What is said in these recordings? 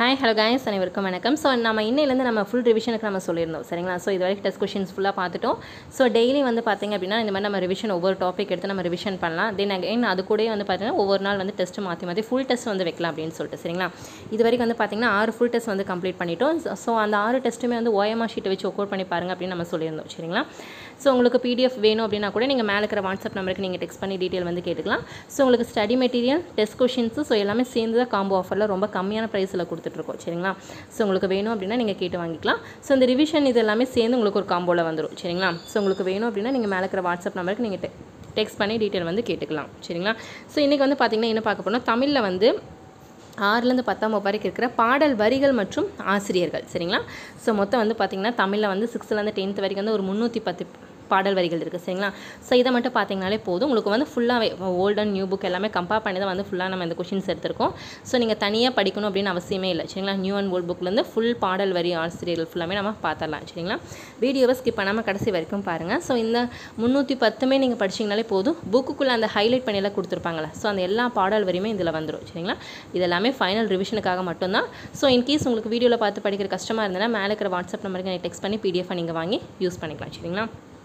hi hello guys அனைவருக்கும் வணக்கம் so நம்ம இன்னையிலேருந்து நம்ம ஃபுல் ரிவிஷனுக்கு நம்ம சொல்லியிருந்தோம் சரிங்களா ஸோ இது வரைக்கும் டெஸ்ட் கொஷின்ஸ் ஃபுல்லாக பார்த்துட்டோம் ஸோ டெய்லி வந்து பார்த்திங்க அப்படின்னா இந்த மாதிரி நம்ம ரிவிஷன் ஒவ்வொரு டாபிக் எடுத்து நம்ம ரிவிஷன் பண்ணலாம் தென் அகைன் அது கூடயே வந்து பார்த்தீங்கன்னா ஒவ்வொரு நாள் வந்து டெஸ்ட் மாற்றி மாற்றி ஃபுல் டெஸ்ட் வந்து வைக்கலாம் அப்படின்னு சொல்லிட்டு சரிங்களா இது வரைக்கும் வந்து பார்த்திங்கன்னா ஆறு ஃபுல் டெஸ்ட் வந்து கம்ப்ளீட் பண்ணிட்டோம் ஸோ அந்த ஆறு டெஸ்ட்டுமே வந்து ஓஎம்ஆர் ஷீட்டை வச்சு ஒர்க் பண்ணி பாருங்க அப்படின்னு நம்ம சொல்லியிருந்தோம் சரிங்களா ஸோ உங்களுக்கு பிடிஎஃப் வேணும் அப்படின்னா கூட நீங்கள் மேலே இருக்கிற வாட்ஸ்அப் நம்பருக்கு நீங்கள் டெக்ஸ்ட் பண்ணி டீட்டெயில் வந்து கேட்டுக்கலாம் ஸோ உங்களுக்கு study material test questions so எல்லாமே சேர்ந்து தான் காம்போ ஆஃபரில் ரொம்ப கம்மியான ப்ரைஸில் கொடுத்துட்ருக்கோம் சரிங்களா ஸோ உங்களுக்கு வேணும் அப்படின்னா நீங்கள் கேட்டு வாங்கிக்கலாம் ஸோ இந்த ரிவிஷன் இது எல்லாமே சேர்ந்து உங்களுக்கு ஒரு காம்போவில் வந்துடும் சரிங்களா ஸோ உங்களுக்கு வேணும் அப்படின்னா நீங்கள் மேலே இருக்கிற வாட்ஸ்அப் நம்பருக்கு நீங்கள் டெக்ஸ்ட் பண்ணி டீட்டெயில் வந்து கேட்டுக்கலாம் சரிங்களா ஸோ இன்றைக்கி வந்து பார்த்திங்கன்னா என்ன பார்க்க போனால் தமிழில் வந்து ஆறுலேருந்து பத்தாம் வகுப்பு வரைக்கும் இருக்கிற பாடல் வரிகள் மற்றும் ஆசிரியர்கள் சரிங்களா ஸோ மொத்தம் வந்து பார்த்திங்கன்னா தமிழில் வந்து சிக்ஸ்த்துலேருந்து டென்த் வரைக்கும் வந்து ஒரு முந்நூற்றி பத்து பாடல் வரிகள் இருக்குது சரிங்களா ஸோ இதை மட்டும் பார்த்தீங்கனாலே போதும் உங்களுக்கு வந்து ஃபுல்லாகவே ஓல்ட் அண்ட் நியூ புக் எல்லாமே கம்பேர் பண்ணி தான் வந்து ஃபுல்லாக நம்ம இந்த கொஷின்ஸ் எடுத்திருக்கோம் ஸோ நீங்கள் தனியாக படிக்கணும் அப்படின்னு அவசியமே இல்லை சரிங்களா நியூ அண்ட் ஓல்ட் புக்லேருந்து ஃபுல் பாடல் வரி ஆசிரியர்கள் ஃபுல்லாமே நம்ம பார்த்துடலாம் சரிங்களா வீடியோவை ஸ்கிப் பண்ணாமல் கடைசி வரைக்கும் பாருங்கள் ஸோ இந்த முந்நூற்றி பத்துமே நீங்கள் படிச்சிங்கனாலே போதும் புக்குக்குள்ளே அந்த ஹைலைட் பண்ணியெல்லாம் கொடுத்துருப்பாங்களே ஸோ அந்த எல்லா பாடல் வரியுமே இதில் வந்துடும் சரிங்களா இது எல்லாமே ஃபைனல் ரிவிஷனுக்காக மட்டும்தான் ஸோ இன்கேஸ் உங்களுக்கு வீடியோவில் பார்த்து படிக்கிற கஷ்டமாக இருந்ததுன்னா மேலே இருக்கிற வாட்ஸ்அப் நம்பருக்கு எனக்கு டெக்ஸ்ட் பண்ணி பிடிஎஃபாக நீங்கள் வாங்கி யூஸ் பண்ணிக்கலாம் சரிங்களா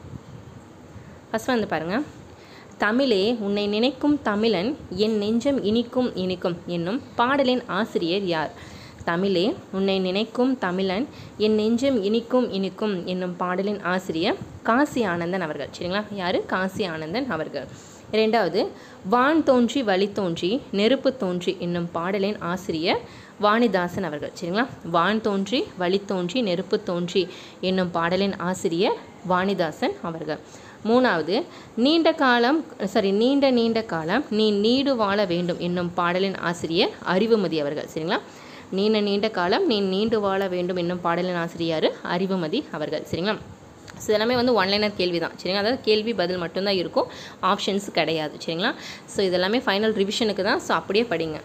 ஃபஸ்ட் வந்து பாருங்கள் தமிழே உன்னை நினைக்கும் தமிழன் என் நெஞ்சம் இனிக்கும் இனிக்கும் என்னும் பாடலின் ஆசிரியர் யார் தமிழே உன்னை நினைக்கும் தமிழன் என் நெஞ்சம் இனிக்கும் இனிக்கும் என்னும் பாடலின் ஆசிரியர் காசி ஆனந்தன் அவர்கள் சரிங்களா யார் காசி ஆனந்தன் அவர்கள் இரண்டாவது வான் தோன்றி வழி தோன்றி நெருப்பு தோன்றி என்னும் பாடலின் ஆசிரியர் வாணிதாசன் அவர்கள் சரிங்களா வான் தோன்றி வழி தோன்றி நெருப்பு தோன்றி என்னும் பாடலின் ஆசிரியர் வாணிதாசன் அவர்கள் மூணாவது நீண்ட காலம் சாரி நீண்ட நீண்ட காலம் நீ நீடு வாழ வேண்டும் என்னும் பாடலின் ஆசிரியர் அறிவுமதி அவர்கள் சரிங்களா நீண்ட நீண்ட காலம் நீ நீண்டு வாழ வேண்டும் என்னும் பாடலின் ஆசிரியர் அறிவுமதி அவர்கள் சரிங்களா ஸோ எல்லாமே வந்து ஒன்லைனர் கேள்வி தான் சரிங்களா அதாவது கேள்வி பதில் மட்டும்தான் இருக்கும் ஆப்ஷன்ஸ் கிடையாது சரிங்களா ஸோ இதெல்லாமே ஃபைனல் ரிவிஷனுக்கு தான் ஸோ அப்படியே படிங்க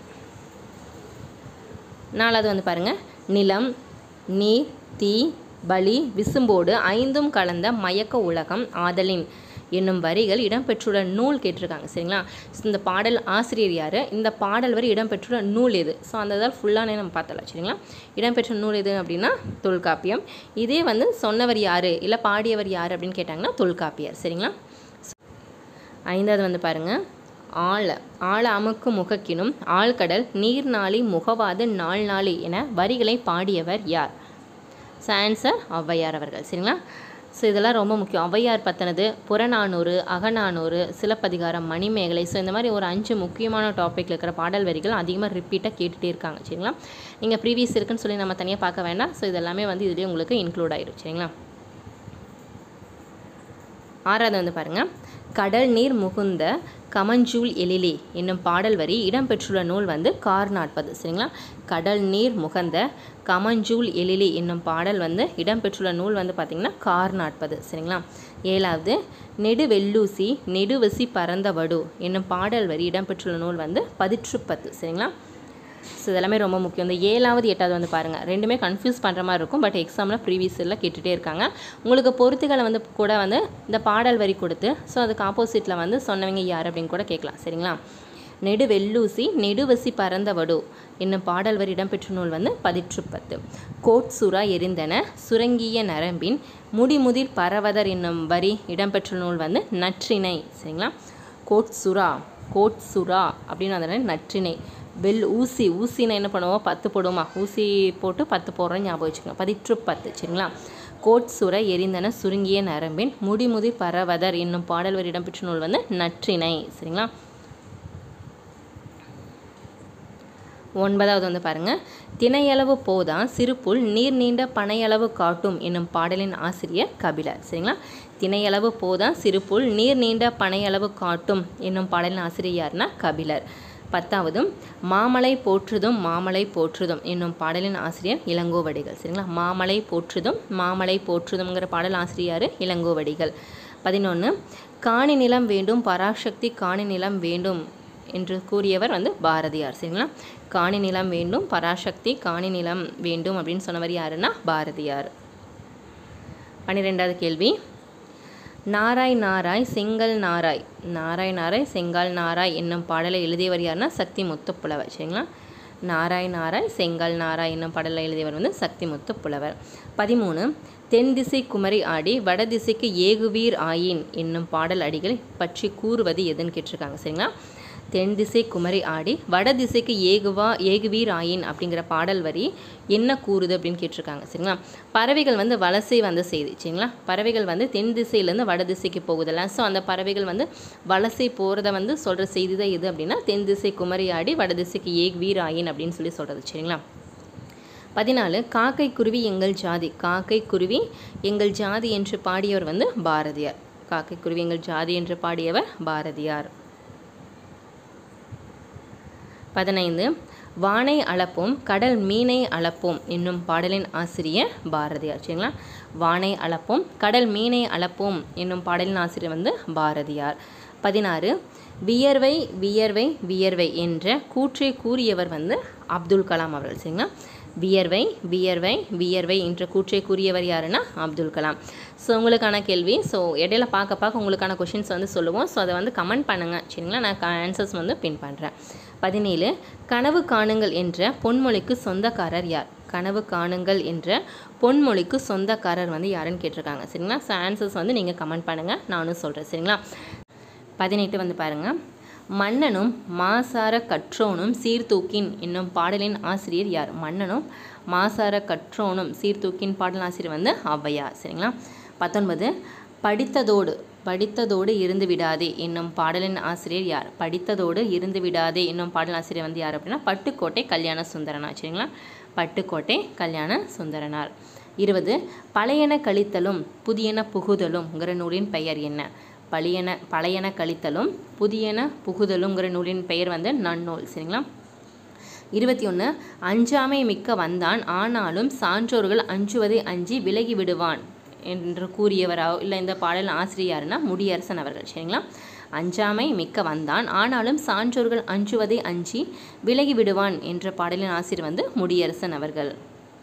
நாலாவது வந்து பாருங்கள் நிலம் நீர் தீ பலி விசும்போடு ஐந்தும் கலந்த மயக்க உலகம் ஆதலின் என்னும் வரிகள் இடம்பெற்றுள்ள நூல் கேட்டிருக்காங்க சரிங்களா ஸோ இந்த பாடல் ஆசிரியர் யார் இந்த பாடல் வரி இடம்பெற்றுள்ள நூல் எது ஸோ அந்த இதால் ஃபுல்லானே நம்ம பார்த்தலாம் சரிங்களா இடம்பெற்ற நூல் எது அப்படின்னா தொல்காப்பியம் இதே வந்து சொன்னவர் யார் இல்லை பாடியவர் யார் அப்படின்னு கேட்டாங்கன்னா தொல்காப்பியர் சரிங்களா ஐந்தாவது வந்து பாருங்கள் ஆழ ஆழ அமுக்கு முகக்கினும் ஆழ்கடல் நீர்நாளி முகவாது நாள் நாளி என வரிகளை பாடியவர் யார் ஸோ ஆன்சர் ஔவையார் அவர்கள் சரிங்களா ஸோ இதெல்லாம் ரொம்ப முக்கியம் ஔவையார் பற்றினது புறநானூறு அகநானூறு சிலப்பதிகாரம் மணிமேகலை ஸோ இந்த மாதிரி ஒரு அஞ்சு முக்கியமான டாப்பிக்கில் இருக்கிற பாடல் வரிகள் அதிகமாக ரிப்பீட்டாக கேட்டுகிட்டே இருக்காங்க சரிங்களா நீங்கள் ப்ரீவியஸ் இருக்குன்னு சொல்லி நம்ம தனியாக பார்க்க வேண்டாம் ஸோ இதெல்லாமே வந்து இதுலேயே உங்களுக்கு இன்க்ளூட் ஆயிடும் சரிங்களா ஆறாவது வந்து பாருங்கள் கடல் நீர் முகுந்த கமஞ்சூல் எழிலே என்னும் பாடல் வரி இடம்பெற்றுள்ள நூல் வந்து கார் நாற்பது சரிங்களா கடல் நீர் முகந்த கமஞ்சூல் எழிலே என்னும் பாடல் வந்து இடம்பெற்றுள்ள நூல் வந்து பார்த்திங்கன்னா கார் நாற்பது சரிங்களா ஏழாவது நெடுவெல்லூசி நெடுவசி பரந்த வடு என்னும் பாடல் வரி இடம்பெற்றுள்ள நூல் வந்து பதிற்றுப்பத்து சரிங்களா ஸோ இதெல்லாமே ரொம்ப முக்கியம் இந்த ஏழாவது எட்டாவது வந்து பாருங்கள் ரெண்டுமே கன்ஃபியூஸ் பண்ணுற மாதிரி இருக்கும் பட் எக்ஸாமில் ப்ரீவியஸ் எல்லாம் கேட்டுகிட்டே இருக்காங்க உங்களுக்கு பொறுத்துகளை வந்து கூட வந்து இந்த பாடல் வரி கொடுத்து ஸோ அதுக்கு ஆப்போசிட்டில் வந்து சொன்னவங்க யார் அப்படின்னு கூட கேட்கலாம் சரிங்களா நெடு வெள்ளூசி நெடுவசி பரந்த வடு என்னும் பாடல் வரி இடம்பெற்ற நூல் வந்து பதிற்றுப்பத்து கோட் சுறா எரிந்தன சுரங்கிய நரம்பின் முடிமுதிர் பரவதர் என்னும் வரி இடம்பெற்ற நூல் வந்து நற்றினை சரிங்களா கோட் சுறா கோட் சுறா அப்படின்னு அதனால் நற்றினை வெல் ஊசி ஊசினா என்ன பண்ணுவோம் பத்து போடுவோமா ஊசி போட்டு பத்து போடுறோம் ஞாபகம் வச்சுக்கணும் பதிற்று பத்து சரிங்களா கோட் சுர எரிந்தன சுருங்கிய நரம்பின் முடிமுதி பரவதர் என்னும் பாடல் வரி இடம்பெற்ற நூல் வந்து நற்றினை சரிங்களா ஒன்பதாவது வந்து பாருங்கள் திணையளவு போதான் சிறுப்புல் நீர் நீண்ட பனையளவு காட்டும் என்னும் பாடலின் ஆசிரியர் கபிலர் சரிங்களா திணையளவு போதான் சிறுப்புல் நீர் நீண்ட பனையளவு காட்டும் என்னும் பாடலின் ஆசிரியர் யாருன்னா கபிலர் பத்தாவதும் மாமலை போற்றுதும் மாமலை போற்றுதும் என்னும் பாடலின் ஆசிரியர் இளங்கோவடிகள் சரிங்களா மாமலை போற்றுதும் மாமலை போற்றுதும்ங்கிற பாடல் ஆசிரியர் இளங்கோவடிகள் பதினொன்று காணி நிலம் வேண்டும் பராசக்தி காணி நிலம் வேண்டும் என்று கூறியவர் வந்து பாரதியார் சரிங்களா காணி நிலம் வேண்டும் பராசக்தி காணி நிலம் வேண்டும் அப்படின்னு சொன்னவர் யாருன்னா பாரதியார் பன்னிரெண்டாவது கேள்வி நாராய் நாராய் செங்கல் நாராய் நாராய் நாராய் செங்கால் நாராய் என்னும் பாடலை எழுதியவர் யாருன்னா சக்தி முத்துப்புலவர் சரிங்களா நாராய் நாராய் செங்கல் நாராய் என்னும் பாடலை எழுதியவர் வந்து சக்திமுத்து புலவர் பதிமூணு தென் திசை குமரி ஆடி வடதிசைக்கு ஏகுவீர் ஆயின் என்னும் பாடல் அடிகளை பற்றி கூறுவது எதுன்னு கேட்டிருக்காங்க சரிங்களா தென் திசை குமரி ஆடி வடதிசைக்கு ஏகுவா ஏகுவீர் ஆயின் அப்படிங்கிற பாடல் வரி என்ன கூறுது அப்படின்னு கேட்டிருக்காங்க சரிங்களா பறவைகள் வந்து வலசை வந்த செய்தி சரிங்களா பறவைகள் வந்து தென் திசையிலேருந்து வட திசைக்கு போகுதில்ல ஸோ அந்த பறவைகள் வந்து வலசை போகிறத வந்து சொல்கிற செய்தி தான் எது அப்படின்னா தென் திசை குமரி ஆடி வடதிசைக்கு ஏகுவீர் ஆயின் அப்படின்னு சொல்லி சொல்கிறது சரிங்களா பதினாலு காக்கை குருவி எங்கள் ஜாதி காக்கை குருவி எங்கள் ஜாதி என்று பாடியவர் வந்து பாரதியார் காக்கை குருவி எங்கள் ஜாதி என்று பாடியவர் பாரதியார் பதினைந்து வானை அளப்போம் கடல் மீனை அளப்போம் என்னும் பாடலின் ஆசிரியர் பாரதியார் சரிங்களா வானை அளப்போம் கடல் மீனை அளப்போம் என்னும் பாடலின் ஆசிரியர் வந்து பாரதியார் பதினாறு வியர்வை வியர்வை வியர்வை என்ற கூற்றை கூறியவர் வந்து அப்துல் கலாம் அவர்கள் சரிங்களா வியர்வை வியர்வை வியர்வை என்ற கூற்றை கூறியவர் யாருன்னா அப்துல் கலாம் ஸோ உங்களுக்கான கேள்வி ஸோ இடையில பார்க்க பார்க்க உங்களுக்கான கொஷின்ஸ் வந்து சொல்லுவோம் ஸோ அதை வந்து கமெண்ட் பண்ணுங்கள் சரிங்களா நான் ஆன்சர்ஸ் வந்து பின் பண்ணுறேன் பதினேழு கனவு காணுங்கள் என்ற பொன்மொழிக்கு சொந்தக்காரர் யார் கனவு காணுங்கள் என்ற பொன்மொழிக்கு சொந்தக்காரர் வந்து யாருன்னு கேட்டிருக்காங்க சரிங்களா ஸோ ஆன்சர்ஸ் வந்து நீங்கள் கமெண்ட் பண்ணுங்கள் நானும் சொல்கிறேன் சரிங்களா பதினெட்டு வந்து பாருங்கள் மன்னனும் மாசார கற்றோனும் சீர்தூக்கின் என்னும் பாடலின் ஆசிரியர் யார் மன்னனும் மாசார கற்றோனும் சீர்தூக்கின் பாடல் ஆசிரியர் வந்து ஔவையார் சரிங்களா பத்தொன்பது படித்ததோடு படித்ததோடு இருந்து விடாதே என்னும் பாடலின் ஆசிரியர் யார் படித்ததோடு இருந்து விடாதே என்னும் பாடல் ஆசிரியர் வந்து யார் அப்படின்னா பட்டுக்கோட்டை கல்யாண சுந்தரனார் சரிங்களா பட்டுக்கோட்டை கல்யாண சுந்தரனார் இருபது பழையன கழித்தலும் புதியன புகுதலும்ங்கிற நூலின் பெயர் என்ன பழையன பழையன கழித்தலும் புதியன புகுதலுங்கிற நூலின் பெயர் வந்து நன்னூல் சரிங்களா இருபத்தி ஒன்று அஞ்சாமை மிக்க வந்தான் ஆனாலும் சான்றோர்கள் அஞ்சுவதை அஞ்சி விலகி விடுவான் என்று கூறியவரா இல்லை இந்த பாடல் ஆசிரியர்னா முடியரசன் அவர்கள் சரிங்களா அஞ்சாமை மிக்க வந்தான் ஆனாலும் சான்றோர்கள் அஞ்சுவதை அஞ்சி விலகி விடுவான் என்ற பாடலின் ஆசிரியர் வந்து முடியரசன் அவர்கள்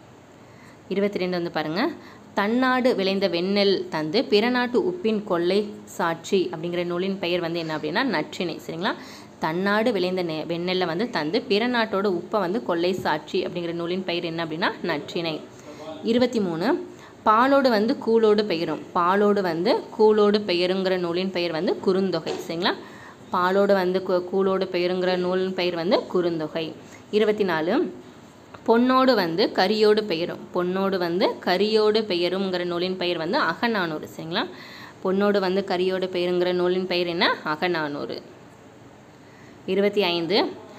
இருபத்தி ரெண்டு வந்து பாருங்கள் தன்னாடு விளைந்த வெண்ணெல் தந்து பிற நாட்டு உப்பின் கொள்ளை சாட்சி அப்படிங்கிற நூலின் பெயர் வந்து என்ன அப்படின்னா நற்றிணை சரிங்களா தன்னாடு விளைந்த நெ வெண்ணெல்லை வந்து தந்து பிற நாட்டோட உப்பை வந்து கொள்ளை சாட்சி அப்படிங்கிற நூலின் பெயர் என்ன அப்படின்னா நற்றிணை இருபத்தி மூணு பாலோடு வந்து கூலோடு பெயரும் பாலோடு வந்து கூலோடு பெயருங்கிற நூலின் பெயர் வந்து குறுந்தொகை சரிங்களா பாலோடு வந்து கூ- கூலோடு பெயருங்கிற நூலின் பெயர் வந்து குறுந்தொகை இருபத்தி நாலு பொன்னோடு வந்து கரியோடு பெயரும் பொன்னோடு வந்து கரியோடு பெயருங்கிற நூலின் பெயர் வந்து அகநானூறு சரிங்களா பொன்னோடு வந்து கரியோடு பெயருங்கிற நூலின் பெயர் என்ன அகநானூறு இருபத்தி ஐந்து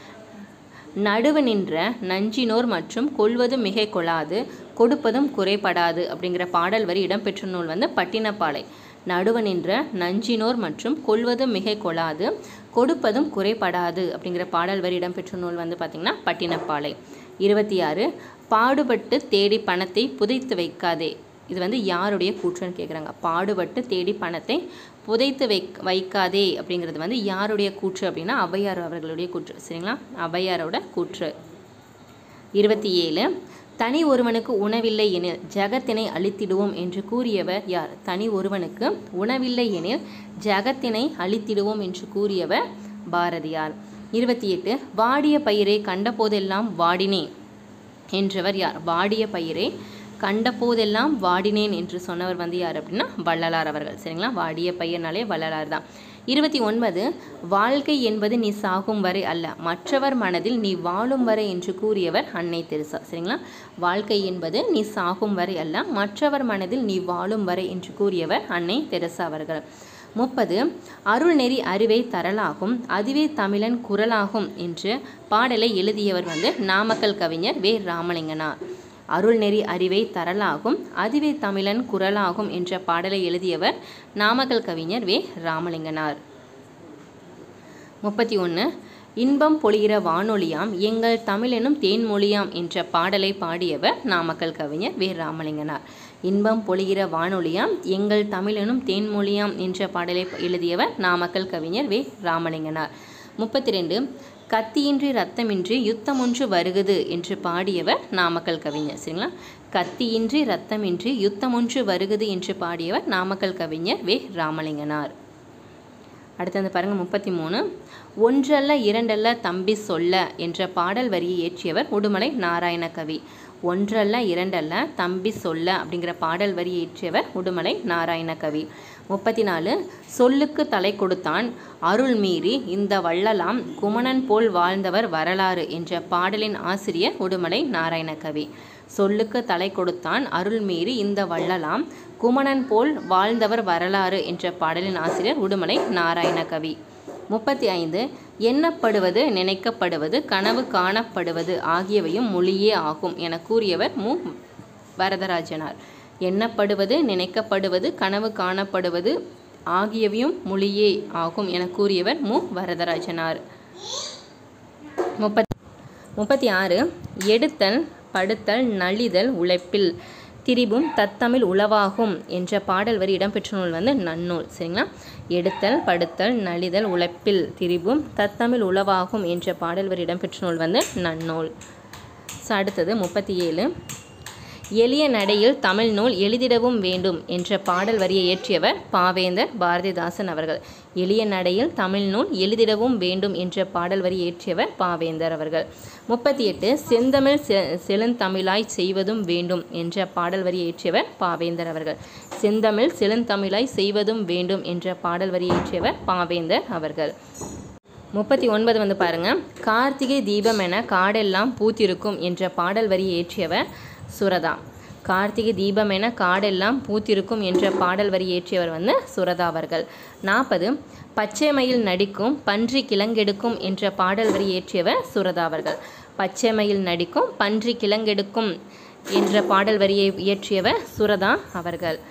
நடுவு நின்ற நஞ்சினோர் மற்றும் கொள்வது மிகை கொள்ளாது கொடுப்பதும் குறைபடாது அப்படிங்கிற பாடல் வரி இடம்பெற்ற நூல் வந்து பட்டினப்பாலை நடுவு நின்ற நஞ்சினோர் மற்றும் கொள்வது மிகை கொள்ளாது கொடுப்பதும் குறைபடாது அப்படிங்கிற பாடல் வரி இடம்பெற்ற நூல் வந்து பார்த்திங்கன்னா பட்டினப்பாலை இருபத்தி ஆறு பாடுபட்டு தேடி பணத்தை புதைத்து வைக்காதே இது வந்து யாருடைய கூற்றுன்னு கேட்குறாங்க பாடுபட்டு தேடி பணத்தை புதைத்து வை வைக்காதே அப்படிங்கிறது வந்து யாருடைய கூற்று அப்படின்னா ஔவையார் அவர்களுடைய கூற்று சரிங்களா ஔவையாரோட கூற்று இருபத்தி ஏழு தனி ஒருவனுக்கு உணவில்லை எனில் ஜகத்தினை அழித்திடுவோம் என்று கூறியவர் யார் தனி ஒருவனுக்கு உணவில்லை எனில் ஜகத்தினை அழித்திடுவோம் என்று கூறியவர் பாரதியார் இருபத்தி எட்டு வாடிய பயிரை கண்டபோதெல்லாம் வாடினேன் என்றவர் யார் வாடிய பயிரை கண்டபோதெல்லாம் வாடினேன் என்று சொன்னவர் வந்து யார் அப்படின்னா வள்ளலார் அவர்கள் சரிங்களா வாடிய பயிர்னாலே வள்ளலார் தான் இருபத்தி ஒன்பது வாழ்க்கை என்பது நீ சாகும் வரை அல்ல மற்றவர் மனதில் நீ வாழும் வரை என்று கூறியவர் அன்னை தெரசா சரிங்களா வாழ்க்கை என்பது நீ சாகும் வரை அல்ல மற்றவர் மனதில் நீ வாழும் வரை என்று கூறியவர் அன்னை தெரசா அவர்கள் முப்பது அருள்நெறி அறிவை தரலாகும் அதுவே தமிழன் குரலாகும் என்று பாடலை எழுதியவர் வந்து நாமக்கல் கவிஞர் வே ராமலிங்கனார் அருள்நெறி அறிவை தரலாகும் அதுவே தமிழன் குரலாகும் என்ற பாடலை எழுதியவர் நாமக்கல் கவிஞர் வே ராமலிங்கனார் முப்பத்தி ஒன்று இன்பம் பொழிகிற வானொலியாம் எங்கள் தமிழெனும் தேன்மொழியாம் என்ற பாடலை பாடியவர் நாமக்கல் கவிஞர் வே ராமலிங்கனார் இன்பம் பொழிகிற வானொலியாம் எங்கள் தமிழெனும் தேன்மொழியாம் என்ற பாடலை எழுதியவர் நாமக்கல் கவிஞர் வே ராமலிங்கனார் முப்பத்தி ரெண்டு கத்தியின்றி ரத்தமின்றி யுத்தமொன்று வருகுது என்று பாடியவர் நாமக்கல் கவிஞர் சரிங்களா கத்தியின்றி ரத்தமின்றி யுத்தமொன்று வருகுது என்று பாடியவர் நாமக்கல் கவிஞர் வே ராமலிங்கனார் அடுத்து வந்து பாருங்கள் முப்பத்தி மூணு ஒன்றல்ல இரண்டல்ல தம்பி சொல்ல என்ற பாடல் வரியை இயற்றியவர் உடுமலை நாராயண கவி ஒன்றல்ல இரண்டல்ல தம்பி சொல்ல அப்படிங்கிற பாடல் வரி இயற்றியவர் உடுமலை நாராயண கவி முப்பத்தி நாலு சொல்லுக்கு தலை கொடுத்தான் அருள் மீறி இந்த வள்ளலாம் குமணன் போல் வாழ்ந்தவர் வரலாறு என்ற பாடலின் ஆசிரியர் உடுமலை நாராயண கவி சொல்லுக்கு தலை கொடுத்தான் அருள் மீறி இந்த வள்ளலாம் குமணன் போல் வாழ்ந்தவர் வரலாறு என்ற பாடலின் ஆசிரியர் உடுமலை நாராயண கவி முப்பத்தி ஐந்து எண்ணப்படுவது நினைக்கப்படுவது கனவு காணப்படுவது ஆகியவையும் மொழியே ஆகும் என கூறியவர் மு வரதராஜனார் எண்ணப்படுவது நினைக்கப்படுவது கனவு காணப்படுவது ஆகியவையும் மொழியே ஆகும் என கூறியவர் மு வரதராஜனார் முப்பத்தி முப்பத்தி ஆறு எடுத்தல் படுத்தல் நலிதல் உழைப்பில் திரிபும் தத்தமிழ் உளவாகும் என்ற பாடல் வரி இடம்பெற்ற நூல் வந்து நன்னூல் சரிங்களா எடுத்தல் படுத்தல் நலிதல் உழைப்பில் திரிபும் தத்தமிழ் உளவாகும் என்ற பாடல் வரி இடம்பெற்ற நூல் வந்து நன்னூல் ஸோ அடுத்தது முப்பத்தி ஏழு எளிய நடையில் தமிழ் நூல் எழுதிடவும் வேண்டும் என்ற பாடல் வரியை இயற்றியவர் பாவேந்தர் பாரதிதாசன் அவர்கள் எளிய நடையில் தமிழ் நூல் எழுதிடவும் வேண்டும் என்ற பாடல் வரி இயற்றியவர் பாவேந்தர் அவர்கள் முப்பத்தி எட்டு செந்தமிழ் செ செழுந்தமிழாய் செய்வதும் வேண்டும் என்ற பாடல் வரி இயற்றியவர் பாவேந்தர் அவர்கள் செந்தமிழ் செழுந்தமிழாய் செய்வதும் வேண்டும் என்ற பாடல் வரி இயற்றியவர் பாவேந்தர் அவர்கள் முப்பத்தி ஒன்பது வந்து பாருங்க கார்த்திகை தீபம் என காடெல்லாம் பூத்திருக்கும் என்ற பாடல் வரி இயற்றியவர் சுரதா கார்த்திகை தீபம் என காடெல்லாம் பூத்திருக்கும் என்ற பாடல் வரி இயற்றியவர் வந்து சுரதா அவர்கள் நாற்பது பச்சை மயில் நடிக்கும் பன்றி கிழங்கெடுக்கும் என்ற பாடல் வரி இயற்றியவர் சுரதா அவர்கள் பச்சை மயில் நடிக்கும் பன்றி கிழங்கெடுக்கும் என்ற பாடல் வரியை இயற்றியவர் சுரதா அவர்கள்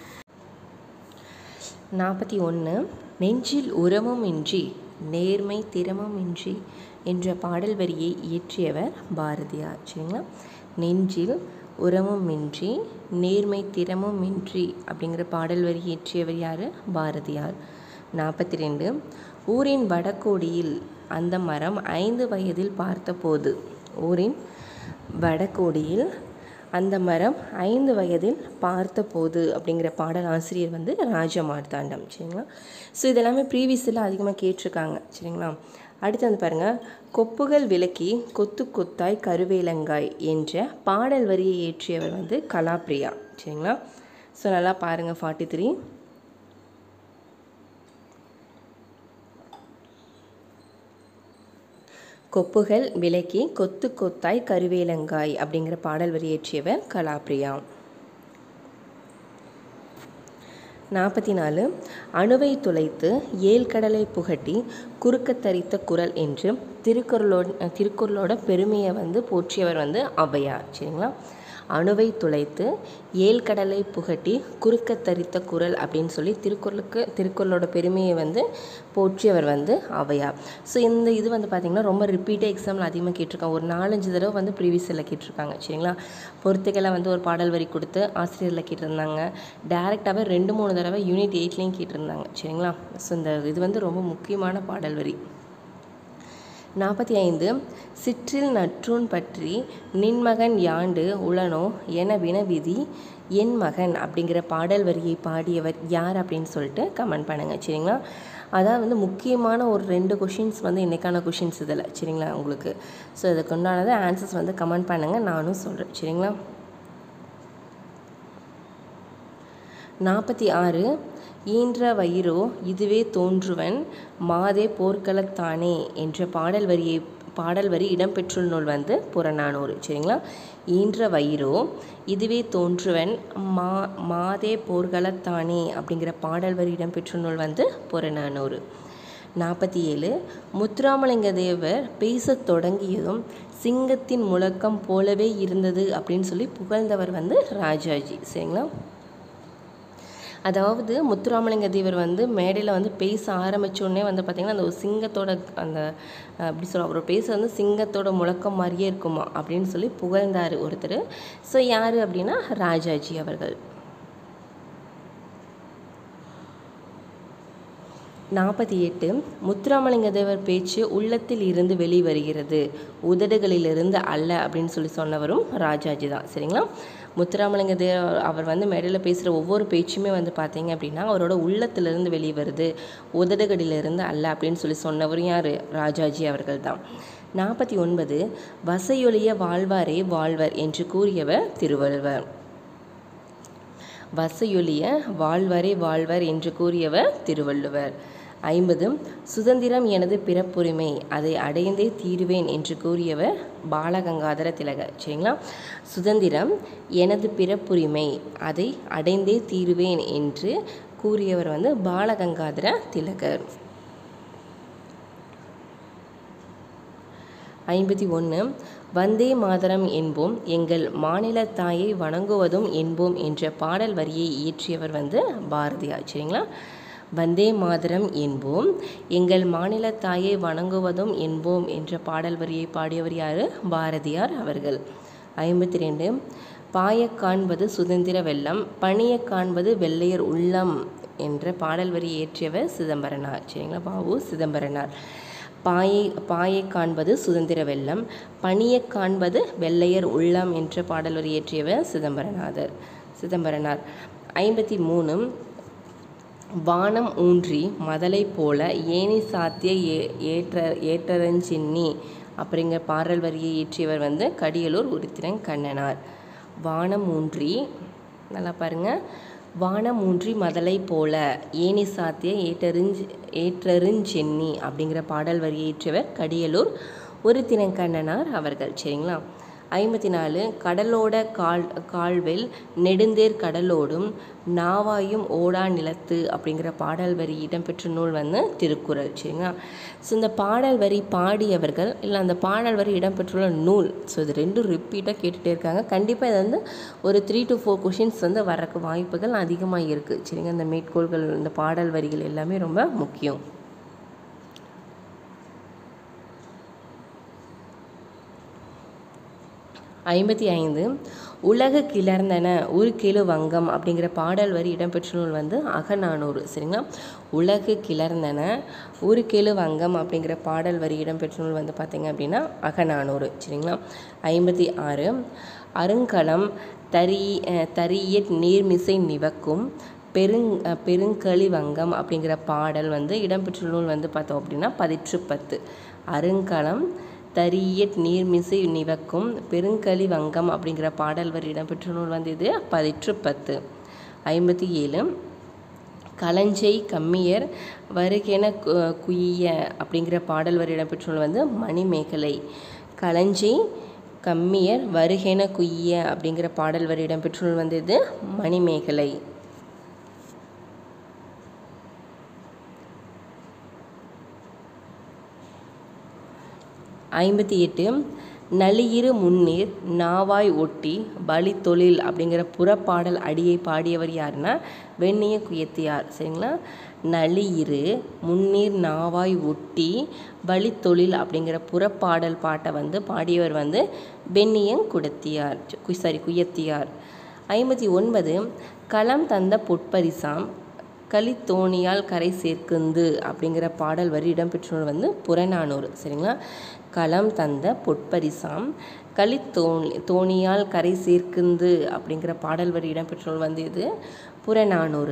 நாற்பத்தி ஒன்று நெஞ்சில் உரமும் இன்றி நேர்மை திறமும் இன்றி என்ற பாடல் வரியை இயற்றியவர் பாரதியார் சரிங்களா நெஞ்சில் உரமும் இன்றி நேர்மை திறமும் இன்றி அப்படிங்கிற பாடல் வரி இயற்றியவர் யார் பாரதியார் நாற்பத்தி ரெண்டு ஊரின் வடகோடியில் அந்த மரம் ஐந்து வயதில் பார்த்தபோது ஊரின் வடகோடியில் அந்த மரம் ஐந்து வயதில் பார்த்தபோது அப்படிங்கிற பாடல் ஆசிரியர் வந்து ராஜமார்த்தாண்டம் சரிங்களா ஸோ இதெல்லாமே ப்ரீவியஸில் அதிகமாக கேட்டிருக்காங்க சரிங்களா அடுத்து வந்து பாருங்கள் கொப்புகள் விளக்கி கொத்து கொத்தாய் கருவேலங்காய் என்ற பாடல் வரியை இயற்றியவர் வந்து கலாப்ரியா சரிங்களா ஸோ நல்லா பாருங்கள் ஃபார்ட்டி த்ரீ கொப்புகள் விலக்கி கொத்து கொத்தாய் கருவேலங்காய் அப்படிங்கிற பாடல் வரி இயற்றியவர் கலாப்ரியா நாற்பத்தி நாலு அணுவை துளைத்து ஏழ்கடலை புகட்டி குறுக்கத் தரித்த குரல் என்று திருக்குறளோட திருக்குறளோட பெருமையை வந்து போற்றியவர் வந்து ஔவையார் சரிங்களா அணுவை துளைத்து ஏழ்கடலை புகட்டி குறுக்கத் தரித்த குரல் அப்படின்னு சொல்லி திருக்குறளுக்கு திருக்குறளோட பெருமையை வந்து போற்றியவர் வந்து ஔவையார் ஸோ இந்த இது வந்து பார்த்திங்கன்னா ரொம்ப ரிப்பீட்டாக எக்ஸாமில் அதிகமாக கேட்டிருக்காங்க ஒரு நாலஞ்சு தடவை வந்து ப்ரீவியஸில் கேட்டிருக்காங்க சரிங்களா பொறுத்துக்களை வந்து ஒரு பாடல் வரி கொடுத்து ஆசிரியரில் கேட்டிருந்தாங்க டேரெக்டாகவே ரெண்டு மூணு தடவை யூனிட் எயிட்லேயும் கேட்டிருந்தாங்க சரிங்களா ஸோ இந்த இது வந்து ரொம்ப முக்கியமான பாடல் வரி நாற்பத்தி ஐந்து சிற்றில் நற்றூன் பற்றி நின்மகன் யாண்டு உளனோ என வினவிதி என் மகன் அப்படிங்கிற பாடல் வரியை பாடியவர் யார் அப்படின்னு சொல்லிட்டு கமெண்ட் பண்ணுங்கள் சரிங்களா அதான் வந்து முக்கியமான ஒரு ரெண்டு கொஷின்ஸ் வந்து இன்றைக்கான கொஷின்ஸ் இதில் சரிங்களா உங்களுக்கு ஸோ இதுக்கு உண்டானது ஆன்சர்ஸ் வந்து கமெண்ட் பண்ணுங்கள் நானும் சொல்கிறேன் சரிங்களா நாற்பத்தி ஆறு ஈன்ற வயிறோ இதுவே தோன்றுவன் மாதே போர்க்களத்தானே என்ற பாடல் வரியை பாடல் வரி இடம்பெற்றுள்ள நூல் வந்து புறநானூறு சரிங்களா ஈன்ற வயிறோ இதுவே தோன்றுவன் மா மாதே போர்களத்தானே அப்படிங்கிற பாடல் வரி இடம்பெற்ற நூல் வந்து புறநானூறு நாற்பத்தி ஏழு முத்துராமலிங்க தேவர் பேசத் தொடங்கியதும் சிங்கத்தின் முழக்கம் போலவே இருந்தது அப்படின்னு சொல்லி புகழ்ந்தவர் வந்து ராஜாஜி சரிங்களா அதாவது முத்துராமலிங்க தேவர் வந்து மேடையில் வந்து பேச ஆரம்பித்தோடனே வந்து பார்த்திங்கன்னா அந்த ஒரு சிங்கத்தோட அந்த அப்படி சொல்ல அவர் பேச வந்து சிங்கத்தோட முழக்கம் மாதிரியே இருக்குமா அப்படின்னு சொல்லி புகழ்ந்தார் ஒருத்தர் ஸோ யார் அப்படின்னா ராஜாஜி அவர்கள் நாற்பத்தி எட்டு முத்துராமலிங்க தேவர் பேச்சு உள்ளத்தில் இருந்து வெளிவருகிறது உதடுகளிலிருந்து அல்ல அப்படின்னு சொல்லி சொன்னவரும் ராஜாஜி தான் சரிங்களா முத்துராமலிங்க தேவர் அவர் வந்து மேடையில் பேசுகிற ஒவ்வொரு பேச்சுமே வந்து பார்த்தீங்க அப்படின்னா அவரோட உள்ளத்திலிருந்து வெளிவருது உதடுகளிலிருந்து அல்ல அப்படின்னு சொல்லி சொன்னவரும் யார் ராஜாஜி அவர்கள் தான் நாற்பத்தி ஒன்பது வசையொலிய வாழ்வாரே வாழ்வர் என்று கூறியவர் திருவள்ளுவர் வசையொலிய வாழ்வரே வாழ்வர் என்று கூறியவர் திருவள்ளுவர் ஐம்பது சுதந்திரம் எனது பிறப்புரிமை அதை அடைந்தே தீருவேன் என்று கூறியவர் பாலகங்காதர திலகர் சரிங்களா சுதந்திரம் எனது பிறப்புரிமை அதை அடைந்தே தீருவேன் என்று கூறியவர் வந்து பாலகங்காதர திலகர் ஐம்பத்தி ஒன்று வந்தே மாதரம் என்போம் எங்கள் மாநில தாயை வணங்குவதும் என்போம் என்ற பாடல் வரியை இயற்றியவர் வந்து பாரதியார் சரிங்களா வந்தே மாதரம் என்போம் எங்கள் மாநில தாயை வணங்குவதும் என்போம் என்ற பாடல் வரியை பாடியவர் யார் பாரதியார் அவர்கள் ஐம்பத்தி ரெண்டு பாயக் காண்பது சுதந்திர வெள்ளம் பணியக் காண்பது வெள்ளையர் உள்ளம் என்ற பாடல் வரி இயற்றியவர் சிதம்பரனார் சரிங்களா பாபு சிதம்பரனார் பாயை பாயை காண்பது சுதந்திர வெள்ளம் பணியக் காண்பது வெள்ளையர் உள்ளம் என்ற பாடல் வரி இயற்றியவர் சிதம்பரநாதர் சிதம்பரனார் ஐம்பத்தி மூணு வானம் ஊன்றி மதலை போல ஏனி சாத்திய ஏ ஏற்ற ஏற்றரஞ்சின்னி அப்படிங்கிற பாடல் வரியை இயற்றியவர் வந்து கடியலூர் உருத்திரன் கண்ணனார் வானம் ஊன்றி நல்லா பாருங்க வானம் ஊன்றி மதலை போல ஏனி சாத்திய ஏற்றறிஞ்ச் ஏற்றறிஞ்சென்னி அப்படிங்கிற பாடல் வரியை இயற்றியவர் கடியலூர் உருத்திரன் கண்ணனார் அவர்கள் சரிங்களா ஐம்பத்தி நாலு கடலோட கால் கால்வெல் நெடுந்தேர் கடலோடும் நாவாயும் ஓடா நிலத்து அப்படிங்கிற பாடல் வரி இடம்பெற்ற நூல் வந்து திருக்குறள் சரிங்களா ஸோ இந்த பாடல் வரி பாடியவர்கள் இல்லை அந்த பாடல் வரி இடம்பெற்றுள்ள நூல் ஸோ இது ரெண்டும் ரிப்பீட்டாக கேட்டுகிட்டே இருக்காங்க கண்டிப்பாக இது வந்து ஒரு த்ரீ டு ஃபோர் கொஷின்ஸ் வந்து வரக்கு வாய்ப்புகள் அதிகமாக இருக்குது சரிங்க இந்த மேற்கோள்கள் இந்த பாடல் வரிகள் எல்லாமே ரொம்ப முக்கியம் ஐம்பத்தி ஐந்து உலகு கிளர்ந்தன உருக்கெழு வங்கம் அப்படிங்கிற பாடல் வரி இடம்பெற்ற நூல் வந்து அகநானூறு சரிங்களா உலகு கிளர்ந்தன உருக்கெழு வங்கம் அப்படிங்கிற பாடல் வரி இடம்பெற்ற நூல் வந்து பார்த்திங்க அப்படின்னா அகநானூறு சரிங்களா ஐம்பத்தி ஆறு அருங்கலம் தரி தரிய நீர்மிசை நிவக்கும் பெருங் பெருங்களி வங்கம் அப்படிங்கிற பாடல் வந்து இடம்பெற்ற நூல் வந்து பார்த்தோம் அப்படின்னா பதிற்று பத்து அருங்கலம் தரியட் நீர்மிசை நிவக்கும் பெருங்களி வங்கம் அப்படிங்கிற பாடல் வரி இடம்பெற்ற நூல் வந்து இது பதிற்று பத்து ஐம்பத்தி ஏழு களஞ்சை கம்மியர் வருகென கு- குய்ய அப்படிங்கிற பாடல் வரி இடம்பெற்ற நூல் வந்து மணிமேகலை களஞ்சை கம்மியர் வருகென குய்ய அப்படிங்கிற பாடல் வரி இடம்பெற்ற நூல் வந்து இது மணிமேகலை ஐம்பத்தி எட்டு நளியிரு முன்னீர் நாவாய் ஒட்டி பலி தொழில் அப்படிங்கிற புறப்பாடல் அடியை பாடியவர் யாருன்னா வெண்ணிய குயத்தியார் சரிங்களா நளியிரு முன்னீர் நாவாய் ஒட்டி பலி தொழில் அப்படிங்கிற புறப்பாடல் பாட்டை வந்து பாடியவர் வந்து வெண்ணியன் குடத்தியார் சாரி குயத்தியார் ஐம்பத்தி ஒன்பது களம் தந்த பொற்பரிசாம் களித்தோணியால் கரை சேர்க்குந்து அப்படிங்கிற பாடல் வரி இடம்பெற்றது வந்து புறநானூறு சரிங்களா களம் தந்த பொற்பரிசாம் களித்தோணி தோணியால் கரை சேர்க்குந்து அப்படிங்கிற பாடல் வரி இடம்பெற்றது வந்து இது புறநானூறு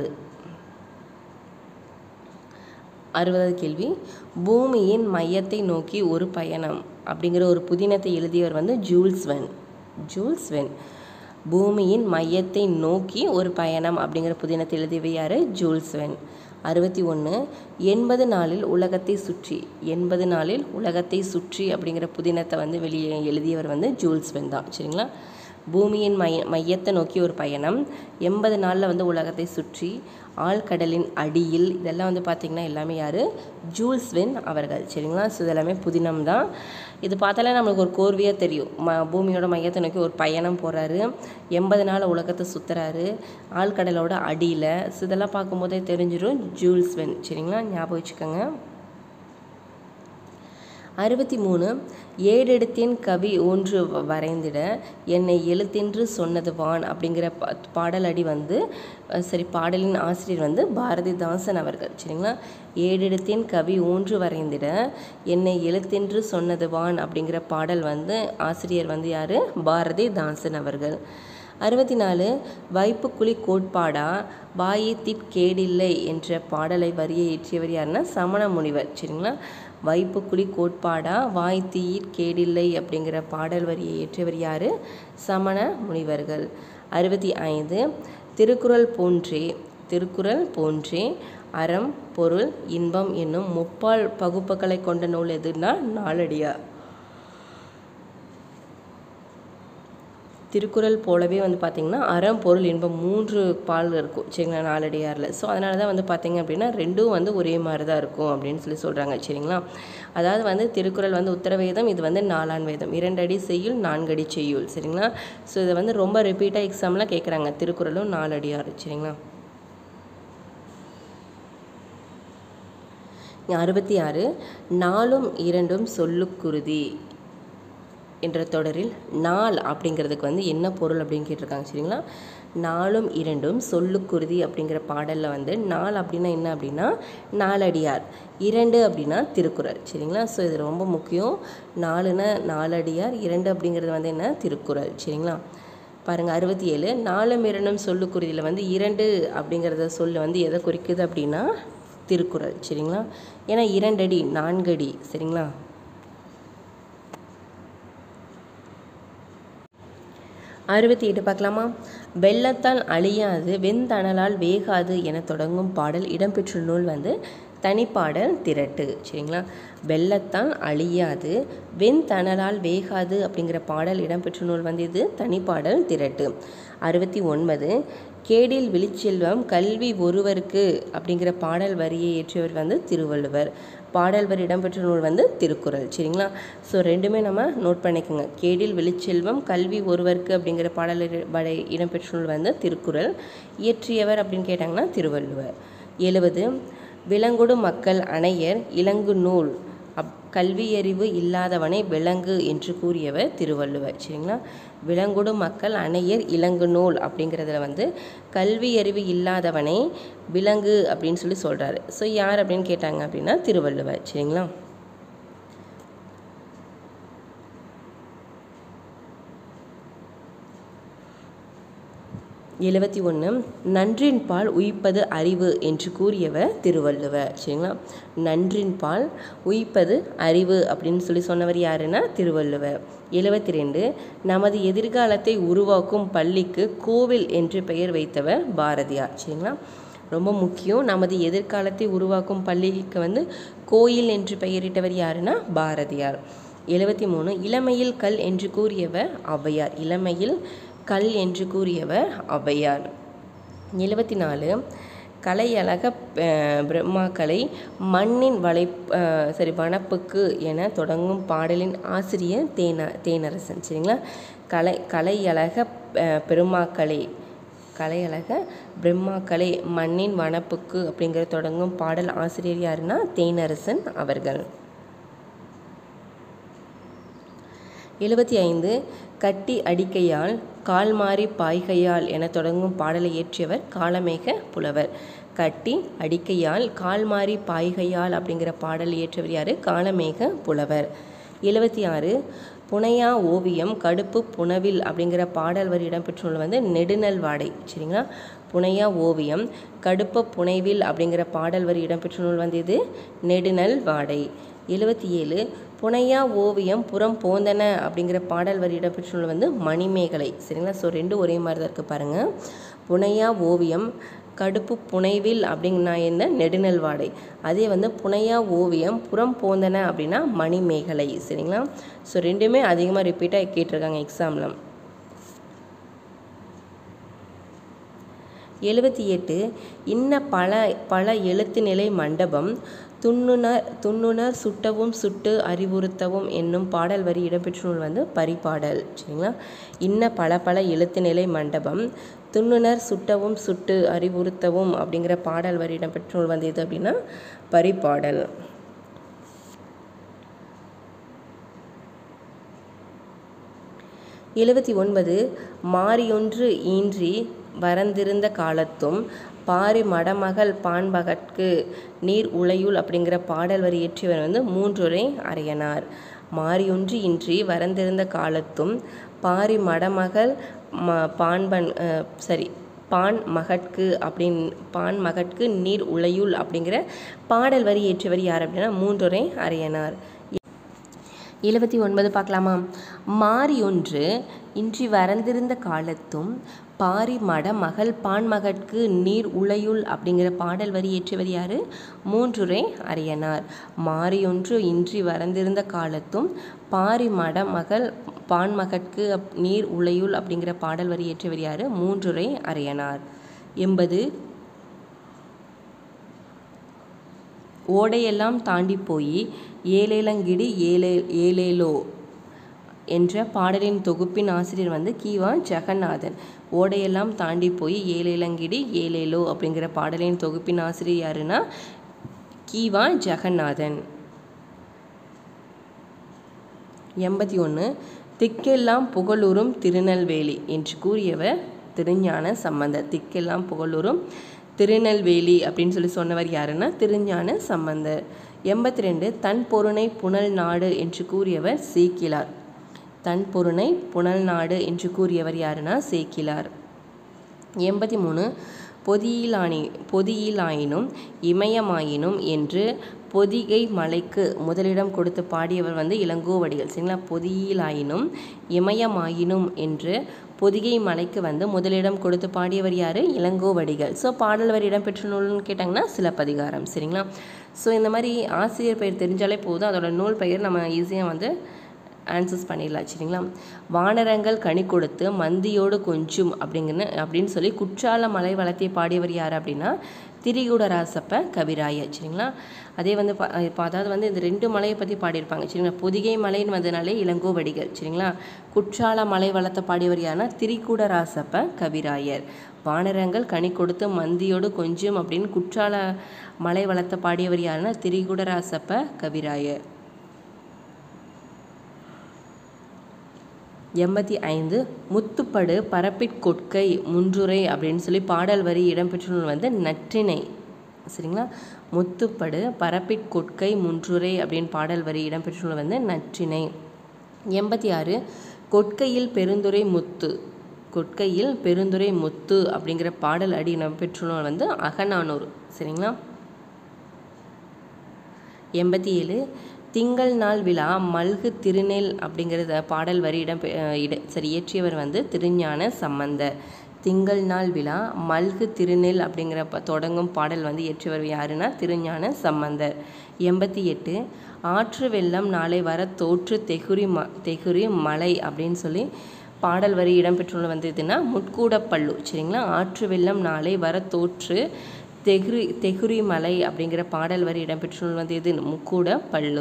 அறுபதாவது கேள்வி பூமியின் மையத்தை நோக்கி ஒரு பயணம் அப்படிங்கிற ஒரு புதினத்தை எழுதியவர் வந்து ஜூல்ஸ் வென் ஜூல்ஸ் வென் பூமியின் மையத்தை நோக்கி ஒரு பயணம் அப்படிங்கிற புதினத்தை எழுதியவர் யார் ஜூல்ஸ் வென் அறுபத்தி ஒன்று எண்பது நாளில் உலகத்தை சுற்றி எண்பது நாளில் உலகத்தை சுற்றி அப்படிங்கிற புதினத்தை வந்து வெளியே எழுதியவர் வந்து ஜூல்ஸ் வென் தான் சரிங்களா பூமியின் மைய மையத்தை நோக்கி ஒரு பயணம் எண்பது நாளில் வந்து உலகத்தை சுற்றி ஆழ்கடலின் அடியில் இதெல்லாம் வந்து பார்த்திங்கன்னா எல்லாமே யார் ஜூல்ஸ் வென் அவர்கள் சரிங்களா ஸோ இதெல்லாமே புதினம் தான் இது பார்த்தாலே நம்மளுக்கு ஒரு கோர்வையாக தெரியும் ம பூமியோட மையத்தை நோக்கி ஒரு பயணம் போகிறாரு எண்பது நாள் உலகத்தை சுற்றுறாரு ஆழ்கடலோட அடியில் ஸோ இதெல்லாம் பார்க்கும்போதே தெரிஞ்சிடும் ஜூல்ஸ் வென் சரிங்களா ஞாபகம் வச்சுக்கோங்க அறுபத்தி மூணு ஏடெடுத்தேன் கவி ஒன்று வ- வரைந்திட என்னை எழுத்தென்று சொன்னது வான் அப்படிங்கிற பா பாடலடி வந்து அஹ் சரி பாடலின் ஆசிரியர் வந்து பாரதிதாசன் அவர்கள் சரிங்களா ஏடெடுத்தேன் கவி ஊன்று வரைந்திட என்னை எழுத்தென்று சொன்னது வான் அப்படிங்கிற பாடல் வந்து ஆசிரியர் வந்து யார் பாரதிதாசன் அவர்கள் அறுபத்தி நாலு வைப்புக்குழி கோட்பாடா வாயை திப் கேடில்லை என்ற பாடலை வரியை இயற்றியவர் யாருன்னா சமண முனிவர் சரிங்களா வைப்புக்குழி கோட்பாடா வாய் தீயிற் கேடில்லை அப்படிங்கிற பாடல் வரியை இயற்றியவர் யார் சமண முனிவர்கள் அறுபத்தி ஐந்து திருக்குறள் போன்றே திருக்குறள் போன்றே அறம் பொருள் இன்பம் என்னும் முப்பால் பகுப்புகளை கொண்ட நூல் எதுனா நாலடியார் திருக்குறள் போலவே வந்து பார்த்திங்கன்னா அறம் பொருள் இன்பம் மூன்று பால் இருக்கும் சரிங்களா நாலடியாரில் ஸோ அதனால தான் வந்து பார்த்திங்க அப்படின்னா ரெண்டும் வந்து ஒரே மாதிரி தான் இருக்கும் அப்படின்னு சொல்லி சொல்கிறாங்க சரிங்களா அதாவது வந்து திருக்குறள் வந்து உத்தரவேதம் இது வந்து நாலான் வேதம் இரண்டடி செய்யுள் நான்கடி செய்யுள் சரிங்களா ஸோ இதை வந்து ரொம்ப ரிப்பீட்டாக எக்ஸாம்லாம் கேட்குறாங்க திருக்குறளும் நாலடியார் சரிங்களா அறுபத்தி ஆறு நாலும் இரண்டும் சொல்லுக்குருதி என்ற தொடரில் நாள் அப்படிங்கிறதுக்கு வந்து என்ன பொருள் அப்படின்னு கேட்டிருக்காங்க சரிங்களா நாலும் இரண்டும் சொல்லுக்குருதி அப்படிங்கிற பாடலில் வந்து நாள் அப்படின்னா என்ன அப்படின்னா நாலடியார் இரண்டு அப்படின்னா திருக்குறள் சரிங்களா ஸோ இது ரொம்ப முக்கியம் நாலுன்னா நாலடியார் இரண்டு அப்படிங்கிறது வந்து என்ன திருக்குறள் சரிங்களா பாருங்கள் அறுபத்தி ஏழு நாலும் இரண்டும் சொல்லுக்குருதியில் வந்து இரண்டு அப்படிங்கிறத சொல்லு வந்து எதை குறிக்குது அப்படின்னா திருக்குறள் சரிங்களா ஏன்னா இரண்டடி நான்கடி சரிங்களா அறுபத்தி எட்டு பார்க்கலாமா வெள்ளத்தால் அழியாது வெந்தணலால் வேகாது என தொடங்கும் பாடல் இடம்பெற்ற நூல் வந்து தனிப்பாடல் திரட்டு சரிங்களா வெள்ளத்தால் அழியாது வெண்தணலால் வேகாது அப்படிங்கிற பாடல் இடம்பெற்ற நூல் வந்து இது தனிப்பாடல் திரட்டு அறுபத்தி ஒன்பது கேடில் விழிச்செல்வம் கல்வி ஒருவருக்கு அப்படிங்கிற பாடல் வரியை இயற்றியவர் வந்து திருவள்ளுவர் பாடல் வரி இடம்பெற்ற நூல் வந்து திருக்குறள் சரிங்களா ஸோ ரெண்டுமே நம்ம நோட் பண்ணிக்கோங்க கேடில் விழிச்செல்வம் கல்வி ஒருவருக்கு அப்படிங்கிற பாடல் இட- வரை இடம்பெற்ற நூல் வந்து திருக்குறள் இயற்றியவர் அப்படின்னு கேட்டாங்கன்னா திருவள்ளுவர் எழுவது விலங்குடு மக்கள் அணையர் இலங்கு நூல் அப் கல்வியறிவு இல்லாதவனை விலங்கு என்று கூறியவர் திருவள்ளுவர் சரிங்களா விலங்குடு மக்கள் அணையர் இலங்கு நூல் அப்படிங்கிறதுல வந்து கல்வியறிவு இல்லாதவனை விலங்கு அப்படின்னு சொல்லி சொல்கிறாரு ஸோ யார் அப்படின்னு கேட்டாங்க அப்படின்னா திருவள்ளுவர் சரிங்களா எழுபத்தி ஒன்று நன்றின் பால் உயிப்பது அறிவு என்று கூறியவர் திருவள்ளுவர் சரிங்களா நன்றின் பால் உயிப்பது அறிவு அப்படின்னு சொல்லி சொன்னவர் யாருன்னா திருவள்ளுவர் எழுபத்தி ரெண்டு நமது எதிர்காலத்தை உருவாக்கும் பள்ளிக்கு கோவில் என்று பெயர் வைத்தவர் பாரதியார் சரிங்களா ரொம்ப முக்கியம் நமது எதிர்காலத்தை உருவாக்கும் பள்ளிக்கு வந்து கோயில் என்று பெயரிட்டவர் யாருன்னா பாரதியார் எழுபத்தி மூணு இளமையில் கல் என்று கூறியவர் ஔவையார் இளமையில் கல் என்று கூறியவர் ஔவையார் எழுபத்தி நாலு கலையழக அஹ், பிரம்மாக்களை மண்ணின் வளை அஹ், சரி வனப்புக்கு என தொடங்கும் பாடலின் ஆசிரியர் தேன தேனரசன் சரிங்களா கலை கலையழக அஹ், பெருமாக்களை கலையழக பிரம்மாக்களை மண்ணின் வனப்புக்கு அப்படிங்கிற தொடங்கும் பாடல் ஆசிரியர் யாருன்னா தேனரசன் அவர்கள் எழுபத்தி ஐந்து கட்டி அடிக்கையால் கால் மாறி பாய்கையால் என தொடங்கும் பாடலை இயற்றியவர் காலமேக புலவர் கட்டி அடிக்கையால் கால் மாறி பாய்கையால் அப்படிங்கிற பாடல் இயற்றியவர் யார் காலமேக புலவர் எழுபத்தி ஆறு புனையா ஓவியம் கடுப்பு புனவில் அப்படிங்கிற பாடல் வரி இடம்பெற்றுள்ள வந்து நெடுநல் வாடை சரிங்களா புனையா ஓவியம் கடுப்பு புனைவில் அப்படிங்கிற பாடல் வரி இடம்பெற்ற நூல் வந்து இது நெடுநல் வாடை எழுபத்தி ஏழு புனையா ஓவியம் புறம் போந்தன அப்படிங்கிற பாடல் வரி இடம்பெற்ற நூல் வந்து மணிமேகலை சரிங்களா ஸோ ரெண்டும் ஒரே மாதிரி தான் இருக்குது பாருங்கள் புனையா ஓவியம் கடுப்பு புனைவில் அப்படின்னா என்ன நெடுநல் வாடை அதே வந்து புனையா ஓவியம் புறம் போந்தன அப்படின்னா மணிமேகலை சரிங்களா ஸோ ரெண்டுமே அதிகமாக ரிப்பீட்டாக கேட்டிருக்காங்க எக்ஸாமில் எழுபத்தி எட்டு இன்ன பல பல எழுத்து நிலை மண்டபம் துண்ணுணர் துண்ணுணர் சுட்டவும் சுட்டு அறிவுறுத்தவும் என்னும் பாடல் வரி இடம்பெற்ற நூல் வந்து பரிபாடல் சரிங்களா இன்ன பல பல எழுத்து நிலை மண்டபம் துண்ணுணர் சுட்டவும் சுட்டு அறிவுறுத்தவும் அப்படிங்கிற பாடல் வரி இடம்பெற்ற நூல் வந்து எது அப்படின்னா பரிபாடல் எழுபத்தி ஒன்பது மாரியொன்று ஈன்றி வரந்திருந்த காலத்தும் பாரி மடமகள் பான்பகற்கு நீர் உளையுள் அப்படிங்கிற பாடல் வரி இயற்றியவர் வந்து மூன்றுரை அறையனார் மாரியொன்று இன்றி வரந்திருந்த காலத்தும் பாரி மடமகள் ம பான்பன் அஹ், சரி பான் மகட்கு அப்படின் பான் மகட்கு நீர் உளையுள் அப்படிங்கிற பாடல் வரி இயற்றியவர் யார் அப்படின்னா மூன்றுரை அறையனார் எழுபத்தி ஒன்பது பார்க்கலாமா மாரியொன்று இன்றி வரந்திருந்த காலத்தும் பாரி மட மகள் பான்மகட்கு நீர் உளையுள் அப்படிங்கிற பாடல் வரி இயற்றியவர் யாரு மூன்றுரை அரியனார் மாரியொன்று இன்றி வரந்திருந்த காலத்தும் பாரி மட மகள் பான்மகட்கு அப்- நீர் உளையுள் அப்படிங்கிற பாடல் வரி இயற்றியவர் யாரு மூன்றுரை அரியனார் எண்பது ஓடையெல்லாம் தாண்டி போய் ஏலேலங்கிடி ஏலே ஏலேலோ என்ற பாடலின் தொகுப்பின் ஆசிரியர் வந்து கீவா ஜெகநாதன் ஓடையெல்லாம் தாண்டி போய் ஏலேலங்கிடி ஏலேலோ அப்படிங்கிற பாடலின் தொகுப்பின் ஆசிரியர் யாருன்னா கீவா ஜெகநாதன் எண்பத்தி ஒன்று திக்கெல்லாம் புகழுறும் திருநெல்வேலி என்று கூறியவர் திருஞான சம்பந்தர் திக்கெல்லாம் புகழுறும் திருநெல்வேலி அப்படின்னு சொல்லி சொன்னவர் யாருன்னா திருஞான சம்பந்தர் எண்பத்தி ரெண்டு தன் பொருணை புனல் நாடு என்று கூறியவர் சீக்கிலார் தன் பொருணை புனல் நாடு என்று கூறியவர் யாருன்னா சேக்கிலார் எண்பத்தி மூணு பொதியிலானி பொதியிலாயினும் இமயமாயினும் என்று பொதிகை மலைக்கு முதலிடம் கொடுத்து பாடியவர் வந்து இளங்கோவடிகள் சரிங்களா பொதியிலாயினும் இமயமாயினும் என்று பொதிகை மலைக்கு வந்து முதலிடம் கொடுத்து பாடியவர் யார் இளங்கோவடிகள் ஸோ பாடல் வரி இடம்பெற்ற நூல்னு கேட்டாங்கன்னா சிலப்பதிகாரம் சரிங்களா ஸோ இந்த மாதிரி ஆசிரியர் பெயர் தெரிஞ்சாலே போதும் அதோட நூல் பெயர் நம்ம ஈஸியாக வந்து ஆன்சர்ஸ் பண்ணிடலாம் சரிங்களா வானரங்கள் கனி கொடுத்து மந்தியோடு கொஞ்சும் அப்படிங்கன்னு அப்படின்னு சொல்லி குற்றால மலை வளர்த்திய பாடியவர் யார் அப்படின்னா திரிகுடராசப்ப கவிராய சரிங்களா அதே வந்து பா- இப்போ அதாவது வந்து இந்த ரெண்டு மலையை பற்றி பாடியிருப்பாங்க சரிங்களா பொதிகை மலைன்னு வந்தனாலே இளங்கோவடிகள் சரிங்களா குற்றால மலை வளர்த்த பாடியவர் யாருன்னா திரிகுடராசப்ப கவிராயர் வானரங்கள் கனி கொடுத்து மந்தியோடு கொஞ்சும் அப்படின்னு குற்றால மலை வளர்த்த பாடியவர் யாருன்னா திரிகுடராசப்ப கவிராயர் எண்பத்தி ஐந்து முத்துப்படு பரப்பிற் கொட்கை முன்றுரை அப்படின்னு சொல்லி பாடல் வரி இடம்பெற்ற நூல் வந்து நற்றிணை சரிங்களா முத்துப்படு பரப்பிற் கொட்கை முன்றுரை அப்படின்னு பாடல் வரி இடம்பெற்ற நூல் வந்து நற்றிணை எண்பத்தி ஆறு கொட்கையில் பெருந்துரை முத்து கொட்கையில் பெருந்துரை முத்து அப்படிங்கிற பாடல் அடி இடம்பெற்ற நூல் வந்து அகநானூறு சரிங்களா எண்பத்தி ஏழு திங்கள் நாள் விழா மல்கு திருநெல் அப்படிங்கிறத பாடல் வரி இடம் பெ- அஹ் இட சரி இயற்றியவர் வந்து திருஞான சம்பந்தர் திங்கள் நாள் விழா மல்கு திருநெல் அப்படிங்கிற ப- தொடங்கும் பாடல் வந்து இயற்றியவர் யாருன்னா திருஞான சம்பந்தர் எண்பத்தி எட்டு ஆற்று வெள்ளம் நாளை வர தோற்று தெகுரி ம தெகுரி மலை அப்படின்னு சொல்லி பாடல் வரி இடம்பெற்றுள்ள வந்து எதுனா முட்கூடப்பள்ளு சரிங்களா ஆற்று வெள்ளம் நாளை வர தோற்று தெகுரி தெகுரி மலை அப்படிங்கிற பாடல் வரி இடம்பெற்றுள்ள வந்து எது முக்கூட பள்ளு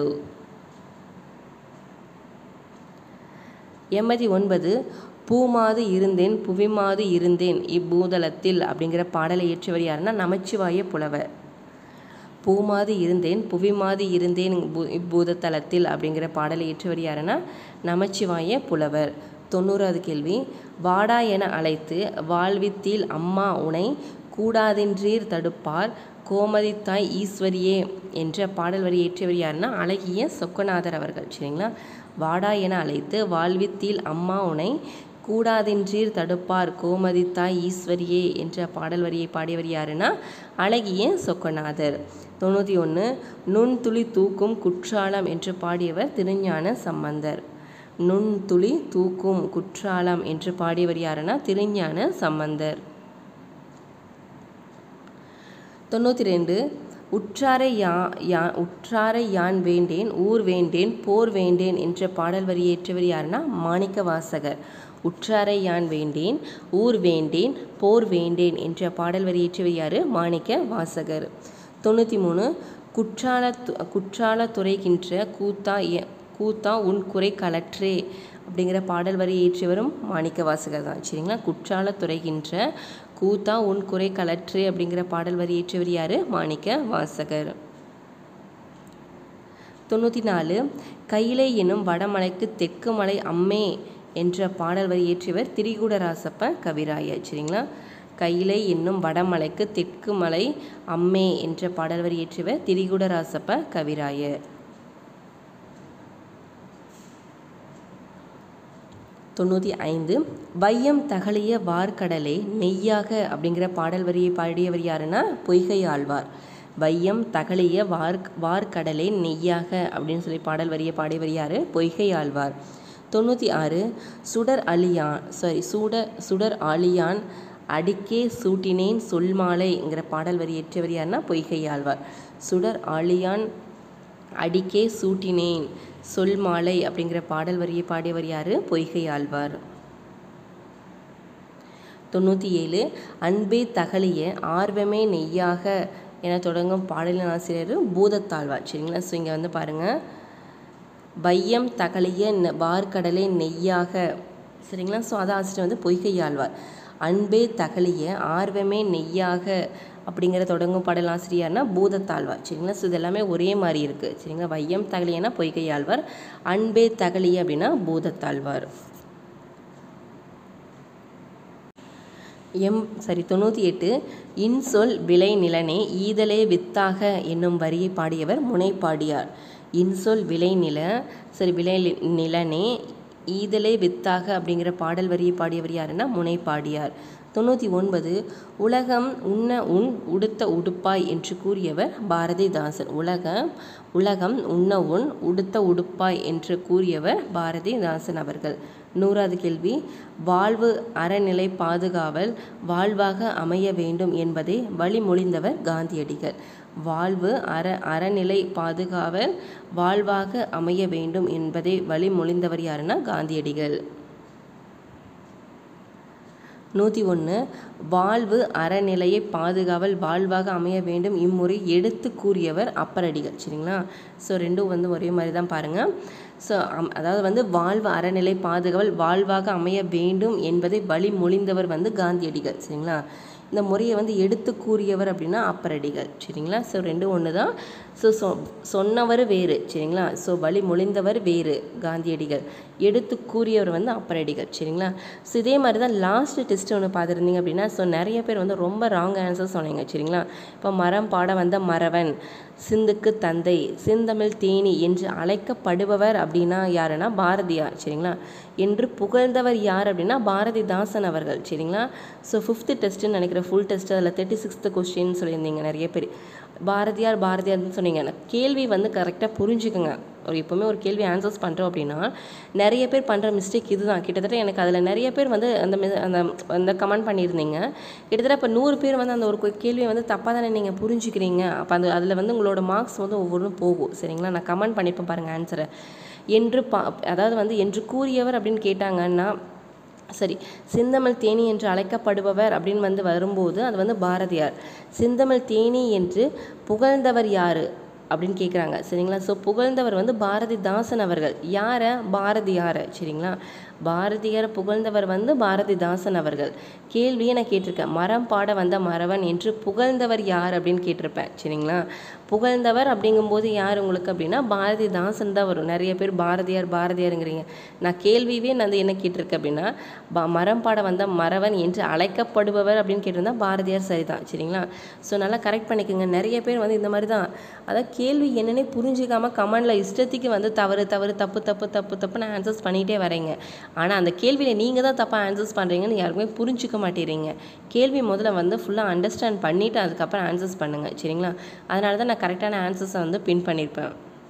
எண்பத்தி ஒன்பது பூமாது இருந்தேன் புவிமாது இருந்தேன் இப்பூதலத்தில் அப்படிங்கிற பாடலை இயற்றியவர் யாருன்னா நமச்சிவாய புலவர் பூமாது இருந்தேன் புவிமாது இருந்தேன் இப்பூ- இப்பூதத்தலத்தில் அப்படிங்கிற பாடலை இயற்றியவர் யாருன்னா நமச்சிவாய புலவர் தொண்ணூறாவது கேள்வி வாடா என அழைத்து வாழ்வித்தில் அம்மா உனை கூடாதென்றீர் தடுப்பார் கோமதி தாய் ஈஸ்வரியே என்ற பாடல் வரி இயற்றியவர் யாருன்னா அழகிய சொக்கநாதர் அவர்கள் சரிங்களா வாடா என அழைத்து வாழ்வித்தில் அம்மா உனை கூடாதென்றீர் தடுப்பார் கோமதி தாய் ஈஸ்வரியே என்ற பாடல் வரியை பாடியவர் யாருன்னா அழகிய சொக்கநாதர் தொண்ணூற்றி ஒன்று நுண்துளி தூக்கும் குற்றாலம் என்று பாடியவர் திருஞான சம்பந்தர் நுண்துளி தூக்கும் குற்றாலம் என்று பாடியவர் யாருன்னா திருஞான சம்பந்தர் தொண்ணூற்றி ரெண்டு உற்றாரை யா யா உற்றாரை யான் வேண்டேன் ஊர் வேண்டேன் போர் வேண்டேன் என்ற பாடல் வரி இயற்றியவர் யாருன்னா மாணிக்க வாசகர் உற்றாரை யான் வேண்டேன் ஊர் வேண்டேன் போர் வேண்டேன் என்ற பாடல் வரி இயற்றியவர் யாரு மாணிக்க வாசகர் தொண்ணூற்றி மூணு குற்றால து- குற்றால துறைகின்ற கூத்தா எ- கூத்தா உன் குறை கலற்றே அப்படிங்கிற பாடல் வரி இயற்றியவரும் மாணிக்க வாசகர் தான் சரிங்களா குற்றால துறைகின்ற கூத்தா உன் குறை கலற்றே அப்படிங்கிற பாடல் வரி இயற்றியவர் யாரு மாணிக்க வாசகர் தொண்ணூற்றி நாலு கைலை எனும் வடமலைக்கு தெற்கு மலை அம்மே என்ற பாடல் வரி இயற்றியவர் திரிகூடராசப்ப கவிராயர் சரிங்களா கையிலை என்னும் வடமலைக்கு தெற்கு மலை அம்மே என்ற பாடல் வரி இயற்றியவர் திரிகூடராசப்ப கவிராயர் தொண்ணூற்றி ஐந்து வையம் தகலிய வார்க்கடலே நெய்யாக அப்படிங்கிற பாடல் வரியை பாடியவர் யாருன்னா பொய்கை ஆழ்வார் வையம் தகலிய வார் வார்க்கடலே நெய்யாக அப்படின்னு சொல்லி பாடல் வரியை பாடியவர் யார் பொய்கை ஆழ்வார் தொண்ணூற்றி ஆறு சுடர் அலியான் சாரி சுட சுடர் ஆலியான் அடிக்கே சூட்டினேன் சொல்மாலைங்கிற பாடல் வரி ஏற்றவர் யாருன்னா பொய்கை ஆழ்வார் சுடர் ஆலியான் அடிக்கே சூட்டினேன் சொல் மாலை அப்படிங்கிற பாடல் வரியை பாடியவர் யார் பொய்கை ஆழ்வார் தொண்ணூற்றி ஏழு அன்பே தகலிய ஆர்வமே நெய்யாக என தொடங்கும் பாடலின் ஆசிரியர் பூதத்தாழ்வார் சரிங்களா ஸோ இங்கே வந்து பாருங்கள் வையம் தகலிய நெ- வார்க்கடலே நெய்யாக சரிங்களா ஸோ அதை ஆசிரியர் வந்து பொய்கை ஆழ்வார் அன்பே தகலிய ஆர்வமே நெய்யாக அப்படிங்கிற தொடங்கும் பாடல் ஆசிரியர்னா பூதத்தாழ்வார் சரிங்களா ஸோ இது எல்லாமே ஒரே மாதிரி இருக்குது சரிங்களா வையம் தகலியனா பொய்கை ஆழ்வார் அன்பே தகலிய அப்படின்னா பூதத்தாழ்வார் எம் சரி தொண்ணூற்றி எட்டு இன்சொல் விளை நிலனே ஈதலே வித்தாக என்னும் வரியை பாடியவர் முனைப்பாடியார் இன்சொல் விளை நில சரி விளை லி- நிலனே ஈதலே வித்தாக அப்படிங்கிற பாடல் வரியை பாடியவர் யாருன்னா முனைப்பாடியார் தொண்ணூற்றி ஒன்பது உலகம் உண்ண உன் உடுத்த உடுப்பாய் என்று கூறியவர் பாரதிதாசன் உலகம் உலகம் உண்ண உன் உடுத்த உடுப்பாய் என்று கூறியவர் பாரதிதாசன் அவர்கள் நூறாவது கேள்வி வாழ்வு அறநிலை பாதுகாவல் வாழ்வாக அமைய வேண்டும் என்பதை வழிமொழிந்தவர் காந்தியடிகள் வாழ்வு அற அறநிலை பாதுகாவல் வாழ்வாக அமைய வேண்டும் என்பதை வழிமொழிந்தவர் யாருன்னா காந்தியடிகள் நூற்றி ஒன்று வாழ்வு அறநிலையை பாதுகாவல் வாழ்வாக அமைய வேண்டும் இம்முறை எடுத்து கூறியவர் அப்பரடிகள் சரிங்களா ஸோ ரெண்டும் வந்து ஒரே மாதிரி தான் பாருங்கள் ஸோ அதாவது வந்து வாழ்வு அறநிலை பாதுகாவல் வாழ்வாக அமைய வேண்டும் என்பதை வழிமொழிந்தவர் வந்து காந்தியடிகள் சரிங்களா இந்த முறையை வந்து எடுத்து கூறியவர் அப்படின்னா அப்பரடிகள் சரிங்களா ஸோ ரெண்டும் ஒன்று தான் ஸோ சொ சொன்னவர் வேறு சரிங்களா ஸோ வழிமொழிந்தவர் வேறு காந்தியடிகள் எடுத்து கூறியவர் வந்து அப்பரடிகள் சரிங்களா ஸோ இதே மாதிரி தான் லாஸ்ட் டெஸ்ட் ஒன்று பார்த்துருந்தீங்க அப்படின்னா ஸோ நிறைய பேர் வந்து ரொம்ப ராங் ஆன்சர் சொன்னீங்க சரிங்களா இப்போ மரம் பாட வந்த மறவன் சிந்துக்கு தந்தை செந்தமிழ் தேனி என்று அழைக்கப்படுபவர் அப்படின்னா யாருன்னா பாரதியார் சரிங்களா என்று புகழ்ந்தவர் யார் அப்படின்னா பாரதிதாசன் அவர்கள் சரிங்களா ஸோ ஃபிஃப்த்து டெஸ்ட்டுன்னு நினைக்கிறேன் ஃபுல் டெஸ்ட் அதில் தேர்ட்டி சிக்ஸ்த்து கொஸ்டின் சொல்லியிருந்தீங்க நிறைய பேர் பாரதியார் பாரதியார்னு சொன்னீங்க நான் கேள்வி வந்து கரெக்டாக புரிஞ்சுக்குங்க ஒரு எப்போவுமே ஒரு கேள்வி ஆன்சர்ஸ் பண்ணுறோம் அப்படின்னா நிறைய பேர் பண்ணுற மிஸ்டேக் இதுதான் கிட்டத்தட்ட எனக்கு அதில் நிறைய பேர் வந்து அந்த mi- அந்த அந்த கமெண்ட் பண்ணியிருந்தீங்க கிட்டத்தட்ட இப்போ நூறு பேர் வந்து அந்த ஒரு கொ- கேள்வியை வந்து தப்பாக தானே நீங்கள் புரிஞ்சுக்கிறீங்க அப்போ அந்த அதில் வந்து உங்களோட மார்க்ஸ் வந்து ஒவ்வொன்றும் போகும் சரிங்களா நான் கமெண்ட் பண்ணியிருப்பேன் பாருங்கள் ஆன்சரை என்று பா அதாவது வந்து என்று கூறியவர் அப்படின்னு கேட்டாங்கன்னா சரி சிந்தமிழ் தேனி என்று அழைக்கப்படுபவர் அப்படின்னு வந்து வரும்போது அது வந்து பாரதியார் சிந்தமிழ் தேனி என்று புகழ்ந்தவர் யாரு அப்படின்னு கேட்குறாங்க சரிங்களா ஸோ புகழ்ந்தவர் வந்து பாரதிதாசன் அவர்கள் யாரை பாரதியாரை சரிங்களா பாரதியார் புகழ்ந்தவர் வந்து பாரதிதாசன் அவர்கள் கேள்வியை நான் கேட்டிருக்கேன் மரம் பாட வந்த மறவன் என்று புகழ்ந்தவர் யார் அப்படின்னு கேட்டிருப்பேன் சரிங்களா புகழ்ந்தவர் அப்படிங்கும்போது யார் உங்களுக்கு அப்படின்னா பாரதிதாசன் தான் வரும் நிறைய பேர் பாரதியார் பாரதியாருங்கிறீங்க நான் கேள்வியே நான் வந்து என்ன கேட்டிருக்கேன் அப்படின்னா ப- மரம் பாட வந்த மறவன் என்று அழைக்கப்படுபவர் அப்படின்னு கேட்டிருந்தா பாரதியார் சரிதான் சரிங்களா ஸோ நல்லா கரெக்ட் பண்ணிக்கோங்க நிறைய பேர் வந்து இந்த மாதிரி தான் அதான் கேள்வி என்னன்னே புரிஞ்சுக்காம கமெண்டில் இஷ்டத்துக்கு வந்து தவறு தவறு தப்பு தப்பு தப்பு தப்புன்னு ஆன்சர்ஸ் பண்ணிகிட்டே வரீங்க ஆனால் அந்த கேள்வியில் நீங்கள் தான் தப்பாக ஆன்சர்ஸ் பண்ணுறீங்கன்னு யாருக்குமே புரிஞ்சுக்க மாட்டேறீங்க கேள்வி முதல்ல வந்து ஃபுல்லாக அண்டர்ஸ்டாண்ட் பண்ணிவிட்டு அதுக்கப்புறம் ஆன்சர்ஸ் பண்ணுங்கள் சரிங்களா அதனால தான் நான் கரெக்டான ஆன்சர்ஸை வந்து பின் பண்ணியிருப்பேன்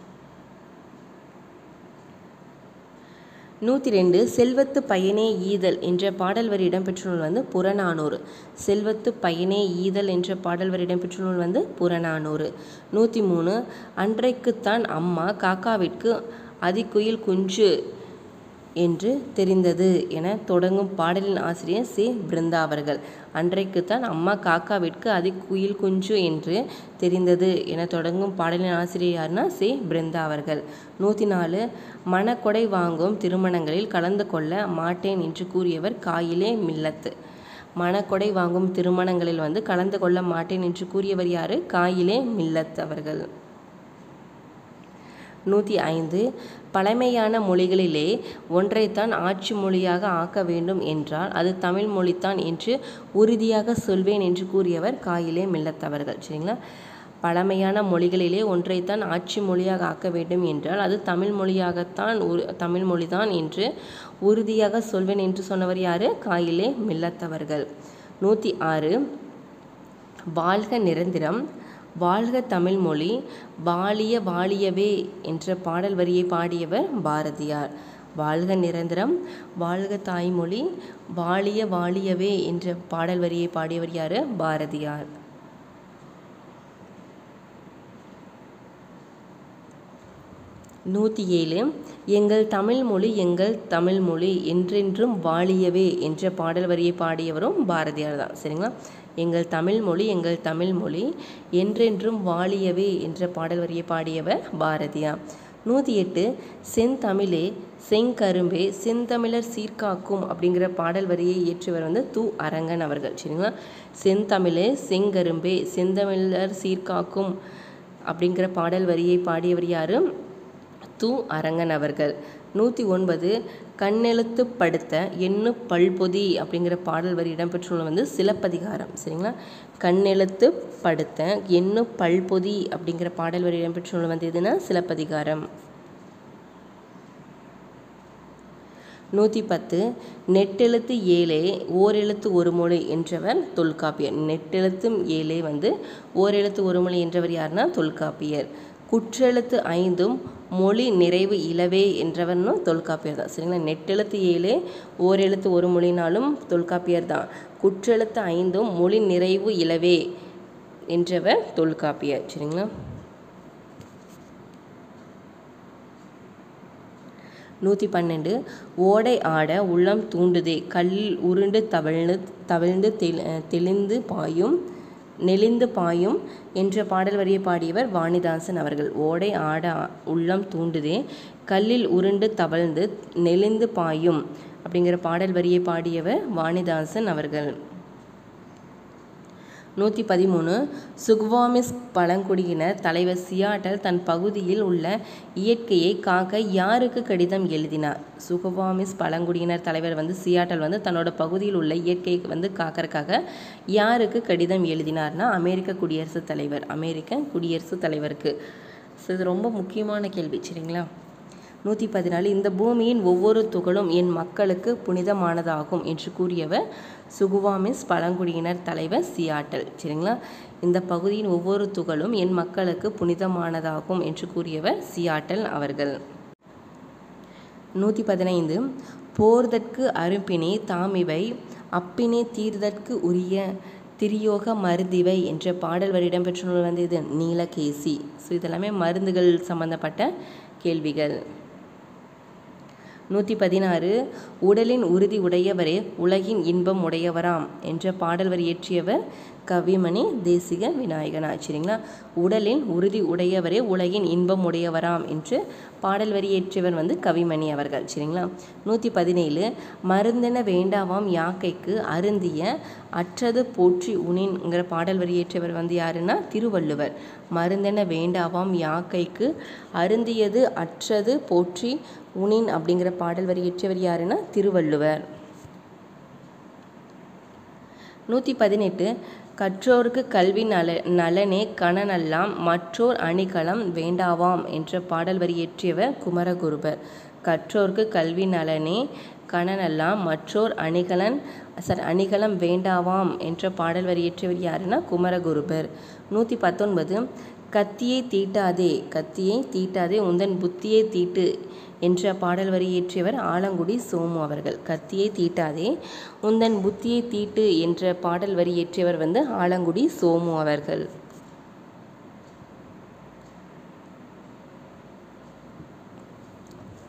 நூற்றி ரெண்டு செல்வத்து பயனே ஈதல் என்ற பாடல் வரி இடம்பெற்ற நூல் வந்து புறநானூறு செல்வத்து பயனே ஈதல் என்ற பாடல் வரி இடம்பெற்ற நூல் வந்து புறநானூறு நூற்றி மூணு அன்றைக்குத்தான் அம்மா காக்காவிற்கு அதிகுயில் குஞ்சு என்று தெரிந்தது என தொடங்கும் பாடலின் ஆசிரியர் சி பிருந்தா அவர்கள் அன்றைக்குத்தான் அம்மா காக்காவிற்கு அதி குயில் குஞ்சு என்று தெரிந்தது என தொடங்கும் பாடலின் ஆசிரியர் யாருன்னா சி பிருந்தா அவர்கள் நூற்றி நாலு மணக்கொடை வாங்கும் திருமணங்களில் கலந்து கொள்ள மாட்டேன் என்று கூறியவர் காயிலே மில்லத்து மணக்கொடை வாங்கும் திருமணங்களில் வந்து கலந்து கொள்ள மாட்டேன் என்று கூறியவர் யாரு காயிலே மில்லத் அவர்கள் நூற்றி ஐந்து பழமையான மொழிகளிலே ஒன்றைத்தான் ஆட்சி மொழியாக ஆக்க வேண்டும் என்றால் அது தமிழ் மொழித்தான் என்று உறுதியாக சொல்வேன் என்று கூறியவர் காயிலே மில்லத்தவர்கள் சரிங்களா பழமையான மொழிகளிலே ஒன்றைத்தான் ஆட்சி மொழியாக ஆக்க வேண்டும் என்றால் அது தமிழ் மொழியாகத்தான் உரு தமிழ் மொழிதான் என்று உறுதியாக சொல்வேன் என்று சொன்னவர் யார் காயிலே மில்லத்தவர்கள் நூற்றி ஆறு வாழ்க நிரந்தரம் வாழ்க தமிழ்மொழி வாழிய வாழியவே என்ற பாடல் வரியை பாடியவர் பாரதியார் வாழ்க நிரந்தரம் வாழ்க தாய்மொழி வாழிய வாழியவே என்ற பாடல் வரியை பாடியவர் யார் பாரதியார் நூற்றி ஏழு எங்கள் தமிழ்மொழி எங்கள் தமிழ்மொழி என்றென்றும் வாழியவே என்ற பாடல் வரியை பாடியவரும் பாரதியார் தான் சரிங்களா எங்கள் தமிழ்மொழி எங்கள் தமிழ்மொழி என்றென்றும் வாழியவே என்ற பாடல் வரியை பாடியவர் பாரதியார் நூற்றி எட்டு செந்தமிழே செங்கரும்பே செந்தமிழர் சீர்காக்கும் அப்படிங்கிற பாடல் வரியை இயற்றியவர் வந்து து அரங்கன் அவர்கள் சரிங்களா செந்தமிழே செங்கரும்பே செந்தமிழர் சீர்காக்கும் அப்படிங்கிற பாடல் வரியை பாடியவர் யாரு து அரங்கன் அவர்கள் நூற்றி ஒன்பது கண்ணெழுத்து படுத்த எண்ணு பல்பொதி அப்படிங்கிற பாடல் வரி இடம்பெற்றுள்ள வந்து சிலப்பதிகாரம் சரிங்களா கண்ணெழுத்து படுத்த எண்ணு பல்பொதி அப்படிங்கிற பாடல் வரி இடம்பெற்றுள்ள வந்து எதுனா சிலப்பதிகாரம் நூற்றி பத்து நெட்டெழுத்து ஏழே ஓரெழுத்து ஒரு மொழி என்றவர் தொல்காப்பியர் நெட்டெழுத்தும் ஏழே வந்து ஓரெழுத்து ஒரு மொழி என்றவர் யாருன்னா தொல்காப்பியர் குற்றெழுத்து ஐந்தும் மொழி நிறைவு இலவே என்றவர்னு தொல்காப்பியர் தான் சரிங்களா நெட்டெழுத்து ஏழே ஓரெழுத்து ஒரு மொழினாலும் தொல்காப்பியர் தான் குற்றெழுத்து ஐந்தும் மொழி நிறைவு இலவே என்றவர் தொல்காப்பியர் சரிங்களா நூற்றி பன்னெண்டு ஓடை ஆட உள்ளம் தூண்டுதே கல்லில் உருண்டு தவழ்ந்து தவழ்ந்து தெளி தெளிந்து பாயும் நெளிந்து பாயும் என்ற பாடல் வரியை பாடியவர் வாணிதாசன் அவர்கள் ஓடை ஆட உள்ளம் தூண்டுதே கல்லில் உருண்டு தவழ்ந்து நெளிந்து பாயும் அப்படிங்கிற பாடல் வரியை பாடியவர் வாணிதாசன் அவர்கள் நூற்றி பதிமூணு சுக்வாமிஸ் பழங்குடியினர் தலைவர் சியாட்டல் தன் பகுதியில் உள்ள இயற்கையை காக்க யாருக்கு கடிதம் எழுதினார் சுகவாமிஸ் பழங்குடியினர் தலைவர் வந்து சியாட்டல் வந்து தன்னோட பகுதியில் உள்ள இயற்கையை வந்து காக்கறதுக்காக யாருக்கு கடிதம் எழுதினார்னா அமெரிக்க குடியரசுத் தலைவர் அமெரிக்க குடியரசுத் தலைவருக்கு ஸோ இது ரொம்ப முக்கியமான கேள்வி சரிங்களா நூற்றி பதினாலு இந்த பூமியின் ஒவ்வொரு துகளும் என் மக்களுக்கு புனிதமானதாகும் என்று கூறியவர் சுகுவாமிஸ் பழங்குடியினர் தலைவர் சியாட்டல் சரிங்களா இந்த பகுதியின் ஒவ்வொரு துகளும் என் மக்களுக்கு புனிதமானதாகும் என்று கூறியவர் சியாட்டல் அவர்கள் நூற்றி பதினைந்து போர்தற்கு அரும்பினே தாமிவை அப்பினே தீர்தற்கு உரிய திரியோக மருதிவை என்ற பாடல் வரி இடம்பெற்ற நூல் வந்து இது நீலகேசி ஸோ இதெல்லாமே மருந்துகள் சம்பந்தப்பட்ட கேள்விகள் நூற்றி பதினாறு உடலின் உறுதி உடையவரே உலகின் இன்பம் உடையவராம் என்ற பாடல் வரி இயற்றியவர் கவிமணி தேசிக விநாயகனா சரிங்களா உடலின் உறுதி உடையவரே உலகின் இன்பம் உடையவராம் என்று பாடல் வரி இயற்றியவர் வந்து கவிமணி அவர்கள் சரிங்களா நூற்றி பதினேழு மருந்தென வேண்டாவாம் யாக்கைக்கு அருந்திய அற்றது போற்றி உனின்ங்கிற பாடல் வரி இயற்றியவர் வந்து யாருன்னா திருவள்ளுவர் மருந்தென வேண்டாவாம் யாக்கைக்கு அருந்தியது அற்றது போற்றி உனின் அப்படிங்கிற பாடல் வரி இயற்றியவர் யாருன்னா திருவள்ளுவர் நூற்றி பதினெட்டு கற்றோருக்கு கல்வி நல நலனே கணனல்லாம் மற்றோர் அணிகலம் வேண்டாவாம் என்ற பாடல் வரி இயற்றியவர் குமரகுருபர் கற்றோர்க்கு கல்வி நலனே கணனல்லாம் மற்றோர் அணிகலன் சார் அணிகலம் வேண்டாவாம் என்ற பாடல் வரி இயற்றியவர் யாருன்னா குமரகுருபர் நூற்றி பத்தொன்பது கத்தியை தீட்டாதே கத்தியை தீட்டாதே உந்தன் புத்தியை தீட்டு என்ற பாடல் வரி இயற்றியவர் ஆலங்குடி சோமு அவர்கள் கத்தியை தீட்டாதே உந்தன் புத்தியை தீட்டு என்ற பாடல் வரி இயற்றியவர் வந்து ஆலங்குடி சோமு அவர்கள்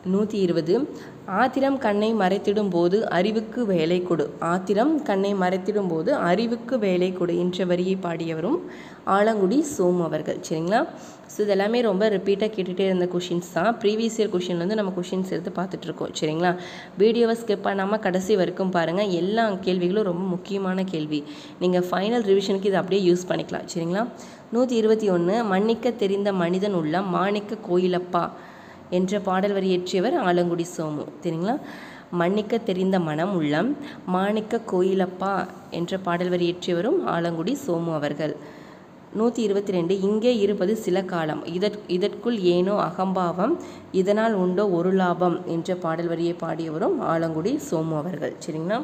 நூற்றி இருபது ஆத்திரம் கண்ணை மறைத்திடும் போது அறிவுக்கு வேலை கொடு ஆத்திரம் கண்ணை மறைத்திடும் போது அறிவுக்கு வேலை கொடு என்ற வரியை பாடியவரும் ஆலங்குடி சோமு அவர்கள் சரிங்களா ஸோ இதெல்லாமே ரொம்ப ரிப்பீட்டாக கேட்டுகிட்டே இருந்த கொஷின்ஸ் தான் ப்ரீவியஸ் இயர் கொஷின் வந்து நம்ம கொஷின்ஸ் எடுத்து பார்த்துட்ருக்கோம் சரிங்களா வீடியோவை ஸ்கிப் பண்ணாமல் கடைசி வரைக்கும் பாருங்கள் எல்லா கேள்விகளும் ரொம்ப முக்கியமான கேள்வி நீங்கள் ஃபைனல் ரிவிஷனுக்கு இதை அப்படியே யூஸ் பண்ணிக்கலாம் சரிங்களா நூற்றி இருபத்தி ஒன்று மன்னிக்க தெரிந்த மனிதன் உள்ளம் மாணிக்க கோயிலப்பா என்ற பாடல் வரி இயற்றியவர் ஆலங்குடி சோமு சரிங்களா மன்னிக்க தெரிந்த மனம் உள்ளம் மாணிக்க கோயிலப்பா என்ற பாடல் வரி இயற்றியவரும் ஆலங்குடி சோமு அவர்கள் நூற்றி இருபத்தி ரெண்டு இங்கே இருப்பது சில காலம் இதற் இதற்குள் ஏனோ அகம்பாவம் இதனால் உண்டோ ஒரு லாபம் என்ற பாடல் வரியை பாடியவரும் ஆலங்குடி சோமு அவர்கள் சரிங்களா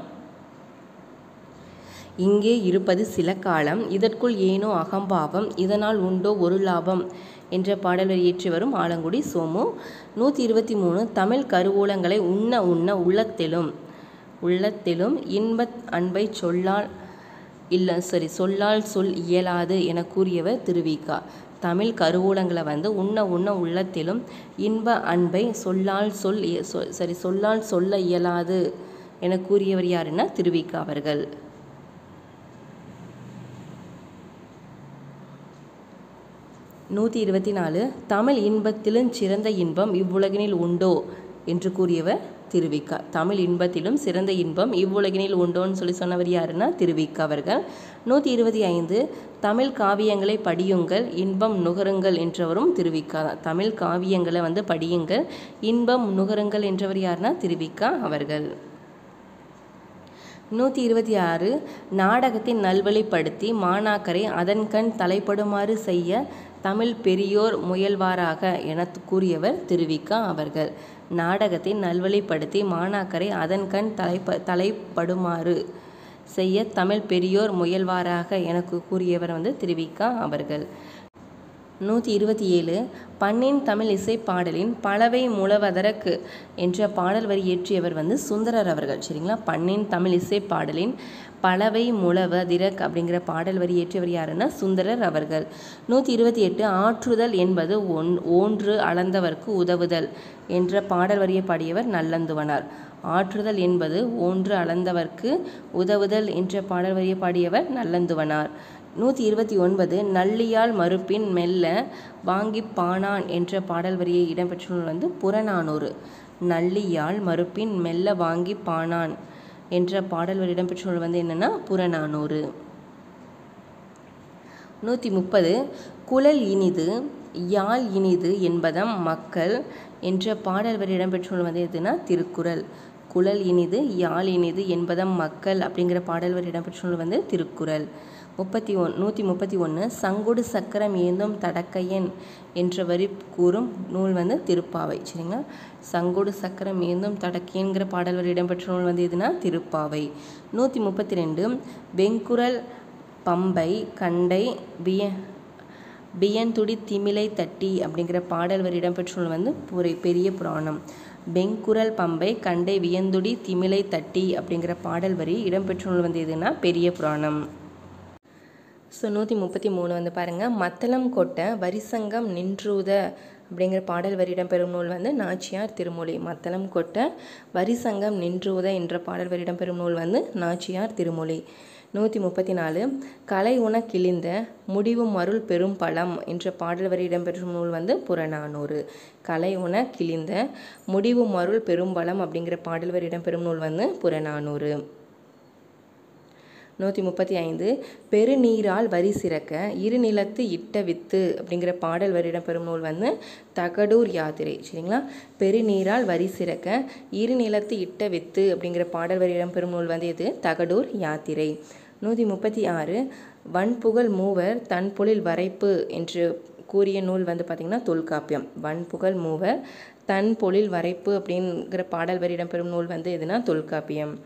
இங்கே இருப்பது சில காலம் இதற்குள் ஏனோ அகம்பாவம் இதனால் உண்டோ ஒரு லாபம் என்ற பாடலை இயற்றி வரும் ஆலங்குடி சோமு நூற்றி இருபத்தி மூணு தமிழ் கருவூலங்களை உண்ண உண்ண உள்ளத்திலும் உள்ளத்திலும் இன்பத் அன்பை சொல்லால் இல்லை சரி சொல்லால் சொல் இயலாது என கூறியவர் திருவிகா தமிழ் கருவூலங்களை வந்து உண்ண உண்ண உள்ளத்திலும் இன்ப அன்பை சொல்லால் சொல் இய- சொ- சரி சொல்லால் சொல்ல இயலாது என கூறியவர் யாருன்னா திருவிகா அவர்கள் நூற்றி இருபத்தி நாலு தமிழ் இன்பத்திலும் சிறந்த இன்பம் இவ்வுலகினில் உண்டோ என்று கூறியவர் திருவிக்கா தமிழ் இன்பத்திலும் சிறந்த இன்பம் இவ்வுலகினில் உண்டோன்னு சொல்லி சொன்னவர் யாருன்னா திருவிக்கா அவர்கள் நூற்றி இருபத்தி ஐந்து தமிழ் காவியங்களை படியுங்கள் இன்பம் நுகருங்கள் என்றவரும் திருவிக்கா தான் தமிழ் காவியங்களை வந்து படியுங்கள் இன்பம் நுகருங்கள் என்றவர் யாருன்னா திருவிக்கா அவர்கள் நூற்றி இருபத்தி ஆறு நாடகத்தை நல்வழிப்படுத்தி மாணாக்கரை அதன்கண் தலைப்படுமாறு செய்ய தமிழ் பெரியோர் முயல்வாராக என கூறியவர் திருவிக்கா அவர்கள் நாடகத்தை நல்வழிப்படுத்தி மாணாக்கரை அதன்கண் தலைப்ப தலைப்படுமாறு செய்ய தமிழ் பெரியோர் முயல்வாராக எனக்கு கூறியவர் வந்து திருவிக்கா அவர்கள் நூற்றி இருபத்தி ஏழு பண்ணின் தமிழ் இசை பாடலின் பலவை முழவதற்கு என்ற பாடல் வரி இயற்றியவர் வந்து சுந்தரர் அவர்கள் சரிங்களா பண்ணின் தமிழ் இசை பாடலின் பலவை முழவதிரக் அப்படிங்கிற பாடல் வரி இயற்றியவர் யாருன்னா சுந்தரர் அவர்கள் நூற்றி இருபத்தி எட்டு ஆற்றுதல் என்பது ஒன் ஓன்று அளந்தவர்க்கு உதவுதல் என்ற பாடல் வரியை பாடியவர் நல்லந்துவனார் ஆற்றுதல் என்பது ஒன்று அளந்தவர்க்கு உதவுதல் என்ற பாடல் வரியை பாடியவர் நல்லந்துவனார் நூற்றி இருபத்தி ஒன்பது நல்லியால் மறுப்பின் மெல்ல வாங்கி பானான் என்ற பாடல் வரியை இடம்பெற்றுள்ள வந்து புறநானூறு நல்லியால் மறுப்பின் மெல்ல வாங்கி பானான் என்ற பாடல் வரி இடம்பெற்றுள்ள வந்து என்னன்னா புறநானூறு நூற்றி முப்பது குழல் இனிது யாழ் இனிது என்பதம் மக்கள் என்ற பாடல் வரி இடம்பெற்றுள்ள வந்து எதுனா திருக்குறள் குழல் இனிது யாழ் இனிது என்பதம் மக்கள் அப்படிங்கிற பாடல் வரி இடம்பெற்றுள்ள வந்து திருக்குறள் முப்பத்தி ஒன் நூற்றி முப்பத்தி ஒன்று சங்குடு சக்கரம் ஏந்தும் தடக்கையன் என்ற வரி கூறும் நூல் வந்து திருப்பாவை சரிங்களா சங்குடு சக்கரம் ஏந்தும் தடக்கையன்கிற பாடல் வரி இடம்பெற்ற நூல் வந்து எதுனா திருப்பாவை நூற்றி முப்பத்தி ரெண்டு வெங்குரல் பம்பை கண்டை பிய பியன்துடி திமிலை தட்டி அப்படிங்கிற பாடல் வரி இடம்பெற்ற நூல் வந்து புரை பெரிய புராணம் வெங்குரல் பம்பை கண்டை வியந்துடி திமிலை தட்டி அப்படிங்கிற பாடல் வரி இடம்பெற்ற நூல் வந்து எதுனா பெரிய புராணம் ஸோ நூற்றி முப்பத்தி மூணு வந்து பாருங்கள் மத்தளம் கொட்ட வரிசங்கம் நின்றூத அப்படிங்கிற பாடல் வரி இடம்பெறும் நூல் வந்து நாச்சியார் திருமொழி மத்தளம் கொட்ட வரிசங்கம் நின்றூத என்ற பாடல் வரி இடம்பெறும் நூல் வந்து நாச்சியார் திருமொழி நூற்றி முப்பத்தி நாலு கலை உண கிழிந்த முடிவும் அருள் பெரும் பலம் என்ற பாடல் வரி இடம்பெறும் நூல் வந்து புறநானூறு கலை உண கிழிந்த முடிவும் அருள் பெரும் பலம் அப்படிங்கிற பாடல் வரி இடம்பெறும் நூல் வந்து புறநானூறு நூற்றி முப்பத்தி ஐந்து பெருநீரால் வரி சிறக்க இருநிலத்து இட்ட வித்து அப்படிங்கிற பாடல் வரி இடம்பெறும் நூல் வந்து தகடூர் யாத்திரை சரிங்களா பெருநீரால் வரி சிறக்க இருநிலத்து இட்ட வித்து அப்படிங்கிற பாடல் வரி இடம்பெறும் நூல் வந்து எது தகடூர் யாத்திரை நூற்றி முப்பத்தி ஆறு வன்புகழ் மூவர் தன்பொழில் வரைப்பு என்று கூறிய நூல் வந்து பார்த்திங்கன்னா தொல்காப்பியம் வன்புகழ் மூவர் தன் பொழில் வரைப்பு அப்படிங்கிற பாடல் வரி இடம்பெறும் நூல் வந்து எதுனா தொல்காப்பியம்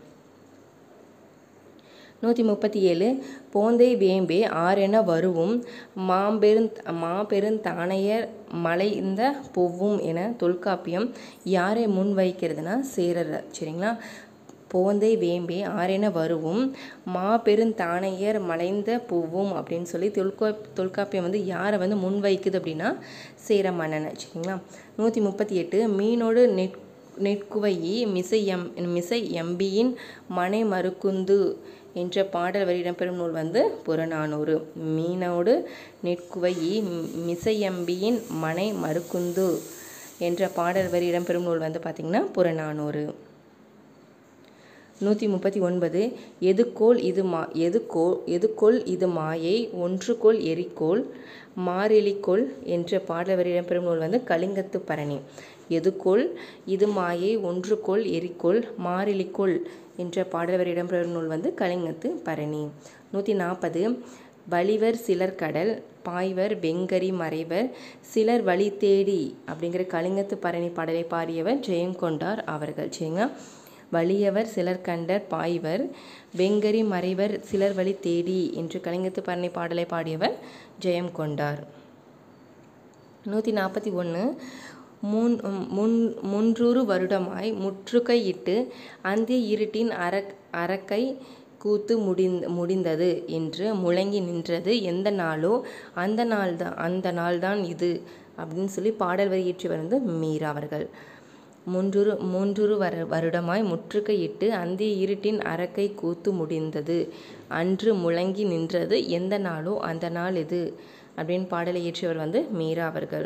நூற்றி முப்பத்தி ஏழு போந்தை வேம்பே ஆரென வருவும் மாபெருந் மாபெருந்தானையர் மலைந்த பொவ்வும் என தொல்காப்பியம் யாரை முன் வைக்கிறதுனா சேரர் சரிங்களா போந்தை வேம்பே ஆரென வருவும் மாபெருந்தானையர் மலைந்த பூவும் அப்படின்னு சொல்லி தொல்கா தொல்காப்பியம் வந்து யாரை வந்து முன் வைக்குது அப்படின்னா சேர மன்னனை சரிங்களா நூற்றி முப்பத்தி எட்டு மீனோடு நெற் நெற்குவையி மிசை எம் மிசை எம்பியின் மனை மறுக்குந்து என்ற பாடல் வரி இடம்பெறும் நூல் வந்து புறநானூறு மீனோடு நெற்குவையி மிசையம்பியின் மனை மறுக்குந்து என்ற பாடல் வரி இடம்பெறும் நூல் வந்து பார்த்திங்கன்னா புறநானூறு நூற்றி முப்பத்தி ஒன்பது எதுக்கோல் இது மா எதுக்கோ எதுக்கொல் இது மாயை ஒன்றுகோல் எரிக்கோல் மாரெலிக்கோல் என்ற பாடல் வரி இடம்பெறும் நூல் வந்து கலிங்கத்து பரணி எதுக்கோல் இது மாயை ஒன்றுகோல் எரிக்கோல் மாரெலிக்கோல் என்ற பாடல் வரி இடம்பெறும் நூல் வந்து கலிங்கத்து பரணி நூற்றி நாற்பது வலிவர் சிலர் கடல் பாய்வர் வெங்கரி மறைவர் சிலர் வழி தேடி அப்படிங்கிற கலிங்கத்து பரணி பாடலை பாடியவர் ஜெயங்கொண்டார் அவர்கள் சரிங்களா வலியவர் சிலர் கண்டர் பாய்வர் வெங்கரி மறைவர் சிலர் வழி தேடி என்று கலிங்கத்து பரணி பாடலை பாடியவர் ஜெயம் கொண்டார் நூற்றி நாற்பத்தி ஒன்று முன் முன் முன்றூறு வருடமாய் முற்றுகையிட்டு அந்திய இருட்டின் அரக் அரக்கை கூத்து முடிந் முடிந்தது என்று முழங்கி நின்றது எந்த நாளோ அந்த நாள் தான் அந்த நாள் தான் இது அப்படின்னு சொல்லி பாடல் வரி இயற்றியவர் வந்து மீரா அவர்கள் மூன்றுரு மூன்றுரு வர வருடமாய் முற்றுகையிட்டு அந்திய இருட்டின் அரக்கை கூத்து முடிந்தது அன்று முழங்கி நின்றது எந்த நாளோ அந்த நாள் இது அப்படின்னு பாடலை இயற்றியவர் வந்து மீரா அவர்கள்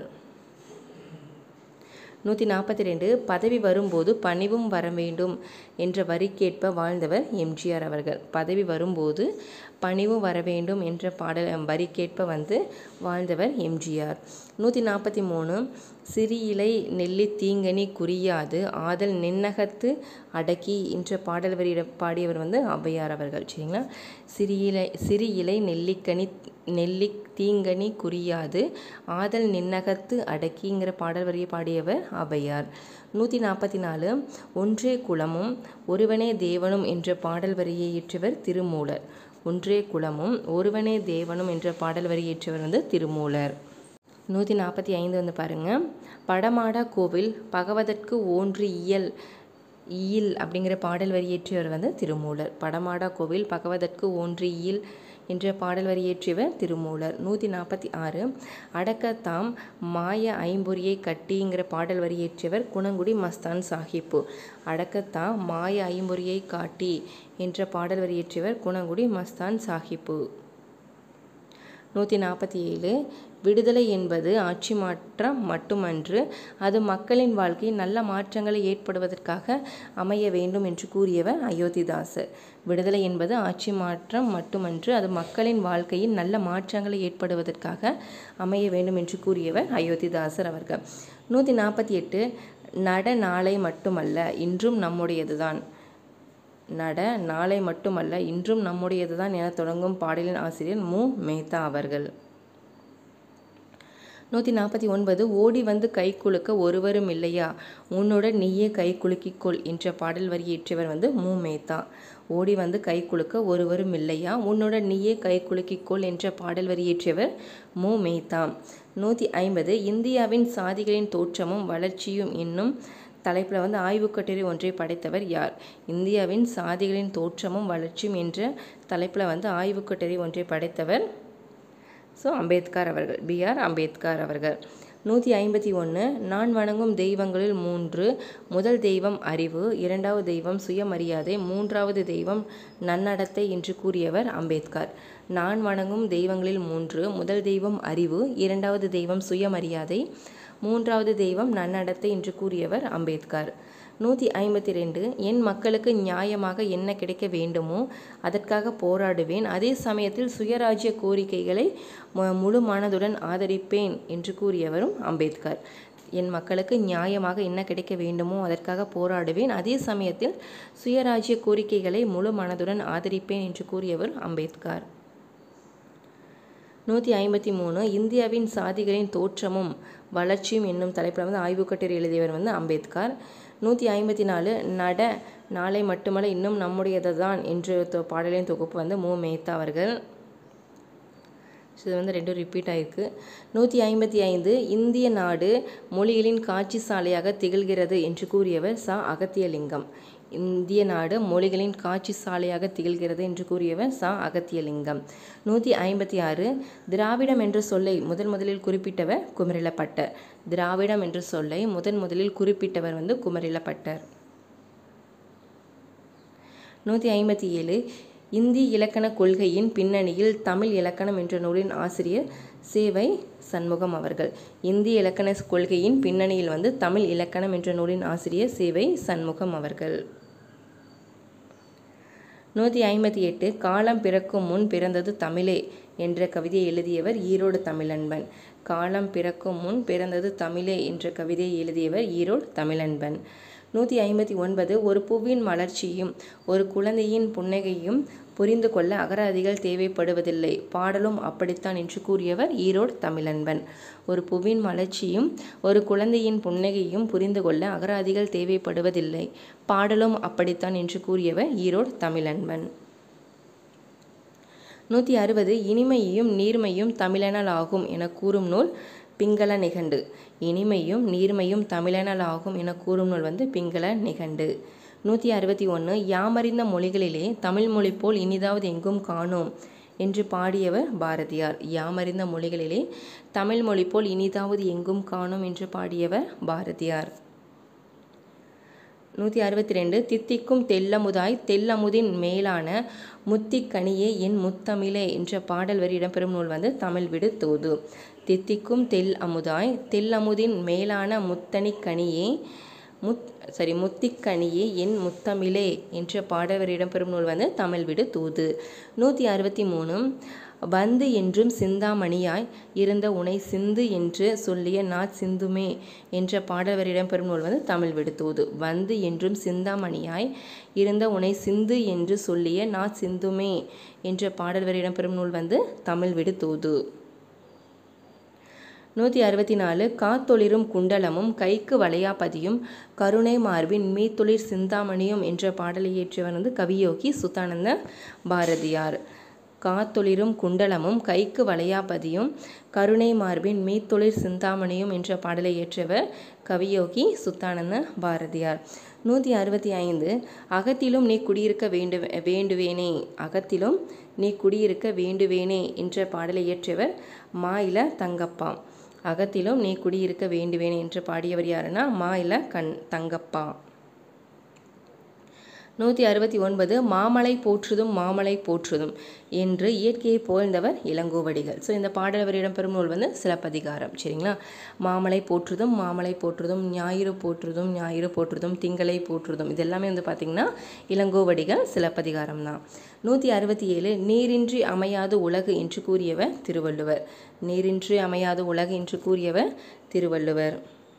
நூற்றி நாற்பத்தி ரெண்டு பதவி வரும்போது பணிவும் வர வேண்டும் என்ற வரிக்கேற்ப வாழ்ந்தவர் எம்ஜிஆர் அவர்கள் பதவி வரும்போது பணிவும் வர வேண்டும் என்ற பாடல் வரிக்கேற்ப வந்து வாழ்ந்தவர் எம்ஜிஆர் நூற்றி நாற்பத்தி மூணு சிறி இலை நெல்லி தீங்கனி குறியாது ஆதல் நின்னகத்து அடக்கி என்ற பாடல் வரி பாடியவர் வந்து ஔவையார் அவர்கள் சரிங்களா சிறி இலை சிறி இலை நெல்லிக்கனி நெல்லி தீங்கனி குறியாது ஆதல் நின்னகத்து அடக்கிங்கிற பாடல் வரியை பாடியவர் ஔவையார் நூற்றி நாற்பத்தி நாலு ஒன்றே குலமும் ஒருவனே தேவனும் என்ற பாடல் வரியை இயற்றியவர் திருமூலர் ஒன்றே குலமும் ஒருவனே தேவனும் என்ற பாடல் வரி இயற்றியவர் வந்து திருமூலர் நூற்றி நாற்பத்தி ஐந்து வந்து பாருங்கள் படமாடா கோவில் பகவதற்கு ஓன்று இயல் ஈல் அப்படிங்கிற பாடல் வரி இயற்றியவர் வந்து திருமூலர் படமாடா கோவில் பகவதற்கு ஓன்று ஈல் என்ற பாடல் வரி இயற்றியவர் திருமூலர் நூற்றி நாற்பத்தி ஆறு அடக்கத்தாம் மாய ஐம்பொறியை கட்டிங்கிற பாடல் வரி இயற்றியவர் குணங்குடி மஸ்தான் சாஹிப்பு அடக்கத்தாம் மாய ஐம்பொறியை காட்டி என்ற பாடல் வரி இயற்றியவர் குணங்குடி மஸ்தான் சாஹிப்பு நூற்றி நாற்பத்தி ஏழு விடுதலை என்பது ஆட்சி மாற்றம் மட்டுமன்று அது மக்களின் வாழ்க்கையில் நல்ல மாற்றங்களை ஏற்படுவதற்காக அமைய வேண்டும் என்று கூறியவர் அயோத்திதாசர் விடுதலை என்பது ஆட்சி மாற்றம் மட்டுமன்று அது மக்களின் வாழ்க்கையில் நல்ல மாற்றங்களை ஏற்படுவதற்காக அமைய வேண்டும் என்று கூறியவர் அயோத்திதாசர் அவர்கள் நூற்றி நாற்பத்தி எட்டு நட நாளை மட்டுமல்ல இன்றும் நம்முடையதுதான் நட நாளை மட்டுமல்ல இன்றும் நம்முடையதுதான் என தொடங்கும் பாடலின் ஆசிரியர் மு மேத்தா அவர்கள் நூற்றி நாற்பத்தி ஒன்பது ஓடி வந்து கை குலுக்க ஒருவரும் இல்லையா உன்னுடன் நீயே கை குலுக்கிக்கொள் என்ற பாடல் வரி இயற்றியவர் வந்து மு மேத்தா ஓடி வந்து கை குலுக்க ஒருவரும் இல்லையா உன்னுடன் நீயே கை குலுக்கிக்கொள் என்ற பாடல் வரி இயற்றியவர் மு மேத்தா நூற்றி ஐம்பது இந்தியாவின் சாதிகளின் தோற்றமும் வளர்ச்சியும் என்னும் தலைப்பில் வந்து ஆய்வுக் கட்டுரை ஒன்றை படைத்தவர் யார் இந்தியாவின் சாதிகளின் தோற்றமும் வளர்ச்சியும் என்ற தலைப்பில் வந்து ஆய்வுக் கட்டுரை ஒன்றை படைத்தவர் ஸோ அம்பேத்கர் அவர்கள் பிஆர் அம்பேத்கர் அவர்கள் நூற்றி ஐம்பத்தி ஒன்று நான் வணங்கும் தெய்வங்களில் மூன்று முதல் தெய்வம் அறிவு இரண்டாவது தெய்வம் சுயமரியாதை மூன்றாவது தெய்வம் நன்னடத்தை என்று கூறியவர் அம்பேத்கர் நான் வணங்கும் தெய்வங்களில் மூன்று முதல் தெய்வம் அறிவு இரண்டாவது தெய்வம் சுயமரியாதை மூன்றாவது தெய்வம் நன்னடத்தை என்று கூறியவர் அம்பேத்கர் நூற்றி ஐம்பத்தி ரெண்டு என் மக்களுக்கு நியாயமாக என்ன கிடைக்க வேண்டுமோ அதற்காக போராடுவேன் அதே சமயத்தில் சுயராஜ்ய கோரிக்கைகளை மு- முழு மனதுடன் ஆதரிப்பேன் என்று கூறியவரும் அம்பேத்கர் என் மக்களுக்கு நியாயமாக என்ன கிடைக்க வேண்டுமோ அதற்காக போராடுவேன் அதே சமயத்தில் சுயராஜ்ய கோரிக்கைகளை முழு மனதுடன் ஆதரிப்பேன் என்று கூறியவர் அம்பேத்கர் நூற்றி ஐம்பத்தி மூணு இந்தியாவின் சாதிகளின் தோற்றமும் வளர்ச்சியும் என்னும் தலைப்பில் வந்து ஆய்வுக் கட்டுரை எழுதியவர் வந்து அம்பேத்கர் நூற்றி ஐம்பத்தி நாலு நட நாளை மட்டுமல்ல இன்னும் நம்முடையது தான் என்று தொ- பாடலின் தொகுப்பு வந்து மு மேத்தா அவர்கள் ஸோ இது வந்து ரெண்டும் ரிப்பீட் ஆயிருக்கு நூற்றி ஐம்பத்தி ஐந்து இந்திய நாடு மொழிகளின் காட்சி சாலையாக திகழ்கிறது என்று கூறியவர் ச அகத்தியலிங்கம் இந்திய நாடு மொழிகளின் காட்சி சாலையாக திகழ்கிறது என்று கூறியவர் சா அகத்தியலிங்கம் நூற்றி ஐம்பத்தி ஆறு திராவிடம் என்ற சொல்லை முதன் முதலில் குறிப்பிட்டவர் குமரிலப்பட்டர் திராவிடம் என்ற சொல்லை முதன் முதலில் குறிப்பிட்டவர் வந்து குமரிலப்பட்டர் நூற்றி ஐம்பத்தி ஏழு இந்தி இலக்கண கொள்கையின் பின்னணியில் தமிழ் இலக்கணம் என்ற நூலின் ஆசிரியர் சேவை சண்முகம் அவர்கள் இந்திய இலக்கண கொள்கையின் பின்னணியில் வந்து தமிழ் இலக்கணம் என்ற நூலின் ஆசிரியர் சேவை சண்முகம் அவர்கள் நூற்றி ஐம்பத்தி எட்டு காலம் பிறக்கும் முன் பிறந்தது தமிழே என்ற கவிதையை எழுதியவர் ஈரோடு தமிழன்பன் காலம் பிறக்கும் முன் பிறந்தது தமிழே என்ற கவிதையை எழுதியவர் ஈரோடு தமிழன்பன் நூற்றி ஐம்பத்தி ஒன்பது ஒரு பூவின் மலர்ச்சியும் ஒரு குழந்தையின் புன்னகையும் புரிந்து கொள்ள அகராதிகள் தேவைப்படுவதில்லை பாடலும் அப்படித்தான் என்று கூறியவர் ஈரோடு தமிழன்பன் ஒரு புவின் மலர்ச்சியும் ஒரு குழந்தையின் புன்னகையும் புரிந்து கொள்ள அகராதிகள் தேவைப்படுவதில்லை பாடலும் அப்படித்தான் என்று கூறியவர் ஈரோடு தமிழன்பன் நூற்றி அறுபது இனிமையும் நீர்மையும் தமிழனல் ஆகும் என கூறும் நூல் பிங்கள நிகண்டு இனிமையும் நீர்மையும் தமிழனல் ஆகும் என கூறும் நூல் வந்து பிங்கள நிகண்டு நூற்றி அறுபத்தி ஒன்று யாமறிந்த மொழிகளிலே தமிழ் மொழி போல் இனிதாவது எங்கும் காணோம் என்று பாடியவர் பாரதியார் யாமறிந்த மொழிகளிலே தமிழ் மொழி போல் இனிதாவது எங்கும் காணோம் என்று பாடியவர் பாரதியார் நூற்றி அறுபத்தி ரெண்டு தித்திக்கும் தெல்லமுதாய் தெல்லமுதின் மேலான முத்திக்கனியே என் முத்தமிழே என்ற பாடல் வரி இடம்பெறும் நூல் வந்து தமிழ் விடு தூது தித்திக்கும் தெல் அமுதாய் தெல்லமுதின் மேலான முத்தனிக்கனியே முத் சரி முத்திக்கனியே என் முத்தமிழே என்ற பாடல் வரி இடம்பெறும் நூல் வந்து தமிழ் விடு தூது நூற்றி அறுபத்தி மூணு வந்து என்றும் சிந்தாமணியாய் இருந்த உனை சிந்து என்று சொல்லிய நாட் சிந்துமே என்ற பாடல் வரி இடம்பெறும் நூல் வந்து தமிழ் விடுத்தூது வந்து என்றும் சிந்தாமணியாய் இருந்த உனை சிந்து என்று சொல்லிய நாட் சிந்துமே என்ற பாடல் வரி இடம்பெறும் நூல் வந்து தமிழ் விடுத்தூது நூற்றி அறுபத்தி நாலு காத்தொளிரும் குண்டலமும் கைக்கு வளையாபதியும் கருணை மார்பின் மீத்தொளிர் சிந்தாமணியும் என்ற பாடலை இயற்றியவர் வந்து கவியோகி சுத்தானந்த பாரதியார் காத்தொளிரும் குண்டலமும் கைக்கு வளையாபதியும் கருணை மார்பின் மீத்தொளிர் சிந்தாமணியும் என்ற பாடலை இயற்றியவர் கவியோகி சுத்தானந்த பாரதியார் நூற்றி அறுபத்தி ஐந்து அகத்திலும் நீ குடியிருக்க வேண்டு வேண்டுவேனே அகத்திலும் நீ குடியிருக்க வேண்டுவேனே என்ற பாடலை இயற்றியவர் மாயில தங்கப்பா அகத்திலும் நீ குடியிருக்க வேண்டுவேன் என்று பாடியவர் யாருன்னா மாயில கண் தங்கப்பா நூற்றி அறுபத்தி ஒன்பது மாமலை போற்றுதும் மாமலை போற்றுதும் என்று இயற்கையை புகழ்ந்தவர் இளங்கோவடிகள் ஸோ இந்த பாடல் வரி இடம்பெறும் நூல் வந்து சிலப்பதிகாரம் சரிங்களா மாமலை போற்றுதும் மாமலை போற்றுதும் ஞாயிறு போற்றுதும் ஞாயிறு போற்றுதும் திங்களை போற்றுதும் இது எல்லாமே வந்து பார்த்திங்கன்னா இளங்கோவடிகள் சிலப்பதிகாரம் தான் நூற்றி அறுபத்தி ஏழு நீரின்றி அமையாது உலகு என்று கூறியவர் திருவள்ளுவர் நீரின்றி அமையாது உலகு என்று கூறியவர் திருவள்ளுவர்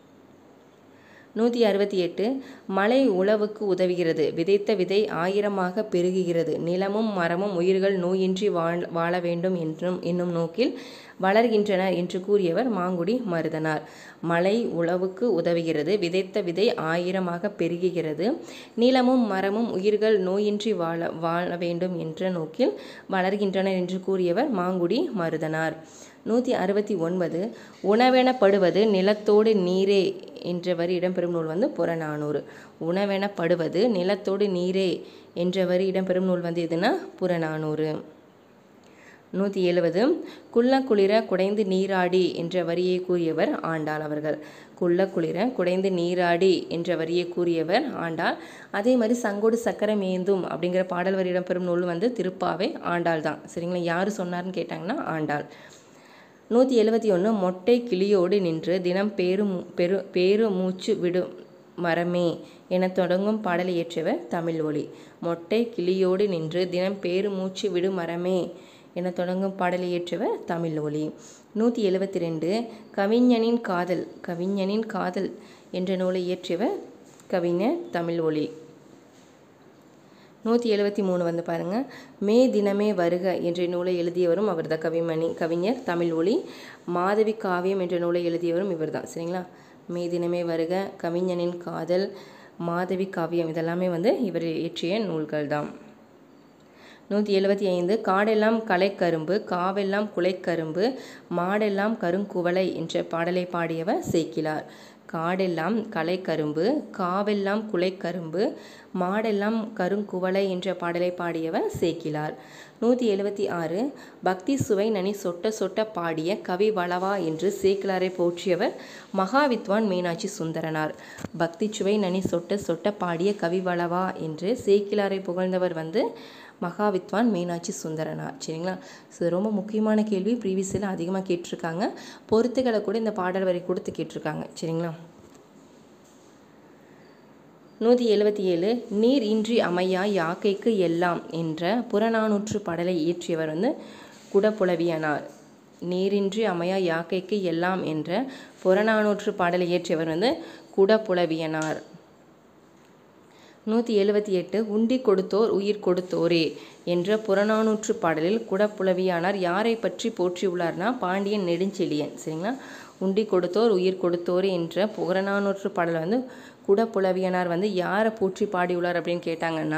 நூற்றி அறுபத்தி எட்டு மழை உழவுக்கு உதவுகிறது விதைத்த விதை ஆயிரமாக பெருகுகிறது நிலமும் மரமும் உயிர்கள் நோயின்றி வாழ் வாழ வேண்டும் என்றும் என்னும் நோக்கில் வளர்கின்றனர் என்று கூறியவர் மாங்குடி மருதனார் மழை உழவுக்கு உதவுகிறது விதைத்த விதை ஆயிரமாக பெருகுகிறது நிலமும் மரமும் உயிர்கள் நோயின்றி வாழ வாழ வேண்டும் என்ற நோக்கில் வளர்கின்றனர் என்று கூறியவர் மாங்குடி மருதனார் நூற்றி அறுபத்தி ஒன்பது உணவெனப்படுவது நிலத்தோடு நீரே என்ற வரி இடம்பெறும் நூல் வந்து புறநானூறு உணவெனப்படுவது நிலத்தோடு நீரே என்ற வரி இடம்பெறும் நூல் வந்து எதுனா புறநானூறு நூற்றி எழுபது குள்ள குளிர குடைந்து நீராடி என்ற வரியை கூறியவர் ஆண்டாள் அவர்கள் குள்ள குளிர குடைந்து நீராடி என்ற வரியை கூறியவர் ஆண்டாள் அதே மாதிரி சங்கோடு சக்கரம் ஏந்தும் அப்படிங்கிற பாடல் வரி இடம்பெறும் நூல் வந்து திருப்பாவை ஆண்டாள் தான் சரிங்களா யார் சொன்னார்னு கேட்டாங்கன்னா ஆண்டாள் நூற்றி எழுபத்தி ஒன்று மொட்டை கிளியோடு நின்று தினம் பேரு பெரு பேரு மூச்சு விடும் மரமே என தொடங்கும் பாடலை இயற்றியவர் தமிழ் ஒளி மொட்டை கிளியோடு நின்று தினம் பேரு மூச்சு விடும் மரமே என தொடங்கும் பாடலை இயற்றியவர் தமிழ் ஒளி நூற்றி எழுபத்தி ரெண்டு கவிஞனின் காதல் கவிஞனின் காதல் என்ற நூலை இயற்றியவர் கவிஞர் தமிழ் ஒளி நூற்றி எழுபத்தி மூணு வந்து பாருங்கள் மே தினமே வருக என்ற நூலை எழுதியவரும் அவர் தான் கவிமணி கவிஞர் தமிழ் ஒளி மாதவி காவியம் என்ற நூலை எழுதியவரும் இவர் தான் சரிங்களா மே தினமே வருக கவிஞனின் காதல் மாதவி காவியம் இதெல்லாமே வந்து இவர் இயற்றிய நூல்கள் தான் நூற்றி எழுபத்தி ஐந்து காடெல்லாம் கலைக்கரும்பு காவெல்லாம் குலைக்கரும்பு மாடெல்லாம் கருங்குவளை என்ற பாடலை பாடியவர் சேக்கிலார் காடெல்லாம் கலைக்கரும்பு காவெல்லாம் குலைக்கரும்பு மாடெல்லாம் கருங்குவளை என்ற பாடலை பாடியவர் சேக்கிலார் நூற்றி எழுபத்தி ஆறு பக்தி சுவை நனி சொட்ட சொட்ட பாடிய கவி வளவா என்று சேக்கிலாரை போற்றியவர் மகாவித்வான் மீனாட்சி சுந்தரனார் பக்தி சுவை நனி சொட்ட சொட்ட பாடிய கவி வளவா என்று சேக்கிலாரை புகழ்ந்தவர் வந்து மகாவித்வான் மீனாட்சி சுந்தரனார் சரிங்களா ஸோ ரொம்ப முக்கியமான கேள்வி ப்ரீவியஸில் அதிகமாக கேட்டிருக்காங்க பொருத்துக்களை கூட இந்த பாடல் வரி கொடுத்து கேட்டிருக்காங்க சரிங்களா நூற்றி எழுபத்தி ஏழு நீர் இன்றி அமையா யாக்கைக்கு எல்லாம் என்ற புறநானூற்று பாடலை இயற்றியவர் வந்து குடப்புலவியனார் நீரின்றி அமையா யாக்கைக்கு எல்லாம் என்ற புறநானூற்று பாடலை இயற்றியவர் வந்து குடப்புலவியனார் நூற்றி எழுபத்தி எட்டு உண்டி கொடுத்தோர் உயிர் கொடுத்தோரே என்ற புறநானூற்று பாடலில் குடப்புலவியானார் யாரை பற்றி போற்றியுள்ளார்னா பாண்டியன் நெடுஞ்செழியன் சரிங்களா உண்டி கொடுத்தோர் உயிர் கொடுத்தோரே என்ற புறநானூற்று பாடல் வந்து குடப்புலவியனார் வந்து யாரை போற்றி பாடியுள்ளார் அப்படின்னு கேட்டாங்கன்னா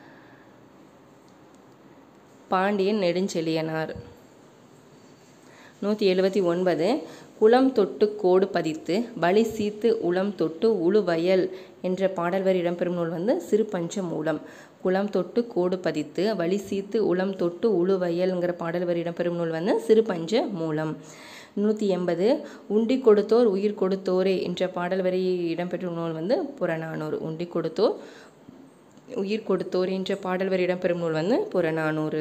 பாண்டியன் நெடுஞ்செழியனார் நூற்றி எழுபத்தி ஒன்பது குளம் தொட்டு கோடு பதித்து பலி சீத்து உளம் தொட்டு உழுவயல் என்ற பாடல் வரி இடம்பெறும் நூல் வந்து சிறுபஞ்ச மூலம் குளம் தொட்டு கோடு பதித்து வழி சீத்து உளம் தொட்டு உழுவயல்ங்கிற பாடல் வரி இடம்பெறும் நூல் வந்து சிறுபஞ்ச மூலம் நூற்றி எண்பது உண்டி கொடுத்தோர் உயிர் கொடுத்தோரே என்ற பாடல் வரி இடம்பெற்றும் நூல் வந்து புறநானூறு உண்டி கொடுத்தோர் உயிர் கொடுத்தோர் என்ற பாடல் வரி இடம்பெறும் நூல் வந்து புறநானூறு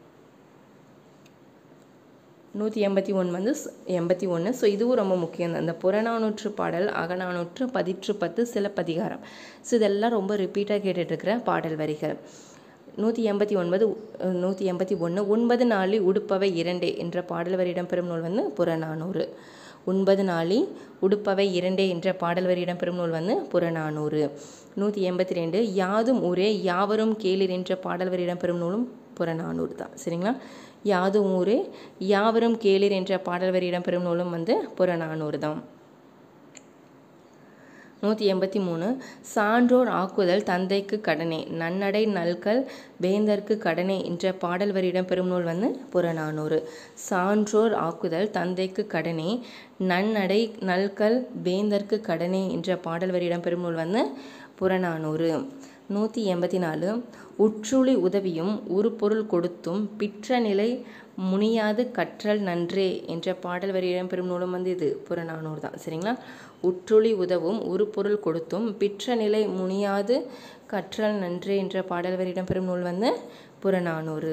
நூற்றி எண்பத்தி ஒன்று வந்து ஸ்- எண்பத்தி ஒன்று ஸோ இதுவும் ரொம்ப முக்கியம் தான் இந்த புறநானூற்று பாடல் அகநானூற்று பதிற்று பத்து சிலப்பதிகாரம் ஸோ இதெல்லாம் ரொம்ப ரிப்பீட்டாக கேட்டுட்ருக்கிற பாடல் வரிகள் நூற்றி எண்பத்தி ஒன்பது நூற்றி எண்பத்தி ஒன்று ஒன்பது நாளி உடுப்பவை இரண்டே என்ற பாடல் வரி இடம்பெறும் நூல் வந்து புறநானூறு ஒன்பது நாளி உடுப்பவை இரண்டே என்ற பாடல் வரி இடம்பெறும் நூல் வந்து புறநானூறு நூற்றி எண்பத்தி ரெண்டு யாதும் ஊரே யாவரும் கேளிர் என்ற பாடல் வரி இடம்பெறும் நூலும் புறநானூறு தான் சரிங்களா யாதும் ஊரே யாவரும் கேளிர் என்ற பாடல் வரி இடம்பெறும் நூலும் வந்து புறநானூறு தான் நூற்றி எண்பத்தி மூணு சான்றோர் ஆக்குதல் தந்தைக்கு கடனே நன்னடை நல்கல் வேந்தர்க்கு கடனே என்ற பாடல் வரி இடம்பெறும் நூல் வந்து புறநானூறு சான்றோர் ஆக்குதல் தந்தைக்கு கடனே நன்னடை நல்கல் வேந்தர்க்கு கடனே என்ற பாடல் வரி இடம்பெறும் நூல் வந்து புறநானூறு நூற்றி எண்பத்தி நாலு உற்றுளி உதவியும் உருப்பொருள் கொடுத்தும் பிற்ற நிலை முனியாது கற்றல் நன்றே என்ற பாடல் வரி இடம்பெறும் நூலும் வந்து இது புறநானூறு தான் சரிங்களா உற்றுளி உதவும் உருப்பொருள் கொடுத்தும் பிற்ற நிலை முனியாது கற்றல் நன்றே என்ற பாடல் வரி இடம்பெறும் நூல் வந்து புறநானூறு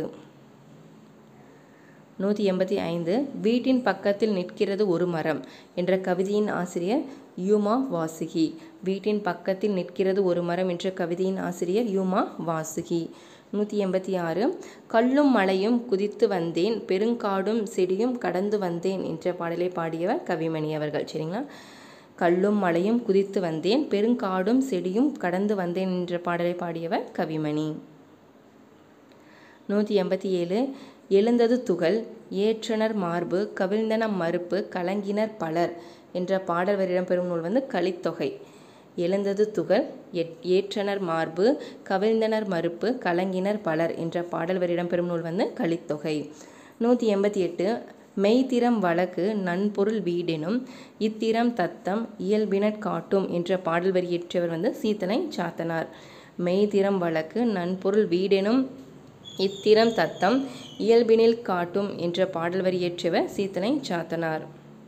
நூற்றி எண்பத்தி ஐந்து வீட்டின் பக்கத்தில் நிற்கிறது ஒரு மரம் என்ற கவிதையின் ஆசிரியர் யூமா வாசுகி வீட்டின் பக்கத்தில் நிற்கிறது ஒரு மரம் என்ற கவிதையின் ஆசிரியர் யூமா வாசுகி நூற்றி எண்பத்தி ஆறு கல்லும் மலையும் குதித்து வந்தேன் பெருங்காடும் செடியும் கடந்து வந்தேன் என்ற பாடலை பாடியவர் கவிமணி அவர்கள் சரிங்களா கல்லும் மலையும் குதித்து வந்தேன் பெருங்காடும் செடியும் கடந்து வந்தேன் என்ற பாடலை பாடியவர் கவிமணி நூற்றி எண்பத்தி ஏழு எழுந்தது துகள் ஏற்றனர் மார்பு கவிழ்ந்தன மறுப்பு கலங்கினர் பலர் என்ற பாடல் வரி இடம்பெறும் நூல் வந்து கலித்தொகை எழுந்தது துகள் எட்- ஏற்றனர் மார்பு கவிழ்ந்தனர் மறுப்பு கலங்கினர் பலர் என்ற பாடல் வரி இடம்பெறும் நூல் வந்து கலித்தொகை நூற்றி எண்பத்தி எட்டு மெய்த்திறம் வழக்கு நன்பொருள் வீடெனும் இத்திறம் தத்தம் இயல்பினற் காட்டும் என்ற பாடல் வரி இயற்றியவர் வந்து சீத்தனை சாத்தனார் மெய்த்திறம் வழக்கு நன்பொருள் வீடெனும் இத்திறம் தத்தம் இயல்பினில் காட்டும் என்ற பாடல் வரி இயற்றியவர் சீத்தனை சாத்தனார்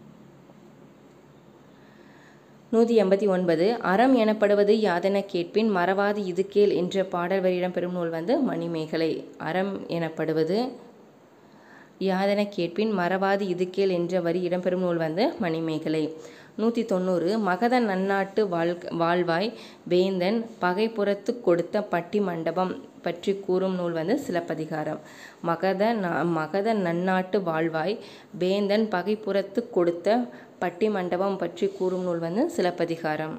நூற்றி எண்பத்தி ஒன்பது அறம் எனப்படுவது யாதென கேட்பின் மறவாது இது கேள் என்ற பாடல் வரி இடம்பெறும் நூல் வந்து மணிமேகலை அறம் எனப்படுவது யாதென கேட்பின் மறவாது இது கேள் என்ற வரி இடம்பெறும் நூல் வந்து மணிமேகலை நூற்றி தொண்ணூறு மகத நன்னாட்டு வாழ் வாழ்வாய் வேந்தன் பகைப்புறத்து கொடுத்த பட்டி மண்டபம் பற்றி கூறும் நூல் வந்து சிலப்பதிகாரம் மகத ந- மகத நன்னாட்டு வாழ்வாய் வேந்தன் பகைப்புறத்து கொடுத்த பட்டி மண்டபம் பற்றி கூறும் நூல் வந்து சிலப்பதிகாரம்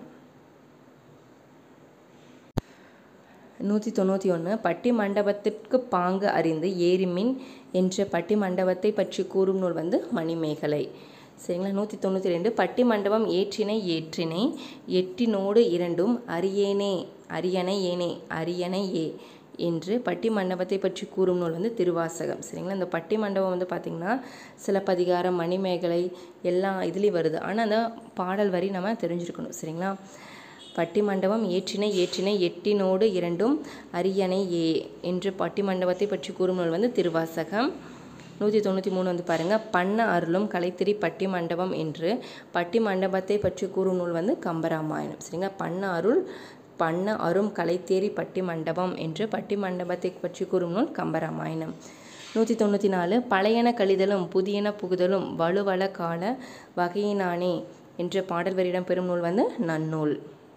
நூற்றி தொண்ணூற்றி ஒன்று பட்டி மண்டபத்திற்கு பாங்கு அறிந்து ஏரிமின் என்ற பட்டி மண்டபத்தை பற்றி கூறும் நூல் வந்து மணிமேகலை சரிங்களா நூற்றி தொண்ணூற்றி ரெண்டு பட்டி மண்டபம் ஏற்றினை ஏற்றினை எட்டினோடு இரண்டும் அரியேனே அரியணை ஏனே அரியணை ஏ என்று பட்டி மண்டபத்தை பற்றி கூறும் நூல் வந்து திருவாசகம் சரிங்களா இந்த பட்டி மண்டபம் வந்து பார்த்திங்கன்னா சிலப்பதிகாரம் மணிமேகலை எல்லா இதுலேயும் வருது ஆனால் அந்த பாடல் வரி நம்ம தெரிஞ்சிருக்கணும் சரிங்களா பட்டி மண்டபம் ஏற்றினை ஏற்றினை எட்டினோடு இரண்டும் அரியணை ஏ என்று பட்டி மண்டபத்தை பற்றி கூறும் நூல் வந்து திருவாசகம் நூற்றி தொண்ணூற்றி மூணு வந்து பாருங்கள் பண்ண அருளும் கலைத்திரி பட்டி மண்டபம் என்று பட்டி மண்டபத்தை பற்றி கூறும் நூல் வந்து கம்பராமாயணம் சரிங்களா பண்ண அருள் பண்ண அரும் கலைத்தேரி பட்டி மண்டபம் என்று பட்டி மண்டபத்தை பற்றி கூறும் நூல் கம்பராமாயணம் நூற்றி தொண்ணூற்றி நாலு பழையன கழிதலும் புதியன புகுதலும் வலுவள கால வகையினானே என்ற பாடல் வரியிடம் பெறும் நூல் வந்து நன்னூல்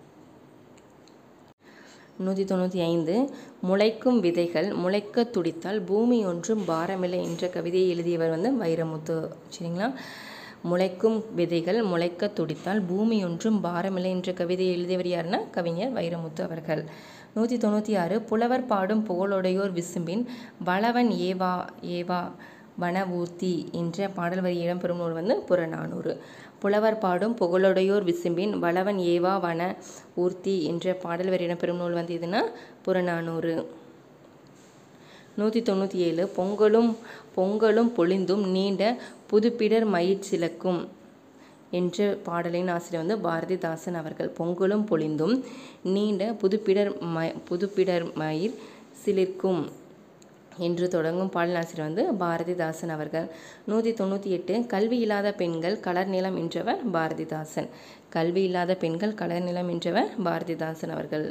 நூற்றி தொண்ணூற்றி ஐந்து முளைக்கும் விதைகள் முளைக்க துடித்தால் பூமி ஒன்றும் பாரமில்லை என்ற கவிதையை எழுதியவர் வந்து வைரமுத்து சரிங்களா முளைக்கும் விதைகள் முளைக்க துடித்தால் பூமி ஒன்றும் பாரமில்லை என்ற கவிதையை எழுதியவர் யாருன்னா கவிஞர் வைரமுத்து அவர்கள் நூற்றி தொண்ணூற்றி ஆறு புலவர் பாடும் புகழுடையோர் விசும்பின் வளவன் ஏவா ஏவா வனவூர்த்தி என்ற பாடல் வரி இடம்பெறும் நூல் வந்து புறநானூறு புலவர் பாடும் புகழுடையோர் விசும்பின் வளவன் ஏவா வன ஊர்த்தி என்ற பாடல் வரி இடம்பெறும் நூல் வந்து எதுனா புறநானூறு நூற்றி தொண்ணூற்றி ஏழு பொங்கலும் பொங்கலும் பொழிந்தும் நீண்ட புதுப்பிடர் மயிர்ச்சிலக்கும் என்ற பாடலின் ஆசிரியர் வந்து பாரதிதாசன் அவர்கள் பொங்கலும் பொழிந்தும் நீண்ட புதுப்பிடர் ம புதுப்பிடர் மயிர் சிலிர்க்கும் என்று தொடங்கும் பாடலாசிரியர் வந்து பாரதிதாசன் அவர்கள் நூற்றி தொண்ணூற்றி எட்டு கல்வி இல்லாத பெண்கள் கலர் நிலம் என்றவர் பாரதிதாசன் கல்வி இல்லாத பெண்கள் கலர் நிலம் என்றவர் பாரதிதாசன் அவர்கள்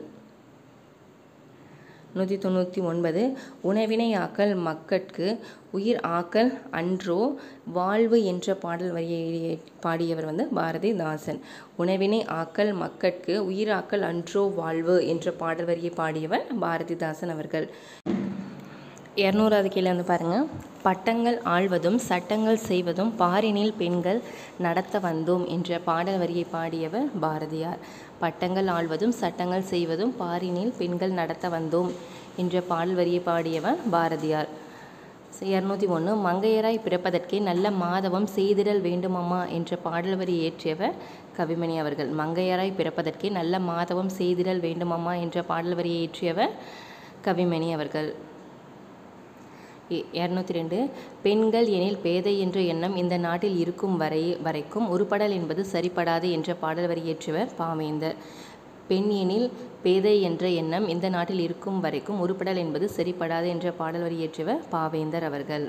நூற்றி தொண்ணூற்றி ஒன்பது உணவினை ஆக்கல் மக்கட்கு உயிர் ஆக்கல் அன்றோ வாழ்வு என்ற பாடல் வரியை பாடியவர் வந்து பாரதிதாசன் உணவினை ஆக்கல் மக்கட்கு உயிர் ஆக்கல் அன்றோ வாழ்வு என்ற பாடல் வரியை பாடியவர் பாரதிதாசன் அவர்கள் இரநூறாவது கீழே வந்து பாருங்கள் பட்டங்கள் ஆள்வதும் சட்டங்கள் செய்வதும் பாரினில் பெண்கள் நடத்த வந்தோம் என்ற பாடல் வரியை பாடியவர் பாரதியார் பட்டங்கள் ஆள்வதும் சட்டங்கள் செய்வதும் பாரினில் பெண்கள் நடத்த வந்தோம் என்ற பாடல் வரியை பாடியவர் பாரதியார் இரநூத்தி ஒன்று மங்கையராய் பிறப்பதற்கே நல்ல மாதவம் செய்திடல் வேண்டுமம்மா என்ற பாடல் வரி இயற்றியவர் கவிமணி அவர்கள் மங்கையராய் பிறப்பதற்கே நல்ல மாதவம் செய்திடல் வேண்டுமம்மா என்ற பாடல் வரியை இயற்றியவர் கவிமணி அவர்கள் இரநூத்தி ரெண்டு பெண்கள் எனில் பேதை என்ற எண்ணம் இந்த நாட்டில் இருக்கும் வரை வரைக்கும் உருப்படல் என்பது சரிப்படாது என்ற பாடல் வரி இயற்றியவர் பாவேந்தர் பெண் எனில் பேதை என்ற எண்ணம் இந்த நாட்டில் இருக்கும் வரைக்கும் உருப்படல் என்பது சரிப்படாது என்ற பாடல் வரி இயற்றியவர் பாவேந்தர் அவர்கள்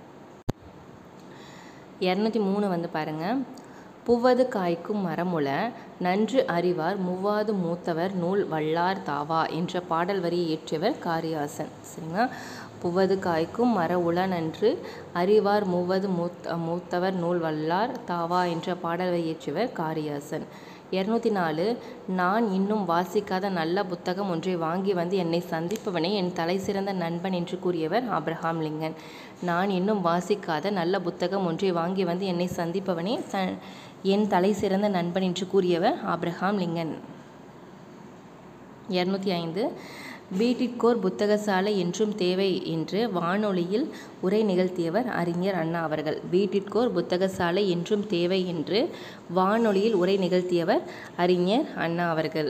இரநூத்தி மூணு வந்து பாருங்கள் புவ்வது காய்க்கும் மரமுல நன்று அறிவார் மூவாது மூத்தவர் நூல் வல்லார் தாவா என்ற பாடல் வரியை இயற்றியவர் காரியாசன் சரிங்களா புவது காய்க்கும் மர உள நன்று அறிவார் மூவது மூத்த மூத்தவர் நூல் வல்லார் தாவா என்ற பாடல் வரி இயற்றியவர் காரியாசன் இரநூத்தி நாலு நான் இன்னும் வாசிக்காத நல்ல புத்தகம் ஒன்றை வாங்கி வந்து என்னை சந்திப்பவனே என் தலை சிறந்த நண்பன் என்று கூறியவர் ஆப்ரஹாம் லிங்கன் நான் இன்னும் வாசிக்காத நல்ல புத்தகம் ஒன்றை வாங்கி வந்து என்னை சந்திப்பவனே ச என் தலை சிறந்த நண்பன் என்று கூறியவர் ஆப்ரஹாம் லிங்கன் இரநூத்தி ஐந்து வீட்டிற்கோர் புத்தகசாலை என்றும் தேவை என்று வானொலியில் உரை நிகழ்த்தியவர் அறிஞர் அண்ணா அவர்கள் வீட்டிற்கோர் புத்தகசாலை என்றும் தேவை என்று வானொலியில் உரை நிகழ்த்தியவர் அறிஞர் அண்ணா அவர்கள்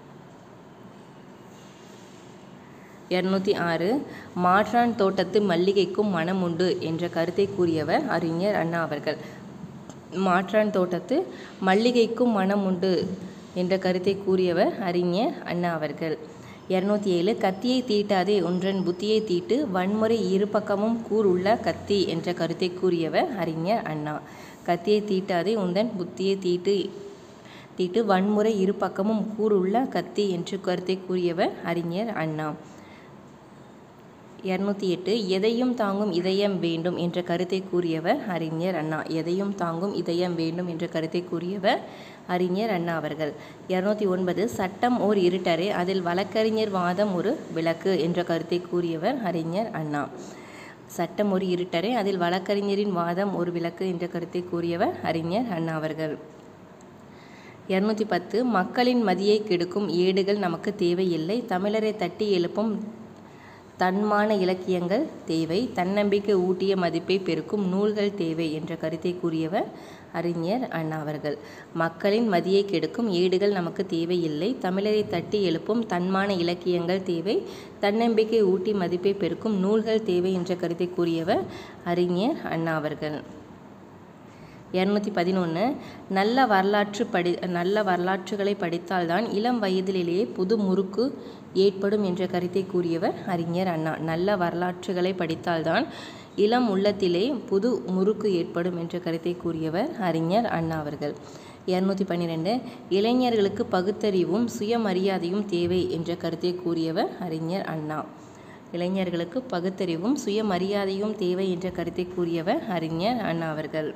இரநூத்தி ஆறு மாற்றான் தோட்டத்து மல்லிகைக்கும் மனம் உண்டு என்ற கருத்தை கூறியவர் அறிஞர் அண்ணா அவர்கள் மாற்றான் தோட்டத்து மல்லிகைக்கும் மனம் உண்டு என்ற கருத்தை கூறியவர் அறிஞர் அண்ணா அவர்கள் இரநூத்தி ஏழு கத்தியை தீட்டாதே ஒன்றன் புத்தியை தீட்டு வன்முறை இரு பக்கமும் கூர் உள்ள கத்தி என்ற கருத்தை கூறியவர் அறிஞர் அண்ணா கத்தியை தீட்டாதே உந்தன் புத்தியை தீட்டு தீட்டு வன்முறை இரு பக்கமும் கூர் உள்ள கத்தி என்ற கருத்தை கூறியவர் அறிஞர் அண்ணா இரநூத்தி எட்டு எதையும் தாங்கும் இதயம் வேண்டும் என்ற கருத்தை கூறியவர் அறிஞர் அண்ணா எதையும் தாங்கும் இதயம் வேண்டும் என்ற கருத்தை கூறியவர் அறிஞர் அண்ணா அவர்கள் இரநூத்தி ஒன்பது சட்டம் ஓர் இருட்டரே அதில் வழக்கறிஞர் வாதம் ஒரு விளக்கு என்ற கருத்தை கூறியவர் அறிஞர் அண்ணா சட்டம் ஒரு இருட்டரே அதில் வழக்கறிஞரின் வாதம் ஒரு விளக்கு என்ற கருத்தை கூறியவர் அறிஞர் அண்ணா அவர்கள் இரநூத்தி பத்து மக்களின் மதியை கெடுக்கும் ஏடுகள் நமக்கு தேவையில்லை தமிழரை தட்டி எழுப்பும் தன்மான இலக்கியங்கள் தேவை தன்னம்பிக்கை ஊட்டிய மதிப்பை பெருக்கும் நூல்கள் தேவை என்ற கருத்தை கூறியவர் அறிஞர் அண்ணா அவர்கள் மக்களின் மதியை கெடுக்கும் ஏடுகள் நமக்கு தேவையில்லை தமிழரை தட்டி எழுப்பும் தன்மான இலக்கியங்கள் தேவை தன்னம்பிக்கை ஊட்டி மதிப்பை பெருக்கும் நூல்கள் தேவை என்ற கருத்தை கூறியவர் அறிஞர் அண்ணா அவர்கள் இரநூத்தி பதினொன்று நல்ல வரலாற்று படி நல்ல வரலாற்றுகளை படித்தால்தான் இளம் வயதிலேயே புது முறுக்கு ஏற்படும் என்ற கருத்தை கூறியவர் அறிஞர் அண்ணா நல்ல வரலாற்றுகளை படித்தால்தான் இளம் உள்ளத்திலே புது முறுக்கு ஏற்படும் என்ற கருத்தை கூறியவர் அறிஞர் அண்ணா அவர்கள் இரநூத்தி பன்னிரெண்டு இளைஞர்களுக்கு பகுத்தறிவும் சுயமரியாதையும் தேவை என்ற கருத்தை கூறியவர் அறிஞர் அண்ணா இளைஞர்களுக்கு பகுத்தறிவும் சுயமரியாதையும் தேவை என்ற கருத்தை கூறியவர் அறிஞர் அண்ணா அவர்கள்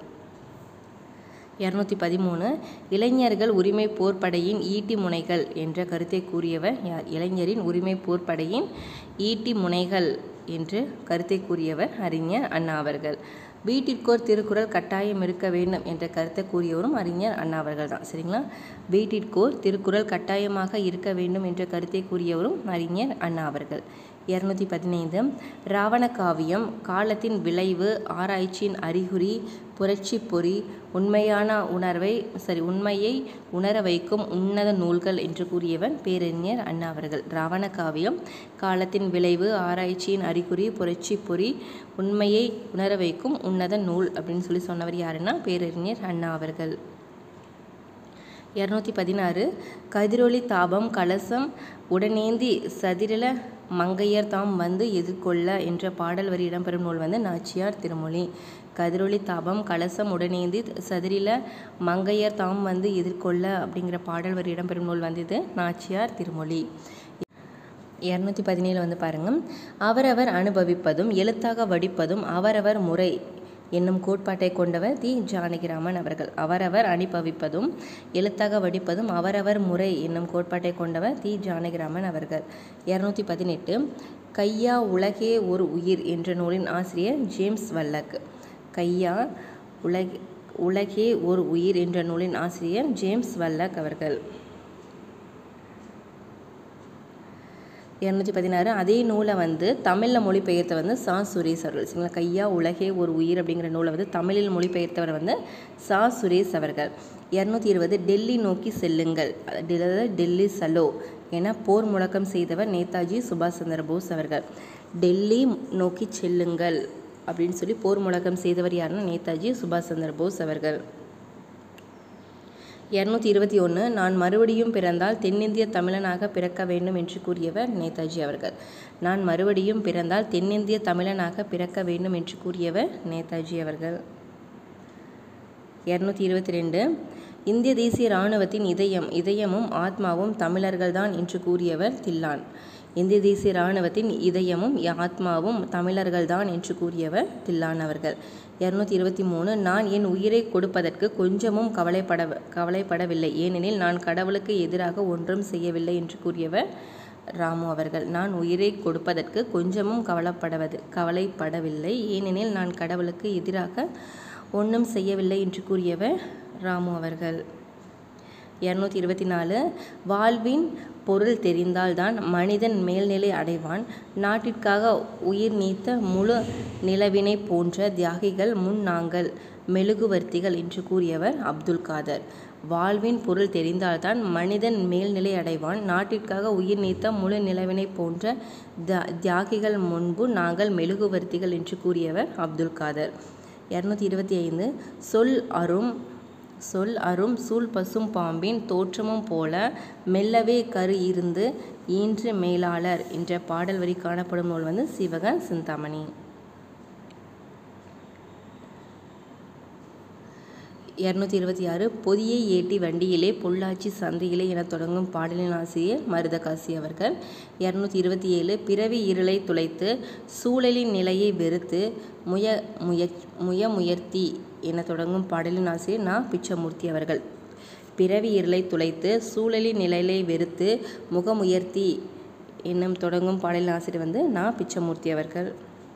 இரநூத்தி பதிமூணு இளைஞர்கள் உரிமை போர்ப்படையின் ஈட்டி முனைகள் என்ற கருத்தை கூறியவர் யார் இளைஞரின் உரிமை போர்ப்படையின் ஈட்டி முனைகள் என்று கருத்தை கூறியவர் அறிஞர் அண்ணா அவர்கள் வீட்டிற்கோர் திருக்குறள் கட்டாயம் இருக்க வேண்டும் என்ற கருத்தை கூறியவரும் அறிஞர் அண்ணா அவர்கள் தான் சரிங்களா வீட்டிற்கோர் திருக்குறள் கட்டாயமாக இருக்க வேண்டும் என்ற கருத்தை கூறியவரும் அறிஞர் அண்ணா அவர்கள் இரநூத்தி பதினைந்து ராவண காவியம் காலத்தின் விளைவு ஆராய்ச்சியின் அறிகுறி புரட்சி பொறி உண்மையான உணர்வை சரி உண்மையை உணர வைக்கும் உன்னத நூல்கள் என்று கூறியவர் பேரறிஞர் அண்ணா அவர்கள் ராவண காவியம் காலத்தின் விளைவு ஆராய்ச்சியின் அறிகுறி புரட்சி பொறி உண்மையை உணர வைக்கும் உன்னத நூல் அப்படின்னு சொல்லி சொன்னவர் யாருன்னா பேரறிஞர் அண்ணா அவர்கள் இரநூத்தி பதினாறு கதிரொளி தாபம் கலசம் உடனேந்தி சதிரல மங்கையர் தாம் வந்து எதிர்கொள்ள என்ற பாடல் வரி இடம்பெறும் நூல் வந்து நாச்சியார் திருமொழி கதிரொளி தாபம் கலசம் உடனேந்தி சதிரில மங்கையர் தாம் வந்து எதிர்கொள்ள அப்படிங்கிற பாடல் வரி இடம்பெறும் நூல் வந்து இது நாச்சியார் திருமொழி இரநூத்தி பதினேழு வந்து பாருங்கள் அவரவர் அனுபவிப்பதும் எழுத்தாக வடிப்பதும் அவரவர் முறை என்னும் கோட்பாட்டை கொண்டவர் தி ஜானகிராமன் அவர்கள் அவரவர் அனுபவிப்பதும் எழுத்தாக வடிப்பதும் அவரவர் முறை என்னும் கோட்பாட்டை கொண்டவர் தி ஜானகிராமன் அவர்கள் இரநூத்தி பதினெட்டு கையா உலகே ஒரு உயிர் என்ற நூலின் ஆசிரியர் ஜேம்ஸ் வல்லக் கையா உலக உலகே ஒரு உயிர் என்ற நூலின் ஆசிரியர் ஜேம்ஸ் வல்லக் அவர்கள் இரநூத்தி பதினாறு அதே நூலை வந்து தமிழில் மொழிபெயர்த்த வந்து சா சுரேஷ் அவர்கள் சரிங்களா கையா உலகே ஒரு உயிர் அப்படிங்கிற நூலை வந்து தமிழில் மொழிபெயர்த்தவர் வந்து சா சுரேஷ் அவர்கள் இரநூத்தி இருபது டெல்லி நோக்கி செல்லுங்கள் அதாவது டெல்லி சலோ என போர் முழக்கம் செய்தவர் நேதாஜி சுபாஷ் சந்திர போஸ் அவர்கள் டெல்லி நோக்கி செல்லுங்கள் அப்படின்னு சொல்லி போர் முழக்கம் செய்தவர் யாருன்னா நேதாஜி சுபாஷ் சந்திர போஸ் அவர்கள் இரநூத்தி இருபத்தி ஒன்று நான் மறுபடியும் பிறந்தால் தென்னிந்திய தமிழனாக பிறக்க வேண்டும் என்று கூறியவர் நேதாஜி அவர்கள் நான் மறுபடியும் பிறந்தால் தென்னிந்திய தமிழனாக பிறக்க வேண்டும் என்று கூறியவர் நேதாஜி அவர்கள் இரநூத்தி இருபத்தி ரெண்டு இந்திய தேசிய இராணுவத்தின் இதயம் இதயமும் ஆத்மாவும் தமிழர்கள்தான் என்று கூறியவர் தில்லான் இந்திய தேசிய இராணுவத்தின் இதயமும் ஆத்மாவும் தமிழர்கள்தான் என்று கூறியவர் தில்லான் அவர்கள் இரநூத்தி இருபத்தி மூணு நான் என் உயிரை கொடுப்பதற்கு கொஞ்சமும் கவலைப்பட கவலைப்படவில்லை ஏனெனில் நான் கடவுளுக்கு எதிராக ஒன்றும் செய்யவில்லை என்று கூறியவர் ராமு அவர்கள் நான் உயிரை கொடுப்பதற்கு கொஞ்சமும் கவலைப்படவது கவலைப்படவில்லை ஏனெனில் நான் கடவுளுக்கு எதிராக ஒன்றும் செய்யவில்லை என்று கூறியவர் ராமு அவர்கள் இரநூத்தி இருபத்தி நாலு வாழ்வின் பொருள் தெரிந்தால்தான் மனிதன் மேல்நிலை அடைவான் நாட்டிற்காக உயிர் நீத்த முழு நிலவினை போன்ற தியாகிகள் முன் நாங்கள் மெழுகுவர்த்திகள் என்று கூறியவர் அப்துல் காதர் வாழ்வின் பொருள் தெரிந்தால்தான் மனிதன் மேல்நிலை அடைவான் நாட்டிற்காக உயிர் நீத்த முழு நிலவினை போன்ற தியாகிகள் முன்பு நாங்கள் மெழுகுவர்த்திகள் என்று கூறியவர் அப்துல் காதர் இரநூத்தி இருபத்தி ஐந்து சொல் அரும் சொல் அரும் சூழ் பசும் பாம்பின் தோற்றமும் போல மெல்லவே கரு இருந்து ஈன்று மேலாளர் என்ற பாடல் வரி காணப்படும் நூல் வந்து சிவக சிந்தாமணி இரநூத்தி இருபத்தி ஆறு பொதியை ஏட்டி வண்டியிலே பொள்ளாச்சி சந்தையிலே என தொடங்கும் பாடலின் ஆசிரியர் மருதகாசி அவர்கள் இரநூத்தி இருபத்தி ஏழு பிறவி இருளை துளைத்து சூழலின் நிலையை வெறுத்து முய முய முய முயற்சி என தொடங்கும் பாடலின் ஆசிரியர் நா பிச்சமூர்த்தி அவர்கள் பிறவி இருளை துளைத்து சூழலின் நிலையை வெறுத்து முகமுயர்த்தி என்னும் தொடங்கும் பாடலின் ஆசிரியர் வந்து நா பிச்சமூர்த்தி அவர்கள்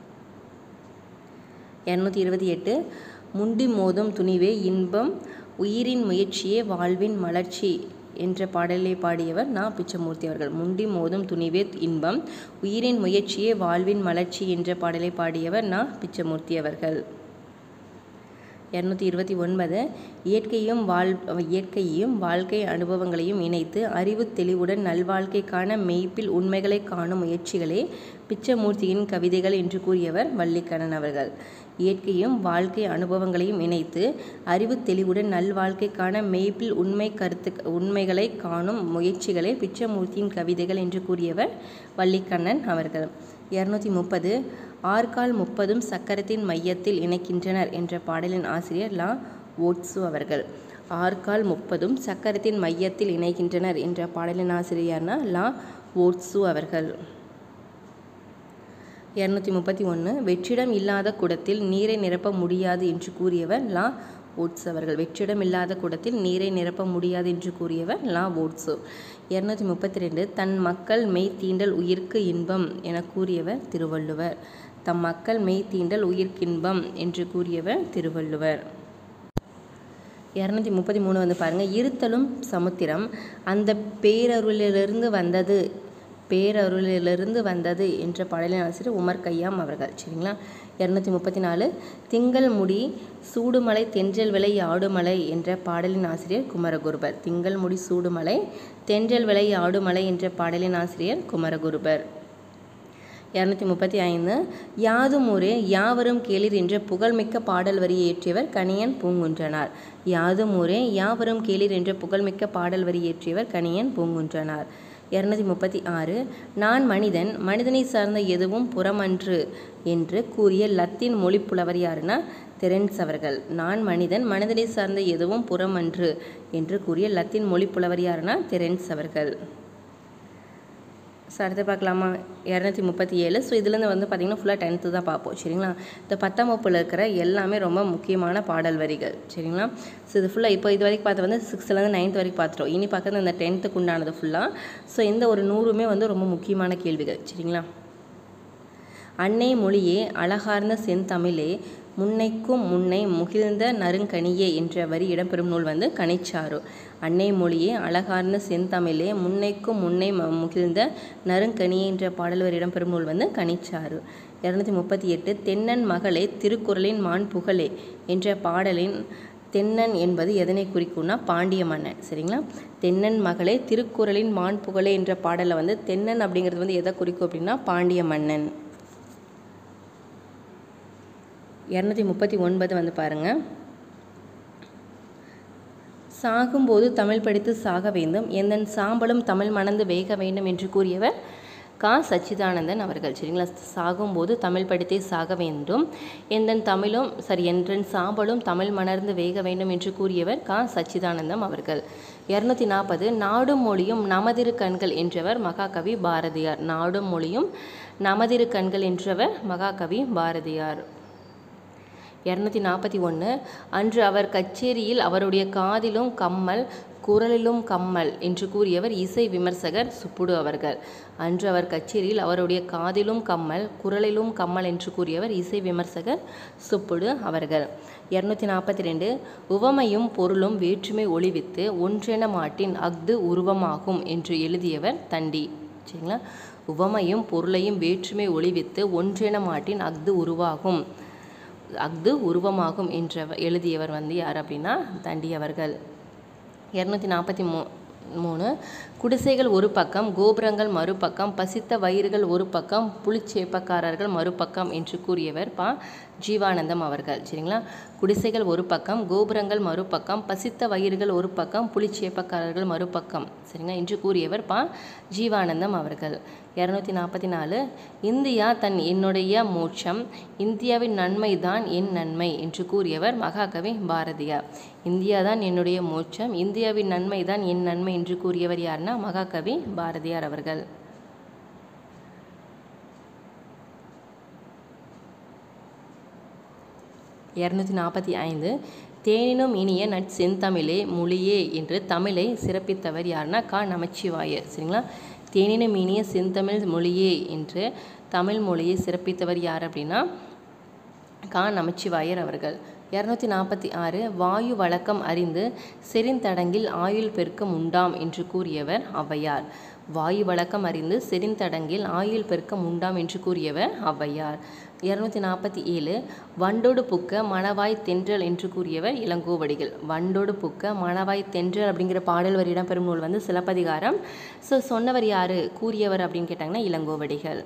இரநூத்தி இருபத்தி எட்டு முண்டி மோதும் துணிவே இன்பம் உயிரின் முயற்சியே வாழ்வின் மலர்ச்சி என்ற பாடலை பாடியவர் நா பிச்சமூர்த்தி அவர்கள் முண்டி மோதும் துணிவே இன்பம் உயிரின் முயற்சியே வாழ்வின் மலர்ச்சி என்ற பாடலை பாடியவர் நா பிச்சமூர்த்தி அவர்கள் இரநூத்தி இருபத்தி ஒன்பது இயற்கையும் வாழ் இயற்கையையும் வாழ்க்கை அனுபவங்களையும் இணைத்து அறிவு தெளிவுடன் நல்வாழ்க்கைக்கான மெய்ப்பில் உண்மைகளை காணும் முயற்சிகளே பிச்சமூர்த்தியின் கவிதைகள் என்று கூறியவர் வள்ளிக்கண்ணன் அவர்கள் இயற்கையும் வாழ்க்கை அனுபவங்களையும் இணைத்து அறிவு தெளிவுடன் நல்வாழ்க்கைக்கான மெய்ப்பில் உண்மை கருத்து உண்மைகளை காணும் முயற்சிகளே பிச்சமூர்த்தியின் கவிதைகள் என்று கூறியவர் வள்ளிக்கண்ணன் அவர்கள் இரநூத்தி முப்பது ஆற்கால் முப்பதும் சக்கரத்தின் மையத்தில் இணைக்கின்றனர் என்ற பாடலின் ஆசிரியர் லா ஓட்சு அவர்கள் ஆற்கால் முப்பதும் சக்கரத்தின் மையத்தில் இணைகின்றனர் என்ற பாடலின் ஆசிரியர்னா லா ஓட்சு அவர்கள் இரநூத்தி முப்பத்தி ஒன்று வெற்றிடம் இல்லாத குடத்தில் நீரை நிரப்ப முடியாது என்று கூறியவர் லா ஓட்ஸ் அவர்கள் வெற்றிடம் இல்லாத குடத்தில் நீரை நிரப்ப முடியாது என்று கூறியவர் லா ஓட்ஸு இரநூத்தி முப்பத்தி ரெண்டு தன் மக்கள் மெய் தீண்டல் உயிர்க்கு இன்பம் என கூறியவர் திருவள்ளுவர் தம் மக்கள் மெய் தீண்டல் உயிர்க்கின்பம் என்று கூறியவர் திருவள்ளுவர் இரநூத்தி முப்பத்தி மூணு வந்து பாருங்கள் இருத்தலும் சமுத்திரம் அந்த பேரருளிலிருந்து வந்தது பேரருளிலிருந்து வந்தது என்ற பாடலின் ஆசிரியர் உமர் கையாம் அவர்கள் சரிங்களா இரநூத்தி முப்பத்தி நாலு திங்கள் முடி சூடுமலை தென்றல் விலை ஆடுமலை என்ற பாடலின் ஆசிரியர் குமரகுருபர் திங்கள் முடி சூடுமலை தென்றல் விலை ஆடுமலை என்ற பாடலின் ஆசிரியர் குமரகுருபர் இரநூத்தி முப்பத்தி ஐந்து யாதும் ஊரே யாவரும் கேளிர் என்ற புகழ்மிக்க பாடல் வரியை இயற்றியவர் கணியன் பூங்குன்றனார் யாதும் ஊரே யாவரும் கேளிர் என்ற புகழ்மிக்க பாடல் வரி இயற்றியவர் கணியன் பூங்குன்றனார் இரநூத்தி முப்பத்தி ஆறு நான் மனிதன் மனிதனை சார்ந்த எதுவும் புறமன்று என்று கூறிய லத்தீன் மொழி புலவர் யாருன்னா தெரன்ஸ் அவர்கள் நான் மனிதன் மனிதனை சார்ந்த எதுவும் புறமன்று என்று கூறிய லத்தீன் மொழி புலவர் யாருன்னா தெரன்ஸ் அவர்கள் ஸோ அடுத்து பார்க்கலாமா இரநூத்தி முப்பத்தி ஏழு ஸோ இதுலேருந்து வந்து பார்த்திங்கன்னா ஃபுல்லாக டென்த்து தான் பார்ப்போம் சரிங்களா இந்த பத்தாம் வகுப்பில் இருக்கிற எல்லாமே ரொம்ப முக்கியமான பாடல் வரிகள் சரிங்களா ஸோ இது ஃபுல்லாக இப்போ இது வரைக்கும் பார்த்து வந்து சிக்ஸ்த்துலேருந்து நைன்த் வரைக்கும் பார்த்துட்டோம் இனி பார்க்குறது இந்த டென்த்துக்கு உண்டானது ஃபுல்லாக ஸோ இந்த ஒரு நூறுமே வந்து ரொம்ப முக்கியமான கேள்விகள் சரிங்களா அன்னை மொழியே அழகார்ந்த செந்தமிழே முன்னைக்கும் முன்னை முகிழ்ந்த நறுங்கனியே என்ற வரி இடம்பெறும் நூல் வந்து கனிச்சாறு அன்னை மொழியே அழகார்ந்த செந்தமிழே முன்னைக்கும் முன்னை ம முகிழ்ந்த நறுங்கனியே என்ற பாடல் வரி இடம்பெறும் நூல் வந்து கனிச்சாறு இரநூத்தி முப்பத்தி எட்டு தென்னன் மகளே திருக்குறளின் மான் புகழே என்ற பாடலின் தென்னன் என்பது எதனை குறிக்கும்னா பாண்டிய மன்னன் சரிங்களா தென்னன் மகளே திருக்குறளின் மான் புகழே என்ற பாடலை வந்து தென்னன் அப்படிங்கிறது வந்து எதை குறிக்கும் அப்படின்னா பாண்டிய மன்னன் இரநூத்தி முப்பத்தி ஒன்பது வந்து பாருங்கள் சாகும்போது தமிழ் படித்து சாக வேண்டும் எந்தன் சாம்பலும் தமிழ் மணந்து வேக வேண்டும் என்று கூறியவர் கா சச்சிதானந்தன் அவர்கள் சரிங்களா சாகும்போது தமிழ் படித்தே சாக வேண்டும் எந்தன் தமிழும் சரி என்றன் சாம்பலும் தமிழ் மணர்ந்து வேக வேண்டும் என்று கூறியவர் கா சச்சிதானந்தம் அவர்கள் இரநூத்தி நாற்பது நாடும் மொழியும் நமதிரு கண்கள் என்றவர் மகாகவி பாரதியார் நாடும் மொழியும் நமதிரு கண்கள் என்றவர் மகாகவி பாரதியார் இரநூத்தி நாற்பத்தி ஒன்று அன்று அவர் கச்சேரியில் அவருடைய காதிலும் கம்மல் குரலிலும் கம்மல் என்று கூறியவர் இசை விமர்சகர் சுப்புடு அவர்கள் அன்று அவர் கச்சேரியில் அவருடைய காதிலும் கம்மல் குரலிலும் கம்மல் என்று கூறியவர் இசை விமர்சகர் சுப்புடு அவர்கள் இரநூத்தி நாற்பத்தி ரெண்டு உவமையும் பொருளும் வேற்றுமை ஒளிவித்து ஒன்றென மாட்டின் அஃது உருவமாகும் என்று எழுதியவர் தண்டி சரிங்களா உவமையும் பொருளையும் வேற்றுமை ஒளிவித்து ஒன்றென மாட்டின் அஃது உருவாகும் அஃது உருவமாகும் என்ற எழுதியவர் வந்து யார் அப்படின்னா தண்டி அவர்கள் இரநூத்தி நாற்பத்தி மூ மூணு குடிசைகள் ஒரு பக்கம் கோபுரங்கள் மறுபக்கம் பசித்த வயிறுகள் ஒரு பக்கம் புலிச்சேப்பக்காரர்கள் மறுபக்கம் என்று கூறியவர் பா ஜீவானந்தம் அவர்கள் சரிங்களா குடிசைகள் ஒரு பக்கம் கோபுரங்கள் மறுபக்கம் பசித்த வயிறுகள் ஒரு பக்கம் புலிச்சேப்பக்காரர்கள் மறுபக்கம் சரிங்களா என்று கூறியவர் பா ஜீவானந்தம் அவர்கள் இரநூத்தி நாற்பத்தி நாலு இந்தியா தன் என்னுடைய மோட்சம் இந்தியாவின் நன்மை தான் என் நன்மை என்று கூறியவர் மகாகவி பாரதியார் இந்தியா தான் என்னுடைய மோட்சம் இந்தியாவின் நன்மை தான் என் நன்மை என்று கூறியவர் யாருன்னா மகாகவி பாரதியார் அவர்கள் இரநூத்தி நாற்பத்தி ஐந்து தேனினும் இனிய நற்செந்தமிழே மொழியே என்று தமிழை சிறப்பித்தவர் யாருன்னா கா நமச்சிவாயர் சரிங்களா தேனினும் இனிய செந்தமிழ் மொழியே என்று தமிழ் மொழியை சிறப்பித்தவர் யார் அப்படின்னா கா நமச்சிவாயர் அவர்கள் இரநூத்தி நாற்பத்தி ஆறு வாயு வழக்கம் அறிந்து செறிந்தடங்கில் ஆயுள் பெருக்கம் உண்டாம் என்று கூறியவர் ஔவையார் வாயு வழக்கம் அறிந்து செறிந்தடங்கில் ஆயுள் பெருக்கம் உண்டாம் என்று கூறியவர் ஔவையார் இரநூத்தி நாற்பத்தி ஏழு வண்டோடு புக்க மணவாய் தென்றல் என்று கூறியவர் இளங்கோவடிகள் வண்டோடு புக்க மணவாய் தென்றல் அப்படிங்கிற பாடல் வரி இடம்பெறும் நூல் வந்து சிலப்பதிகாரம் ஸோ சொன்னவர் யார் கூறியவர் அப்படின்னு கேட்டாங்கன்னா இளங்கோவடிகள்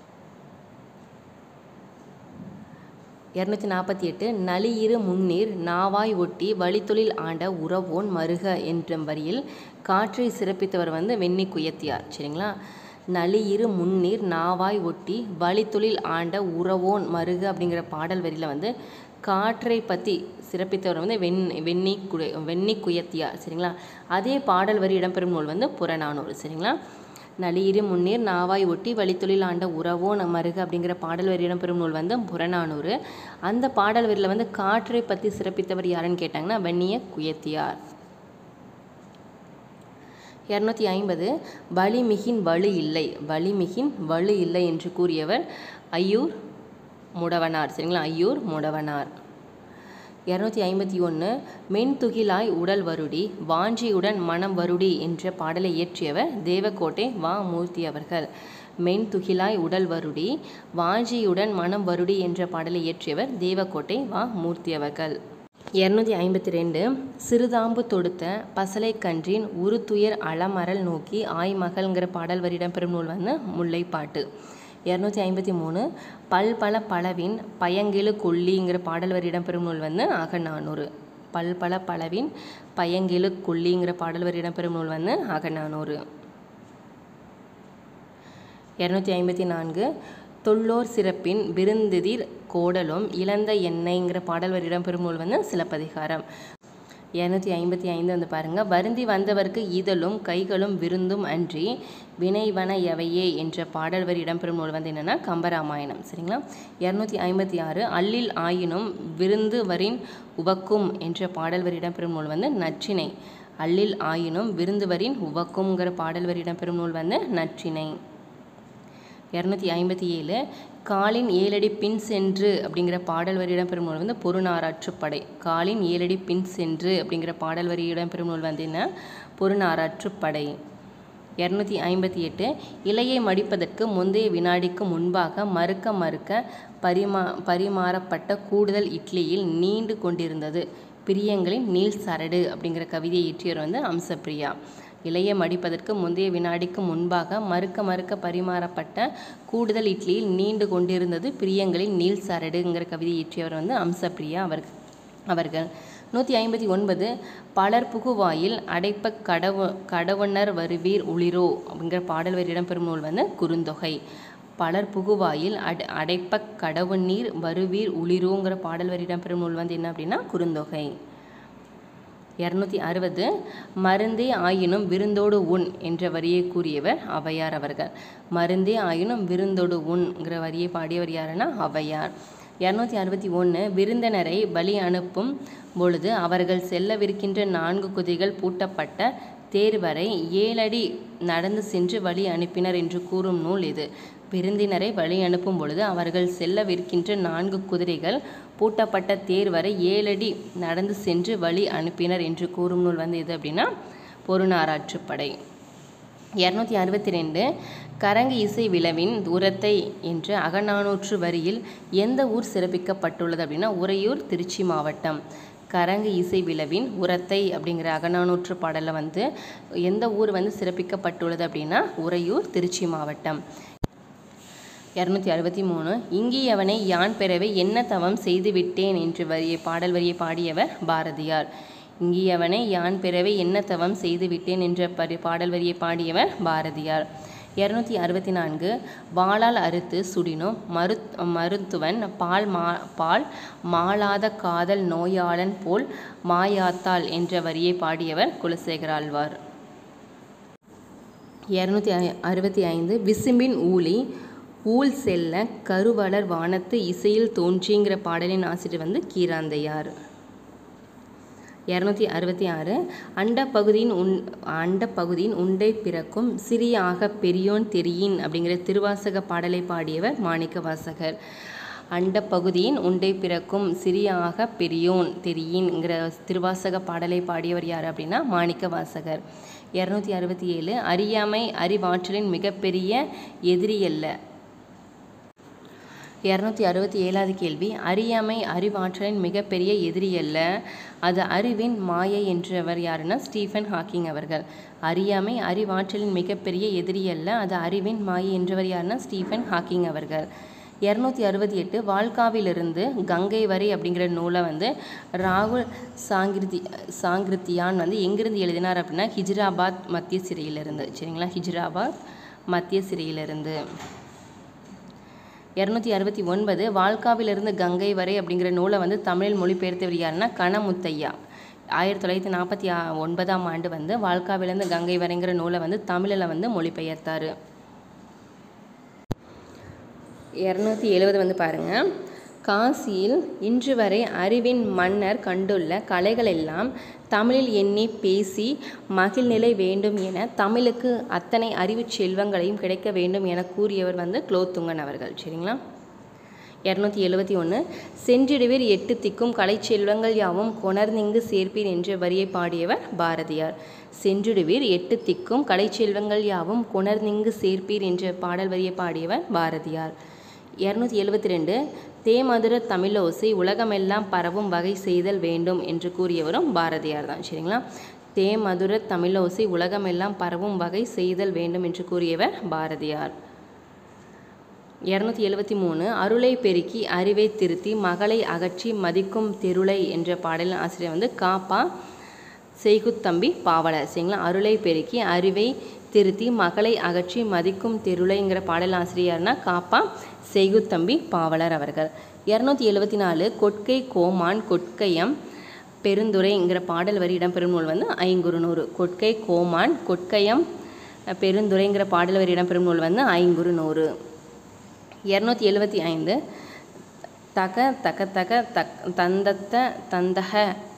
இரநூத்தி நாற்பத்தி எட்டு நலியிரு முன்னீர் நாவாய் ஒட்டி வழித்தொழில் ஆண்ட உறவோன் மருக என்ற வரியில் காற்றை சிறப்பித்தவர் வந்து வெண்ணி குயத்தியார் சரிங்களா நலியிரு முன்னீர் நாவாய் ஒட்டி வழித்தொழில் ஆண்ட உறவோன் மருக அப்படிங்கிற பாடல் வரியில் வந்து காற்றை பற்றி சிறப்பித்தவர் வந்து வெண் வெண்ணி குட வெண்ணி குயத்தியார் சரிங்களா அதே பாடல் வரி இடம்பெறும் நூல் வந்து புறநானூறு சரிங்களா நளியிரு முன்னீர் நாவாய் ஒட்டி வழித்தொழில் ஆண்ட உறவோ நம் மருக அப்படிங்கிற பாடல் வரி இடம்பெறும் நூல் வந்து புறநானூறு அந்த பாடல் வரியில் வந்து காற்றை பற்றி சிறப்பித்தவர் யாருன்னு கேட்டாங்கன்னா வெண்ணிய குயத்தியார் இரநூத்தி ஐம்பது வலிமிகின் வலு இல்லை வலிமிகின் வலு இல்லை என்று கூறியவர் ஐயூர் முடவனார் சரிங்களா ஐயூர் முடவனார் இரநூத்தி ஐம்பத்தி ஒன்று மென்துகிலாய் உடல் வருடி வாஞ்சியுடன் மனம் வருடி என்ற பாடலை இயற்றியவர் தேவக்கோட்டை வா மூர்த்தி அவர்கள் மென்துகிலாய் உடல் வருடி வாஞ்சியுடன் மனம் வருடி என்ற பாடலை இயற்றியவர் தேவக்கோட்டை வா மூர்த்தி அவர்கள் இரநூத்தி ஐம்பத்தி ரெண்டு சிறுதாம்பு தொடுத்த பசலை கன்றின் உருத்துயர் அலமரல் நோக்கி ஆய்மகள்ங்கிற பாடல் வரி இடம்பெறும் நூல் வந்து முல்லைப்பாட்டு இரநூத்தி ஐம்பத்தி மூணு பல் பல பலவின் பயங்கெழு கொல்லிங்கிற பாடல் வரி இடம்பெறும் நூல் வந்து அகநானூறு பல் பல பலவின் பயங்கெழு கொல்லிங்கிற பாடல் வரி இடம்பெறும் நூல் வந்து அகநானூறு இரநூத்தி ஐம்பத்தி நான்கு தொல்லோர் சிறப்பின் விருந்தெதிர் கோடலும் இழந்த எண்ணெய்ங்கிற பாடல் வரி இடம்பெறும் நூல் வந்து சிலப்பதிகாரம் இரநூத்தி ஐம்பத்தி ஐந்து வந்து பாருங்கள் வருந்தி வந்தவர்க்கு ஈதலும் கைகளும் விருந்தும் அன்றி வினைவன எவையே என்ற பாடல் வரி இடம்பெறும் நூல் வந்து என்னென்னா கம்பராமாயணம் சரிங்களா இரநூத்தி ஐம்பத்தி ஆறு அல்லில் ஆயினும் விருந்து வரின் உவக்கும் என்ற பாடல் வரி இடம்பெறும் நூல் வந்து நற்றினை அல்லில் ஆயினும் விருந்து வரின் உவக்கும்ங்கிற பாடல் வரி இடம்பெறும் நூல் வந்து நற்றினை இரநூத்தி ஐம்பத்தி ஏழு காலின் ஏழடி பின் சென்று அப்படிங்கிற பாடல் வரி இடம்பெறும் நூல் வந்து பொருநாராற்றுப்படை காலின் ஏழடி பின் சென்று அப்படிங்கிற பாடல் வரி இடம்பெறும் நூல் வந்து என்ன பொருநாராற்றுப்படை இரநூத்தி ஐம்பத்தி எட்டு இலையை மடிப்பதற்கு முந்தைய வினாடிக்கு முன்பாக மறுக்க மறுக்க பரிமா பரிமாறப்பட்ட கூடுதல் இட்லியில் நீண்டு கொண்டிருந்தது பிரியங்களின் நீள் சரடு அப்படிங்கிற கவிதையை இயற்றியவர் வந்து அம்சப்பிரியா இலையை மடிப்பதற்கு முந்தைய வினாடிக்கு முன்பாக மறுக்க மறுக்க பரிமாறப்பட்ட கூடுதல் இட்லியில் நீண்டு கொண்டிருந்தது பிரியங்களின் நீள் சரடுங்கிற கவிதை இயற்றியவர் வந்து அம்சப்பிரியா அவர்கள் அவர்கள் நூற்றி ஐம்பத்தி ஒன்பது பலர் புகுவாயில் அடைப்ப கடவு கடவுணர் வருவீர் உளிரோ அப்படிங்கிற பாடல் வரி இடம்பெறும் நூல் வந்து குறுந்தொகை பலர் புகுவாயில் அட அடைப்ப கடவுநீர் வருவீர் உளிரோங்கிற பாடல் வரி இடம்பெறும் நூல் வந்து என்ன அப்படின்னா குறுந்தொகை இரநூத்தி அறுபது மருந்தே ஆயினும் விருந்தோடு உண் என்ற வரியை கூறியவர் ஔவையார் அவர்கள் மருந்தே ஆயினும் விருந்தோடு உண்ங்கிற வரியை பாடியவர் யாருன்னா ஔவையார் இரநூத்தி அறுபத்தி ஒன்று விருந்தினரை பலி அனுப்பும் பொழுது அவர்கள் செல்லவிருக்கின்ற நான்கு குதிரைகள் பூட்டப்பட்ட தேர் வரை ஏழடி நடந்து சென்று வழி அனுப்பினர் என்று கூறும் நூல் இது விருந்தினரை வழி அனுப்பும் பொழுது அவர்கள் செல்லவிருக்கின்ற நான்கு குதிரைகள் பூட்டப்பட்ட தேர் வரை ஏழடி நடந்து சென்று வழி அனுப்பினர் என்று கூறும் நூல் வந்து எது அப்படின்னா பொருநாராற்றுப்படை இரநூத்தி அறுபத்தி ரெண்டு கரங்கு இசை விழவின் உரத்தை என்ற அகநானூற்று வரியில் எந்த ஊர் சிறப்பிக்கப்பட்டுள்ளது அப்படின்னா உறையூர் திருச்சி மாவட்டம் கரங்கு இசை விழவின் உரத்தை அப்படிங்கிற அகநானூற்று பாடலில் வந்து எந்த ஊர் வந்து சிறப்பிக்கப்பட்டுள்ளது அப்படின்னா உறையூர் திருச்சி மாவட்டம் இரநூத்தி அறுபத்தி மூணு இங்கியவனை யான் பெறவே என்ன தவம் செய்து விட்டேன் என்று வரியை பாடல் வரியை பாடியவர் பாரதியார் இங்கியவனை யான் பெறவே என்ன தவம் செய்து விட்டேன் என்ற பரி பாடல் வரியை பாடியவர் பாரதியார் இரநூத்தி அறுபத்தி நான்கு வாளால் அறுத்து சுடினோம் மரு மருத்துவன் பால் மா பால் மாளாத காதல் நோயாளன் போல் மாயாத்தாள் என்ற வரியை பாடியவர் குலசேகர ஆழ்வார் இரநூத்தி அறுபத்தி ஐந்து விசும்பின் ஊழி ஊழ் செல்ல கருவளர் வானத்து இசையில் தோன்றிங்கிற பாடலின் ஆசிரியர் வந்து கீராந்தையார் இரநூத்தி அறுபத்தி ஆறு அண்டப்பகுதியின் உன் அண்டப்பகுதியின் உண்டை பிறக்கும் சிறிய ஆக பெரியோன் தெரியின் அப்படிங்கிற திருவாசக பாடலை பாடியவர் மாணிக்க வாசகர் அண்ட பகுதியின் உண்டை பிறக்கும் சிறியாக பெரியோன் தெரியின்ங்கிற திருவாசக பாடலை பாடியவர் யார் அப்படின்னா மாணிக்க வாசகர் இரநூத்தி அறுபத்தி ஏழு அறியாமை அறிவாற்றலின் மிகப்பெரிய எதிரியல்ல இரநூத்தி அறுபத்தி ஏழாவது கேள்வி அறியாமை அறிவாற்றலின் மிகப்பெரிய எதிரியல்ல அது அறிவின் மாயை என்றவர் யாருன்னா ஸ்டீஃபன் ஹாக்கிங் அவர்கள் அறியாமை அறிவாற்றலின் மிகப்பெரிய எதிரியல்ல அது அறிவின் மாயை என்றவர் யாருன்னா ஸ்டீஃபன் ஹாக்கிங் அவர்கள் இரநூத்தி அறுபத்தி எட்டு வால்காவிலிருந்து கங்கை வரை அப்படிங்கிற நூலை வந்து ராகுல் சாங்கிருதி சாங்கிருத்தியான் வந்து எங்கிருந்து எழுதினார் அப்படின்னா ஹிஜ்ராபாத் மத்திய சிறையிலிருந்து சரிங்களா ஹிஜ்ராபாத் மத்திய சிறையிலிருந்து இரநூத்தி அறுபத்தி ஒன்பது வால்காவிலிருந்து கங்கை வரை அப்படிங்கிற நூலை வந்து தமிழில் மொழிபெயர்த்தவர் யாருன்னா கணமுத்தையா ஆயிரத்தி தொள்ளாயிரத்தி நாற்பத்தி ஒன்பதாம் ஆண்டு வந்து வால்காவிலிருந்து கங்கை வரைங்கிற நூலை வந்து தமிழில் வந்து மொழிபெயர்த்தார் இரநூத்தி எழுபது வந்து பாருங்கள் காசியில் இன்று வரை அறிவின் மன்னர் கண்டுள்ள கலைகள் எல்லாம் தமிழில் எண்ணி பேசி மகிழ்நிலை வேண்டும் என தமிழுக்கு அத்தனை அறிவுச் செல்வங்களையும் கிடைக்க வேண்டும் என கூறியவர் வந்து குலோத்துங்கன் அவர்கள் சரிங்களா இரநூத்தி எழுபத்தி ஒன்று சென்றிடுவீர் எட்டு திக்கும் கலை செல்வங்கள் யாவும் கொணர்ந்திங்கு சேர்ப்பீர் என்ற வரியை பாடியவர் பாரதியார் சென்றிடுவீர் எட்டு திக்கும் கலை செல்வங்கள் யாவும் கொணர்ந்திங்கு சேர்ப்பீர் என்ற பாடல் வரியை பாடியவர் பாரதியார் இரநூத்தி எழுபத்தி ரெண்டு தேமதுர தமிழோசை உலகமெல்லாம் பரவும் வகை செய்தல் வேண்டும் என்று கூறியவரும் பாரதியார் தான் சரிங்களா தேமதுர தமிழோசை உலகமெல்லாம் பரவும் வகை செய்தல் வேண்டும் என்று கூறியவர் பாரதியார் இரநூத்தி எழுபத்தி மூணு அருளை பெருக்கி அறிவை திருத்தி மகளை அகற்றி மதிக்கும் தெருளை என்ற பாடலின் ஆசிரியர் வந்து காப்பா செய்குத்தம்பி பாவலர் சரிங்களா அருளை பெருக்கி அறிவை திருத்தி மகளை அகற்றி மதிக்கும் தெருளைங்கிற பாடல் ஆசிரியர்னா காப்பா செய்குத்தம்பி பாவலர் அவர்கள் இரநூத்தி எழுபத்தி நாலு கொட்கை கோமான் கொட்கையம் பெருந்துரைங்கிற பாடல் வரி இடம்பெறும் நூல் வந்து ஐங்குறுநூறு கொட்கை கோமான் கொட்கையம் பெருந்துரைங்கிற பாடல் வரி இடம்பெறும் நூல் வந்து ஐங்குறுநூறு இரநூத்தி எழுபத்தி ஐந்து தக தக தக தக் தந்தத்த தந்தக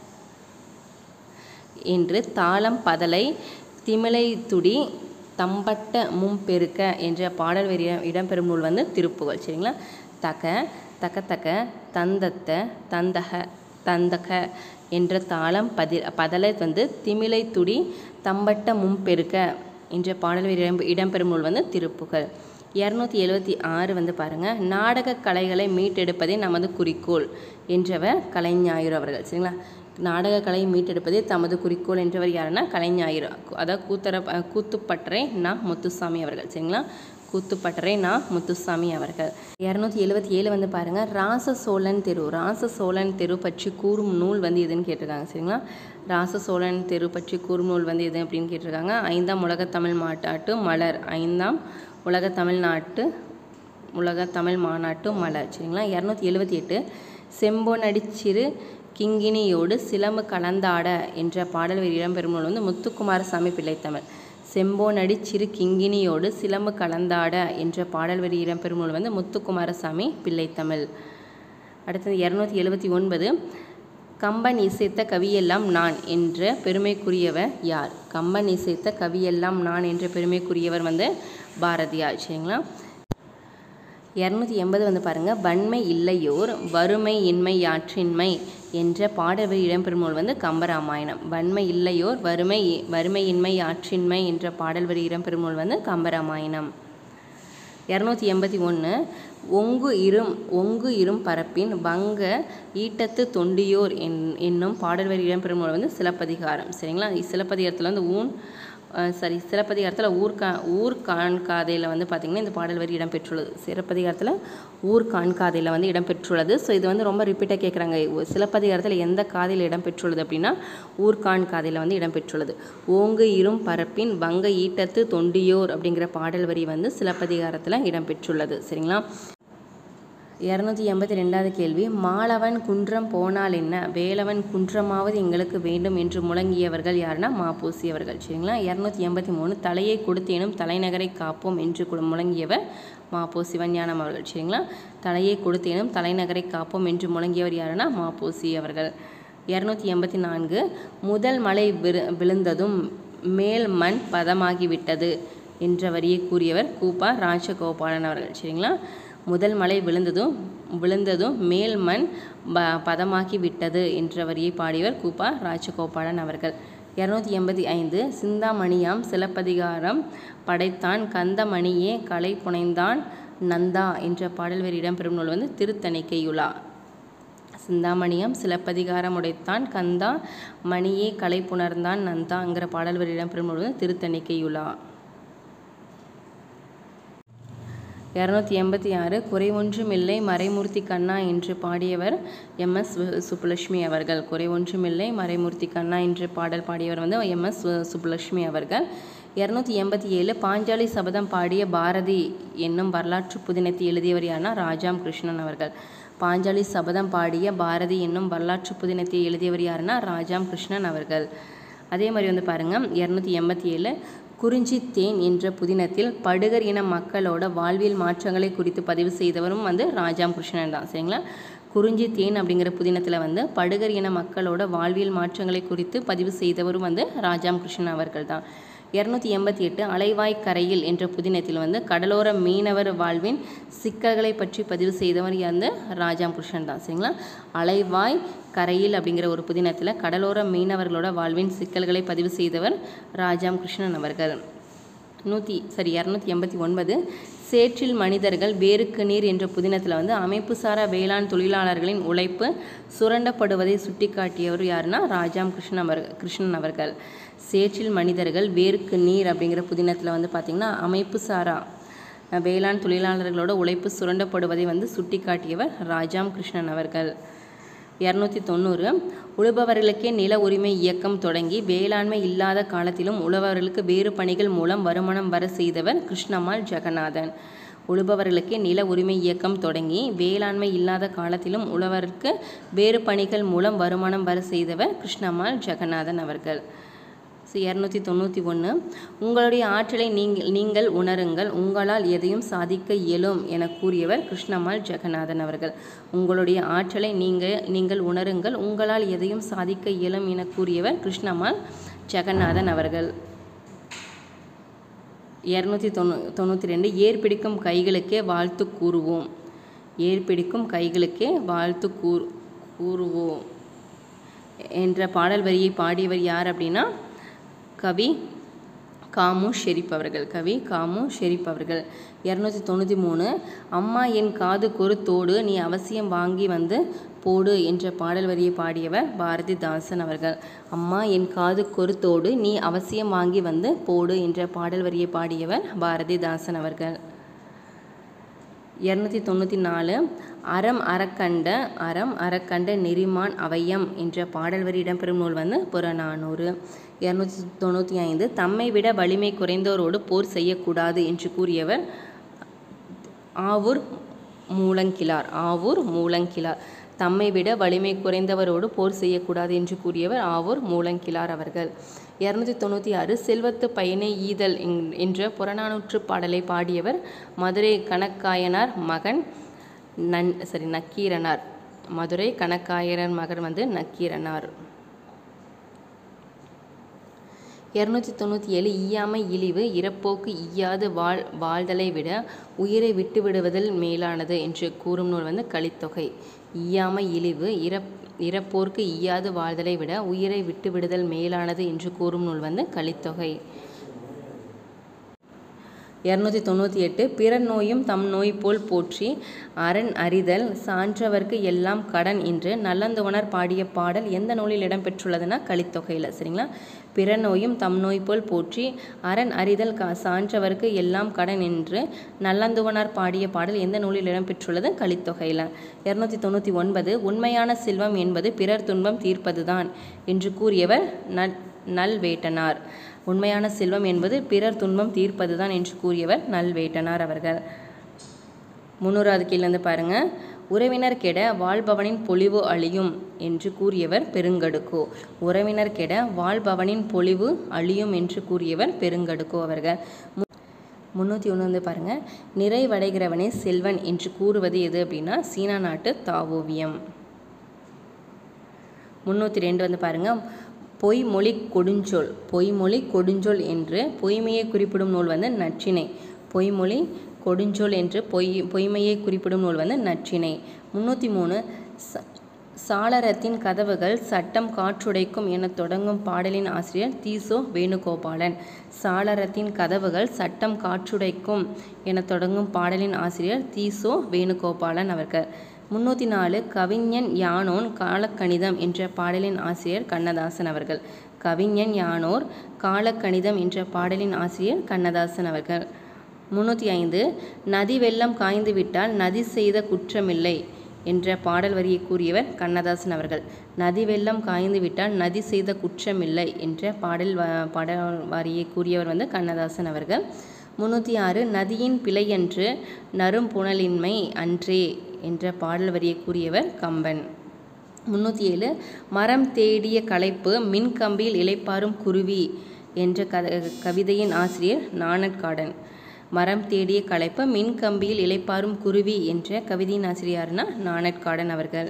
என்று தாளம் பதலை திமிலை துடி தம்பட்ட மும்பெருக்க என்ற பாடல் வரி இடம்பெறும் நூல் வந்து திருப்புகழ் சரிங்களா தக தக தக தந்தத்த தந்தக தந்தக என்ற தாளம் பதி பதலை வந்து திமிலை துடி தம்பட்ட மும்பெருக்க என்ற பாடல் வரி இடம் இடம்பெறும் நூல் வந்து திருப்புகழ் இரநூத்தி எழுபத்தி ஆறு வந்து பாருங்கள் நாடக கலைகளை மீட்டெடுப்பதே நமது குறிக்கோள் என்றவர் கலைஞாயிறு அவர்கள் சரிங்களா நாடக கலையை மீட்டெடுப்பதே தமது குறிக்கோள் என்றவர் யாருன்னா கலைஞாயிறு அதாவது கூத்தர கூத்துப்பட்டறை நா முத்துசாமி அவர்கள் சரிங்களா கூத்துப்பட்டறை நா முத்துசாமி அவர்கள் இரநூத்தி எழுபத்தி ஏழு வந்து பாருங்கள் ராச சோழன் தெரு ராச சோழன் தெரு பற்றி கூறும் நூல் வந்து எதுன்னு கேட்டிருக்காங்க சரிங்களா ராச சோழன் தெரு பற்றி கூறும் நூல் வந்து எது அப்படின்னு கேட்டிருக்காங்க ஐந்தாம் உலகத்தமிழ் மாட்டாட்டு மலர் ஐந்தாம் உலக தமிழ்நாட்டு உலக தமிழ் மாநாட்டு மலர் சரிங்களா இரநூத்தி எழுபத்தி எட்டு செம்பொனடிச்சிறு கிங்கினியோடு சிலம்பு கலந்தாட என்ற பாடல் வரி இடம்பெறும் நூல் வந்து முத்துக்குமாரசாமி பிள்ளைத்தமிழ் செம்போனடி சிறு கிங்கினியோடு சிலம்பு கலந்தாட என்ற பாடல் வரி இடம்பெறும் நூல் வந்து முத்துக்குமாரசாமி பிள்ளைத்தமிழ் அடுத்தது இரநூத்தி எழுபத்தி ஒன்பது கம்பன் இசைத்த கவியெல்லாம் நான் என்ற பெருமைக்குரியவர் யார் கம்பன் இசைத்த கவியெல்லாம் நான் என்ற பெருமைக்குரியவர் வந்து பாரதியார் சரிங்களா இரநூத்தி எண்பது வந்து பாருங்கள் வன்மை இல்லையோர் வறுமை இன்மை யாற்றின்மை என்ற பாடல் இடம்பெறும் நூல் வந்து கம்பராமாயணம் வன்மை இல்லையோர் வறுமை வறுமையின்மை ஆற்றின்மை என்ற பாடல் வரி இடம்பெறும் நூல் வந்து கம்பராமாயணம் இரநூத்தி எண்பத்தி ஒன்று ஒங்கு இரும் ஒங்கு இரும் பரப்பின் வங்க ஈட்டத்து தொண்டியோர் என் என்னும் பாடல் வரி இடம்பெறும் நூல் வந்து சிலப்பதிகாரம் சரிங்களா சிலப்பதிகாரத்தில் வந்து ஊன் சரி சிலப்பதிகாரத்தில் ஊர் கா ஊர் காண்காதையில் வந்து பார்த்திங்கன்னா இந்த பாடல் வரி இடம்பெற்றுள்ளது சிலப்பதிகாரத்தில் ஊர் காண்காதையில் வந்து இடம்பெற்றுள்ளது ஸோ இது வந்து ரொம்ப ரிப்பீட்டாக கேட்குறாங்க சிலப்பதிகாரத்தில் எந்த காதையில் இடம்பெற்றுள்ளது அப்படின்னா ஊர் காண்காதையில் வந்து இடம்பெற்றுள்ளது ஓங்கு இரும் பரப்பின் வங்க ஈட்டத்து தொண்டியோர் அப்படிங்கிற பாடல் வரி வந்து சிலப்பதிகாரத்தில் இடம்பெற்றுள்ளது சரிங்களா இரநூத்தி எண்பத்தி ரெண்டாவது கேள்வி மாலவன் குன்றம் போனால் என்ன வேலவன் குன்றமாவது எங்களுக்கு வேண்டும் என்று முழங்கியவர்கள் யாருன்னா மாப்பூசி அவர்கள் சரிங்களா இரநூத்தி எண்பத்தி மூணு தலையை கொடுத்தேனும் தலைநகரை காப்போம் என்று கு- முழங்கியவர் மாப்போ சிவஞானம் அவர்கள் சரிங்களா தலையை கொடுத்தேனும் தலைநகரை காப்போம் என்று முழங்கியவர் யாருன்னா மாப்போசி அவர்கள் இரநூத்தி எண்பத்தி நான்கு முதல் மழை விரு விழுந்ததும் மேல் மண் பதமாகிவிட்டது என்ற வரியை கூறியவர் கூப்பா ராஜகோபாலன் அவர்கள் சரிங்களா முதல் மழை விழுந்ததும் விழுந்ததும் மேல் மண் ப பதமாக்கி விட்டது என்ற வரியை பாடியவர் கூப்பா ராஜகோபாலன் அவர்கள் இரநூத்தி எண்பத்தி ஐந்து சிந்தாமணியாம் சிலப்பதிகாரம் படைத்தான் கந்தமணியே கலை புனைந்தான் நந்தா என்ற பாடல் வரி இடம்பெறும் நூல் வந்து திருத்தணிக்கையுலா சிந்தாமணியம் சிலப்பதிகாரம் உடைத்தான் கந்தா மணியே கலை புணர்ந்தான் நந்தாங்கிற பாடல் வரி இடம்பெறும் நூல் வந்து திருத்தணிக்கையுலா இரநூத்தி எண்பத்தி ஆறு குறை ஒன்றுமில்லை மறைமூர்த்தி கண்ணா என்று பாடியவர் எம் எஸ் சுப்புலட்சுமி அவர்கள் குறை ஒன்றுமில்லை மறைமூர்த்தி கண்ணா என்று பாடல் பாடியவர் வந்து எம் எஸ் சுப்புலட்சுமி அவர்கள் இரநூத்தி எண்பத்தி ஏழு பாஞ்சாலி சபதம் பாடிய பாரதி என்னும் வரலாற்று புதினத்தை எழுதியவர் யாருன்னா ராஜாம் கிருஷ்ணன் அவர்கள் பாஞ்சாலி சபதம் பாடிய பாரதி என்னும் வரலாற்று புதினத்தை எழுதியவர் யாருன்னா ராஜாம் கிருஷ்ணன் அவர்கள் அதே மாதிரி வந்து பாருங்கள் இரநூத்தி எண்பத்தி ஏழு குறிஞ்சி தேன் என்ற புதினத்தில் படுகர் இன மக்களோட வாழ்வியல் மாற்றங்களை குறித்து பதிவு செய்தவரும் வந்து ராஜாம் கிருஷ்ணன் தான் சரிங்களா குறிஞ்சி தேன் அப்படிங்கிற புதினத்தில் வந்து படுகர் இன மக்களோட வாழ்வியல் மாற்றங்களை குறித்து பதிவு செய்தவரும் வந்து ராஜாம் கிருஷ்ணன் அவர்கள் தான் இரநூத்தி எண்பத்தி எட்டு அலைவாய் கரையில் என்ற புதினத்தில் வந்து கடலோர மீனவர் வாழ்வின் சிக்கல்களை பற்றி பதிவு செய்தவர் வந்து ராஜாம் கிருஷ்ணன் தான் சரிங்களா அலைவாய் கரையில் அப்படிங்கிற ஒரு புதினத்தில் கடலோர மீனவர்களோட வாழ்வின் சிக்கல்களை பதிவு செய்தவர் ராஜாம் கிருஷ்ணன் அவர்கள் நூற்றி சரி இரநூத்தி எண்பத்தி ஒன்பது சேற்றில் மனிதர்கள் வேருக்கு நீர் என்ற புதினத்தில் வந்து அமைப்புசாரா வேளாண் தொழிலாளர்களின் உழைப்பு சுரண்டப்படுவதை சுட்டிக்காட்டியவர் யாருன்னா ராஜாம் கிருஷ்ணன் அவர் கிருஷ்ணன் அவர்கள் சேற்றில் மனிதர்கள் வேருக்கு நீர் அப்படிங்கிற புதினத்தில் வந்து பார்த்திங்கன்னா அமைப்புசாரா வேளாண் தொழிலாளர்களோட உழைப்பு சுரண்டப்படுவதை வந்து சுட்டிக்காட்டியவர் ராஜாம் கிருஷ்ணன் அவர்கள் இரநூத்தி தொண்ணூறு உழுபவர்களுக்கே நில உரிமை இயக்கம் தொடங்கி வேளாண்மை இல்லாத காலத்திலும் உழவர்களுக்கு வேறு பணிகள் மூலம் வருமானம் வர செய்தவர் கிருஷ்ணம்மாள் ஜெகநாதன் உழுபவர்களுக்கே நில உரிமை இயக்கம் தொடங்கி வேளாண்மை இல்லாத காலத்திலும் உழவருக்கு வேறு பணிகள் மூலம் வருமானம் வர செய்தவர் கிருஷ்ணம்மாள் ஜெகநாதன் அவர்கள் ஸோ இரநூத்தி தொண்ணூற்றி ஒன்று உங்களுடைய ஆற்றலை நீங்கள் நீங்கள் உணருங்கள் உங்களால் எதையும் சாதிக்க இயலும் என கூறியவர் கிருஷ்ணம்மாள் ஜெகநாதன் அவர்கள் உங்களுடைய ஆற்றலை நீங்கள் நீங்கள் உணருங்கள் உங்களால் எதையும் சாதிக்க இயலும் என கூறியவர் கிருஷ்ணம்மாள் ஜெகநாதன் அவர்கள் இரநூத்தி தொண்ணூ தொண்ணூற்றி ரெண்டு ஏர் பிடிக்கும் கைகளுக்கே வாழ்த்து கூறுவோம் ஏர் பிடிக்கும் கைகளுக்கே வாழ்த்து கூறு கூறுவோம் என்ற பாடல் வரியை பாடியவர் யார் அப்படின்னா கவி காமு ஷெரீப் அவர்கள் கவி காமு ஷெரீப் அவர்கள் இரநூத்தி தொண்ணூற்றி மூணு அம்மா என் காது கொருத்தோடு நீ அவசியம் வாங்கி வந்து போடு என்ற பாடல் வரியை பாடியவர் பாரதிதாசன் அவர்கள் அம்மா என் காது கொருத்தோடு நீ அவசியம் வாங்கி வந்து போடு என்ற பாடல் வரியை பாடியவர் பாரதிதாசன் அவர்கள் இரநூத்தி தொண்ணூற்றி நாலு அறம் அறக்கண்ட அறம் அறக்கண்ட நெறிமான் அவையம் என்ற பாடல் வரி இடம்பெறும் நூல் வந்து புறநானூறு இரநூத்தி தொண்ணூற்றி ஐந்து தம்மை விட வலிமை குறைந்தோரோடு போர் செய்யக்கூடாது என்று கூறியவர் ஆவூர் மூலங்கிழார் ஆவூர் மூலங்கிழார் தம்மை விட வலிமை குறைந்தவரோடு போர் செய்யக்கூடாது என்று கூறியவர் ஆவூர் மூலங்கிழார் அவர்கள் இரநூத்தி தொண்ணூற்றி ஆறு செல்வத்து பயனை ஈதல் என்- என்ற புறநானூற்று பாடலை பாடியவர் மதுரை கணக்காயனார் மகன் நன் சரி நக்கீரனார் மதுரை கணக்காயரன் மகன் வந்து நக்கீரனார் இரநூத்தி தொண்ணூற்றி ஏழு ஈயாமை இழிவு இறப்போக்கு ஈயாது வாழ் வாழ்தலை விட உயிரை விட்டு விடுவதில் மேலானது என்று கூறும் நூல் வந்து கலித்தொகை ஈயாமை இழிவு இறப் இறப்போர்க்கு ஈயாது வாழ்தலை விட உயிரை விட்டு விடுதல் மேலானது என்று கூறும் நூல் வந்து கலித்தொகை இரநூத்தி தொண்ணூற்றி எட்டு பிறர் நோயும் தம் நோய் போல் போற்றி அரண் அறிதல் சான்றவர்க்கு எல்லாம் கடன் என்று நல்லந்துவனர் பாடிய பாடல் எந்த நூலில் இடம்பெற்றுள்ளதுன்னா கலித்தொகையில் சரிங்களா பிறர் நோயும் தம் நோய் போல் போற்றி அரண் அறிதல் கா சான்றவர்க்கு எல்லாம் கடன் என்று நல்லந்துவனார் பாடிய பாடல் எந்த நூலில் இடம்பெற்றுள்ளது கலித்தொகையில் இரநூத்தி தொண்ணூற்றி ஒன்பது உண்மையான செல்வம் என்பது பிறர் துன்பம் தீர்ப்பதுதான் என்று கூறியவர் நல் நல்வேட்டனார் உண்மையான செல்வம் என்பது பிறர் துன்பம் தீர்ப்பதுதான் என்று கூறியவர் நல்வேட்டனார் அவர்கள் முன்னூறாவது கீழேருந்து பாருங்க உறவினர் கெட வாழ்பவனின் பொலிவு அழியும் என்று கூறியவர் பெருங்கடுக்கோ உறவினர் கெட வாழ்பவனின் பொலிவு அழியும் என்று கூறியவர் பெருங்கடுக்கோ அவர்கள் மு- முந்நூற்றி ஒன்று வந்து பாருங்கள் நிறைவடைகிறவனே செல்வன் என்று கூறுவது எது அப்படின்னா சீனா நாட்டு தாவோவியம் முந்நூற்றி ரெண்டு வந்து பாருங்கள் பொய்மொழி கொடுஞ்சொல் பொய்மொழி கொடுஞ்சொல் என்று பொய்மையை குறிப்பிடும் நூல் வந்து நற்றிணை பொய்மொழி கொடுஞ்சொல் என்று பொய் பொய்மையை குறிப்பிடும் நூல் வந்து நற்றிணை முந்நூற்றி மூணு ச சாளரத்தின் கதவுகள் சட்டம் காற்றுடைக்கும் என தொடங்கும் பாடலின் ஆசிரியர் தீசோ வேணுகோபாலன் சாளரத்தின் கதவுகள் சட்டம் காற்றுடைக்கும் என தொடங்கும் பாடலின் ஆசிரியர் தீசோ வேணுகோபாலன் அவர்கள் முன்னூற்றி நாலு கவிஞன் யானோன் காலக்கணிதம் என்ற பாடலின் ஆசிரியர் கண்ணதாசன் அவர்கள் கவிஞன் யானோர் காலக்கணிதம் என்ற பாடலின் ஆசிரியர் கண்ணதாசன் அவர்கள் முன்னூற்றி ஐந்து நதி வெள்ளம் காய்ந்து விட்டால் நதி செய்த குற்றமில்லை என்ற பாடல் வரியை கூறியவர் கண்ணதாசன் அவர்கள் நதி வெள்ளம் காய்ந்து விட்டால் நதி செய்த குற்றமில்லை என்ற பாடல் வ பாடல் வரியை கூறியவர் வந்து கண்ணதாசன் அவர்கள் முன்னூற்றி ஆறு நதியின் பிழையன்று நறும்புணலின்மை அன்றே என்ற பாடல் வரியை கூறியவர் கம்பன் முன்னூற்றி ஏழு மரம் தேடிய களைப்பு மின்கம்பியில் இளைப்பாறும் குருவி என்ற க கவிதையின் ஆசிரியர் நாணற்காடன் மரம் தேடிய களைப்பு மின்கம்பியில் இளைப்பாறும் குருவி என்ற கவிதையின் ஆசிரியர்னா நாணற்காடன் அவர்கள்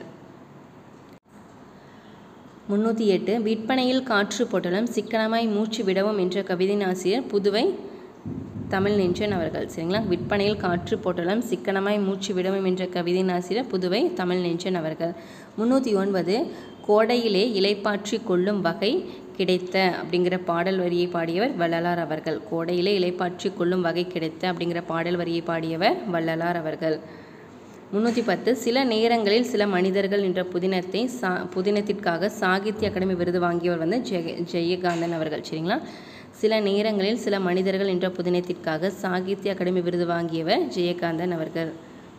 முன்னூற்றி எட்டு விற்பனையில் காற்று பொட்டலம் சிக்கனமாய் மூச்சு விடவும் என்ற கவிதையின் ஆசிரியர் புதுவை தமிழ் நெஞ்சன் அவர்கள் சரிங்களா விற்பனையில் காற்று பொட்டலம் சிக்கனமாய் மூச்சு விடவும் என்ற கவிதையின் ஆசிரியர் புதுவை தமிழ் நெஞ்சன் அவர்கள் முன்னூற்றி ஒன்பது கோடையிலே இலைப்பாற்றி கொள்ளும் வகை கிடைத்த அப்படிங்கிற பாடல் வரியை பாடியவர் வள்ளலார் அவர்கள் கோடையிலே இலைப்பாற்றி கொள்ளும் வகை கிடைத்த அப்படிங்கிற பாடல் வரியை பாடியவர் வள்ளலார் அவர்கள் முன்னூற்றி பத்து சில நேரங்களில் சில மனிதர்கள் என்ற புதினத்தை சா புதினத்திற்காக சாகித்ய அகாடமி விருது வாங்கியவர் வந்து ஜெய ஜெயகாந்தன் அவர்கள் சரிங்களா சில நேரங்களில் சில மனிதர்கள் என்ற புதினத்திற்காக சாகித்ய அகாடமி விருது வாங்கியவர் ஜெயகாந்தன் அவர்கள்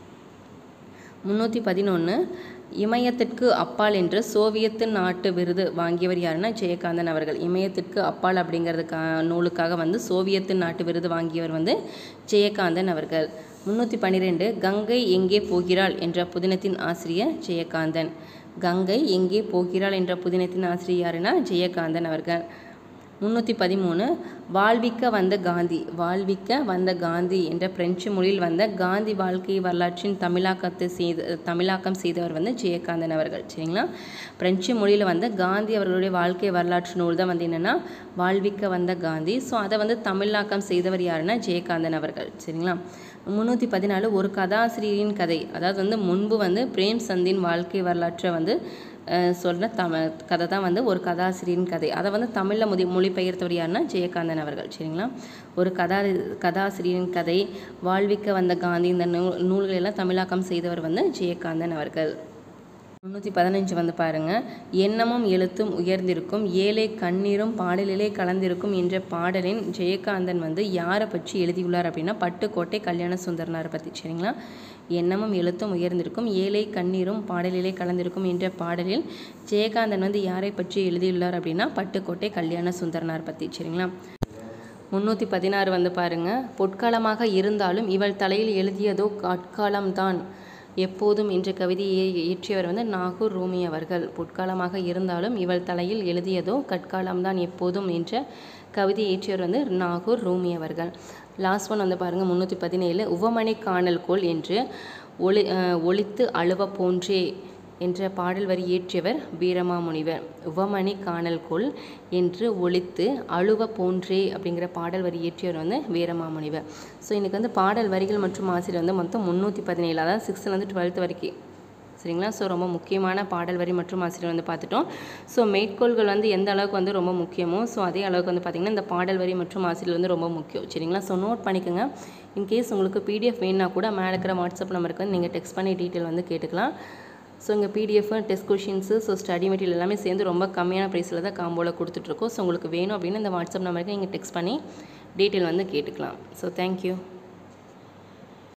முன்னூற்றி பதினொன்று இமயத்திற்கு அப்பால் என்ற சோவியத்து நாட்டு விருது வாங்கியவர் யாருன்னா ஜெயகாந்தன் அவர்கள் இமயத்திற்கு அப்பால் அப்படிங்கிறதுக்கா நூலுக்காக வந்து சோவியத்து நாட்டு விருது வாங்கியவர் வந்து ஜெயகாந்தன் அவர்கள் முன்னூற்றி பன்னிரெண்டு கங்கை எங்கே போகிறாள் என்ற புதினத்தின் ஆசிரியர் ஜெயகாந்தன் கங்கை எங்கே போகிறாள் என்ற புதினத்தின் ஆசிரியர் யாருன்னா ஜெயகாந்தன் அவர்கள் முன்னூற்றி பதிமூணு வாழ்விக்க வந்த காந்தி வாழ்விக்க வந்த காந்தி என்ற பிரெஞ்சு மொழியில் வந்த காந்தி வாழ்க்கை வரலாற்றின் தமிழாக்கத்தை செய்த தமிழாக்கம் செய்தவர் வந்து ஜெயகாந்தன் அவர்கள் சரிங்களா பிரெஞ்சு மொழியில் வந்த காந்தி அவர்களுடைய வாழ்க்கை வரலாற்று நூல் தான் வந்து என்னென்னா வாழ்விக்க வந்த காந்தி ஸோ அதை வந்து தமிழாக்கம் செய்தவர் யாருன்னா ஜெயகாந்தன் அவர்கள் சரிங்களா முந்நூற்றி பதினாலு ஒரு கதாசிரியரின் கதை அதாவது வந்து முன்பு வந்து பிரேம் சந்தின் வாழ்க்கை வரலாற்றை வந்து சொல்கிற தம கதை தான் வந்து ஒரு கதாசிரியரின் கதை அதை வந்து தமிழில் முதி மொழிபெயர்த்தவர் யாருன்னா ஜெயகாந்தன் அவர்கள் சரிங்களா ஒரு கதா கதாசிரியரின் கதை வாழ்விக்க வந்த காந்தி இந்த நூல் நூல்களை எல்லாம் தமிழாக்கம் செய்தவர் வந்து ஜெயகாந்தன் அவர்கள் முந்நூற்றி பதினஞ்சு வந்து பாருங்கள் எண்ணமும் எழுத்தும் உயர்ந்திருக்கும் ஏழை கண்ணீரும் பாடலிலே கலந்திருக்கும் என்ற பாடலின் ஜெயகாந்தன் வந்து யாரை பற்றி எழுதியுள்ளார் அப்படின்னா பட்டுக்கோட்டை கல்யாண சுந்தரனாரை பற்றி சரிங்களா எண்ணமும் எழுத்தும் உயர்ந்திருக்கும் ஏழை கண்ணீரும் பாடலிலே கலந்திருக்கும் என்ற பாடலில் ஜெயகாந்தன் வந்து யாரை பற்றி எழுதியுள்ளார் அப்படின்னா பட்டுக்கோட்டை கல்யாண சுந்தரனார் பற்றி சரிங்களா முந்நூற்றி பதினாறு வந்து பாருங்கள் பொற்காலமாக இருந்தாலும் இவள் தலையில் எழுதியதோ கட்காலம்தான் எப்போதும் என்ற கவிதையை இயற்றியவர் வந்து நாகூர் ரூமி அவர்கள் பொற்காலமாக இருந்தாலும் இவள் தலையில் எழுதியதோ கட்காலம்தான் எப்போதும் என்ற கவிதை இயற்றியவர் வந்து நாகூர் ரூமி அவர்கள் லாஸ்ட் ஒன் வந்து பாருங்கள் முந்நூற்றி பதினேழு உவமணி காணல் கோல் என்று ஒளி ஒளித்து அழுவ போன்றே என்ற பாடல் வரி இயற்றியவர் வீரமாமுனிவர் உவமணி காணல் கொள் என்று ஒழித்து அழுவ போன்றே அப்படிங்கிற பாடல் வரி இயற்றியவர் வந்து வீரமாமுனிவர் ஸோ இன்றைக்கி வந்து பாடல் வரிகள் மற்றும் ஆசிரியர் வந்து மொத்தம் முந்நூற்றி பதினேழு அதாவது சிக்ஸ்த்துலேருந்து டுவெல்த் வரைக்கும் சரிங்களா ஸோ ரொம்ப முக்கியமான பாடல் வரி மற்றும் ஆசிரியர் வந்து பார்த்துட்டோம் ஸோ மேற்கோள்கள் வந்து எந்த அளவுக்கு வந்து ரொம்ப முக்கியமோ ஸோ அதே அளவுக்கு வந்து பார்த்திங்கன்னா இந்த பாடல் வரி மற்றும் ஆசிரியர் வந்து ரொம்ப முக்கியம் சரிங்களா ஸோ நோட் பண்ணிக்கோங்க இன்கேஸ் உங்களுக்கு பிடிஎஃப் வேணுன்னா கூட மேலே இருக்கிற வாட்ஸ்அப் நம்பருக்கு வந்து நீங்கள் டெக்ஸ்ட் பண்ணி டீட்டெயில் வந்து கேட்டுக்கலாம் ஸோ இங்கே PDF test questions so study material எல்லாமே சேர்ந்து ரொம்ப கம்மியான ப்ரைஸில் தான் காம்போவில் கொடுத்துட்ருக்கோம் ஸோ உங்களுக்கு வேணும் அப்படின்னு இந்த வாட்ஸ்அப் நம்பருக்கு நீங்கள் டெக்ஸ்ட் பண்ணி டீட்டெயில் வந்து கேட்டுக்கலாம் ஸோ தேங்க்யூ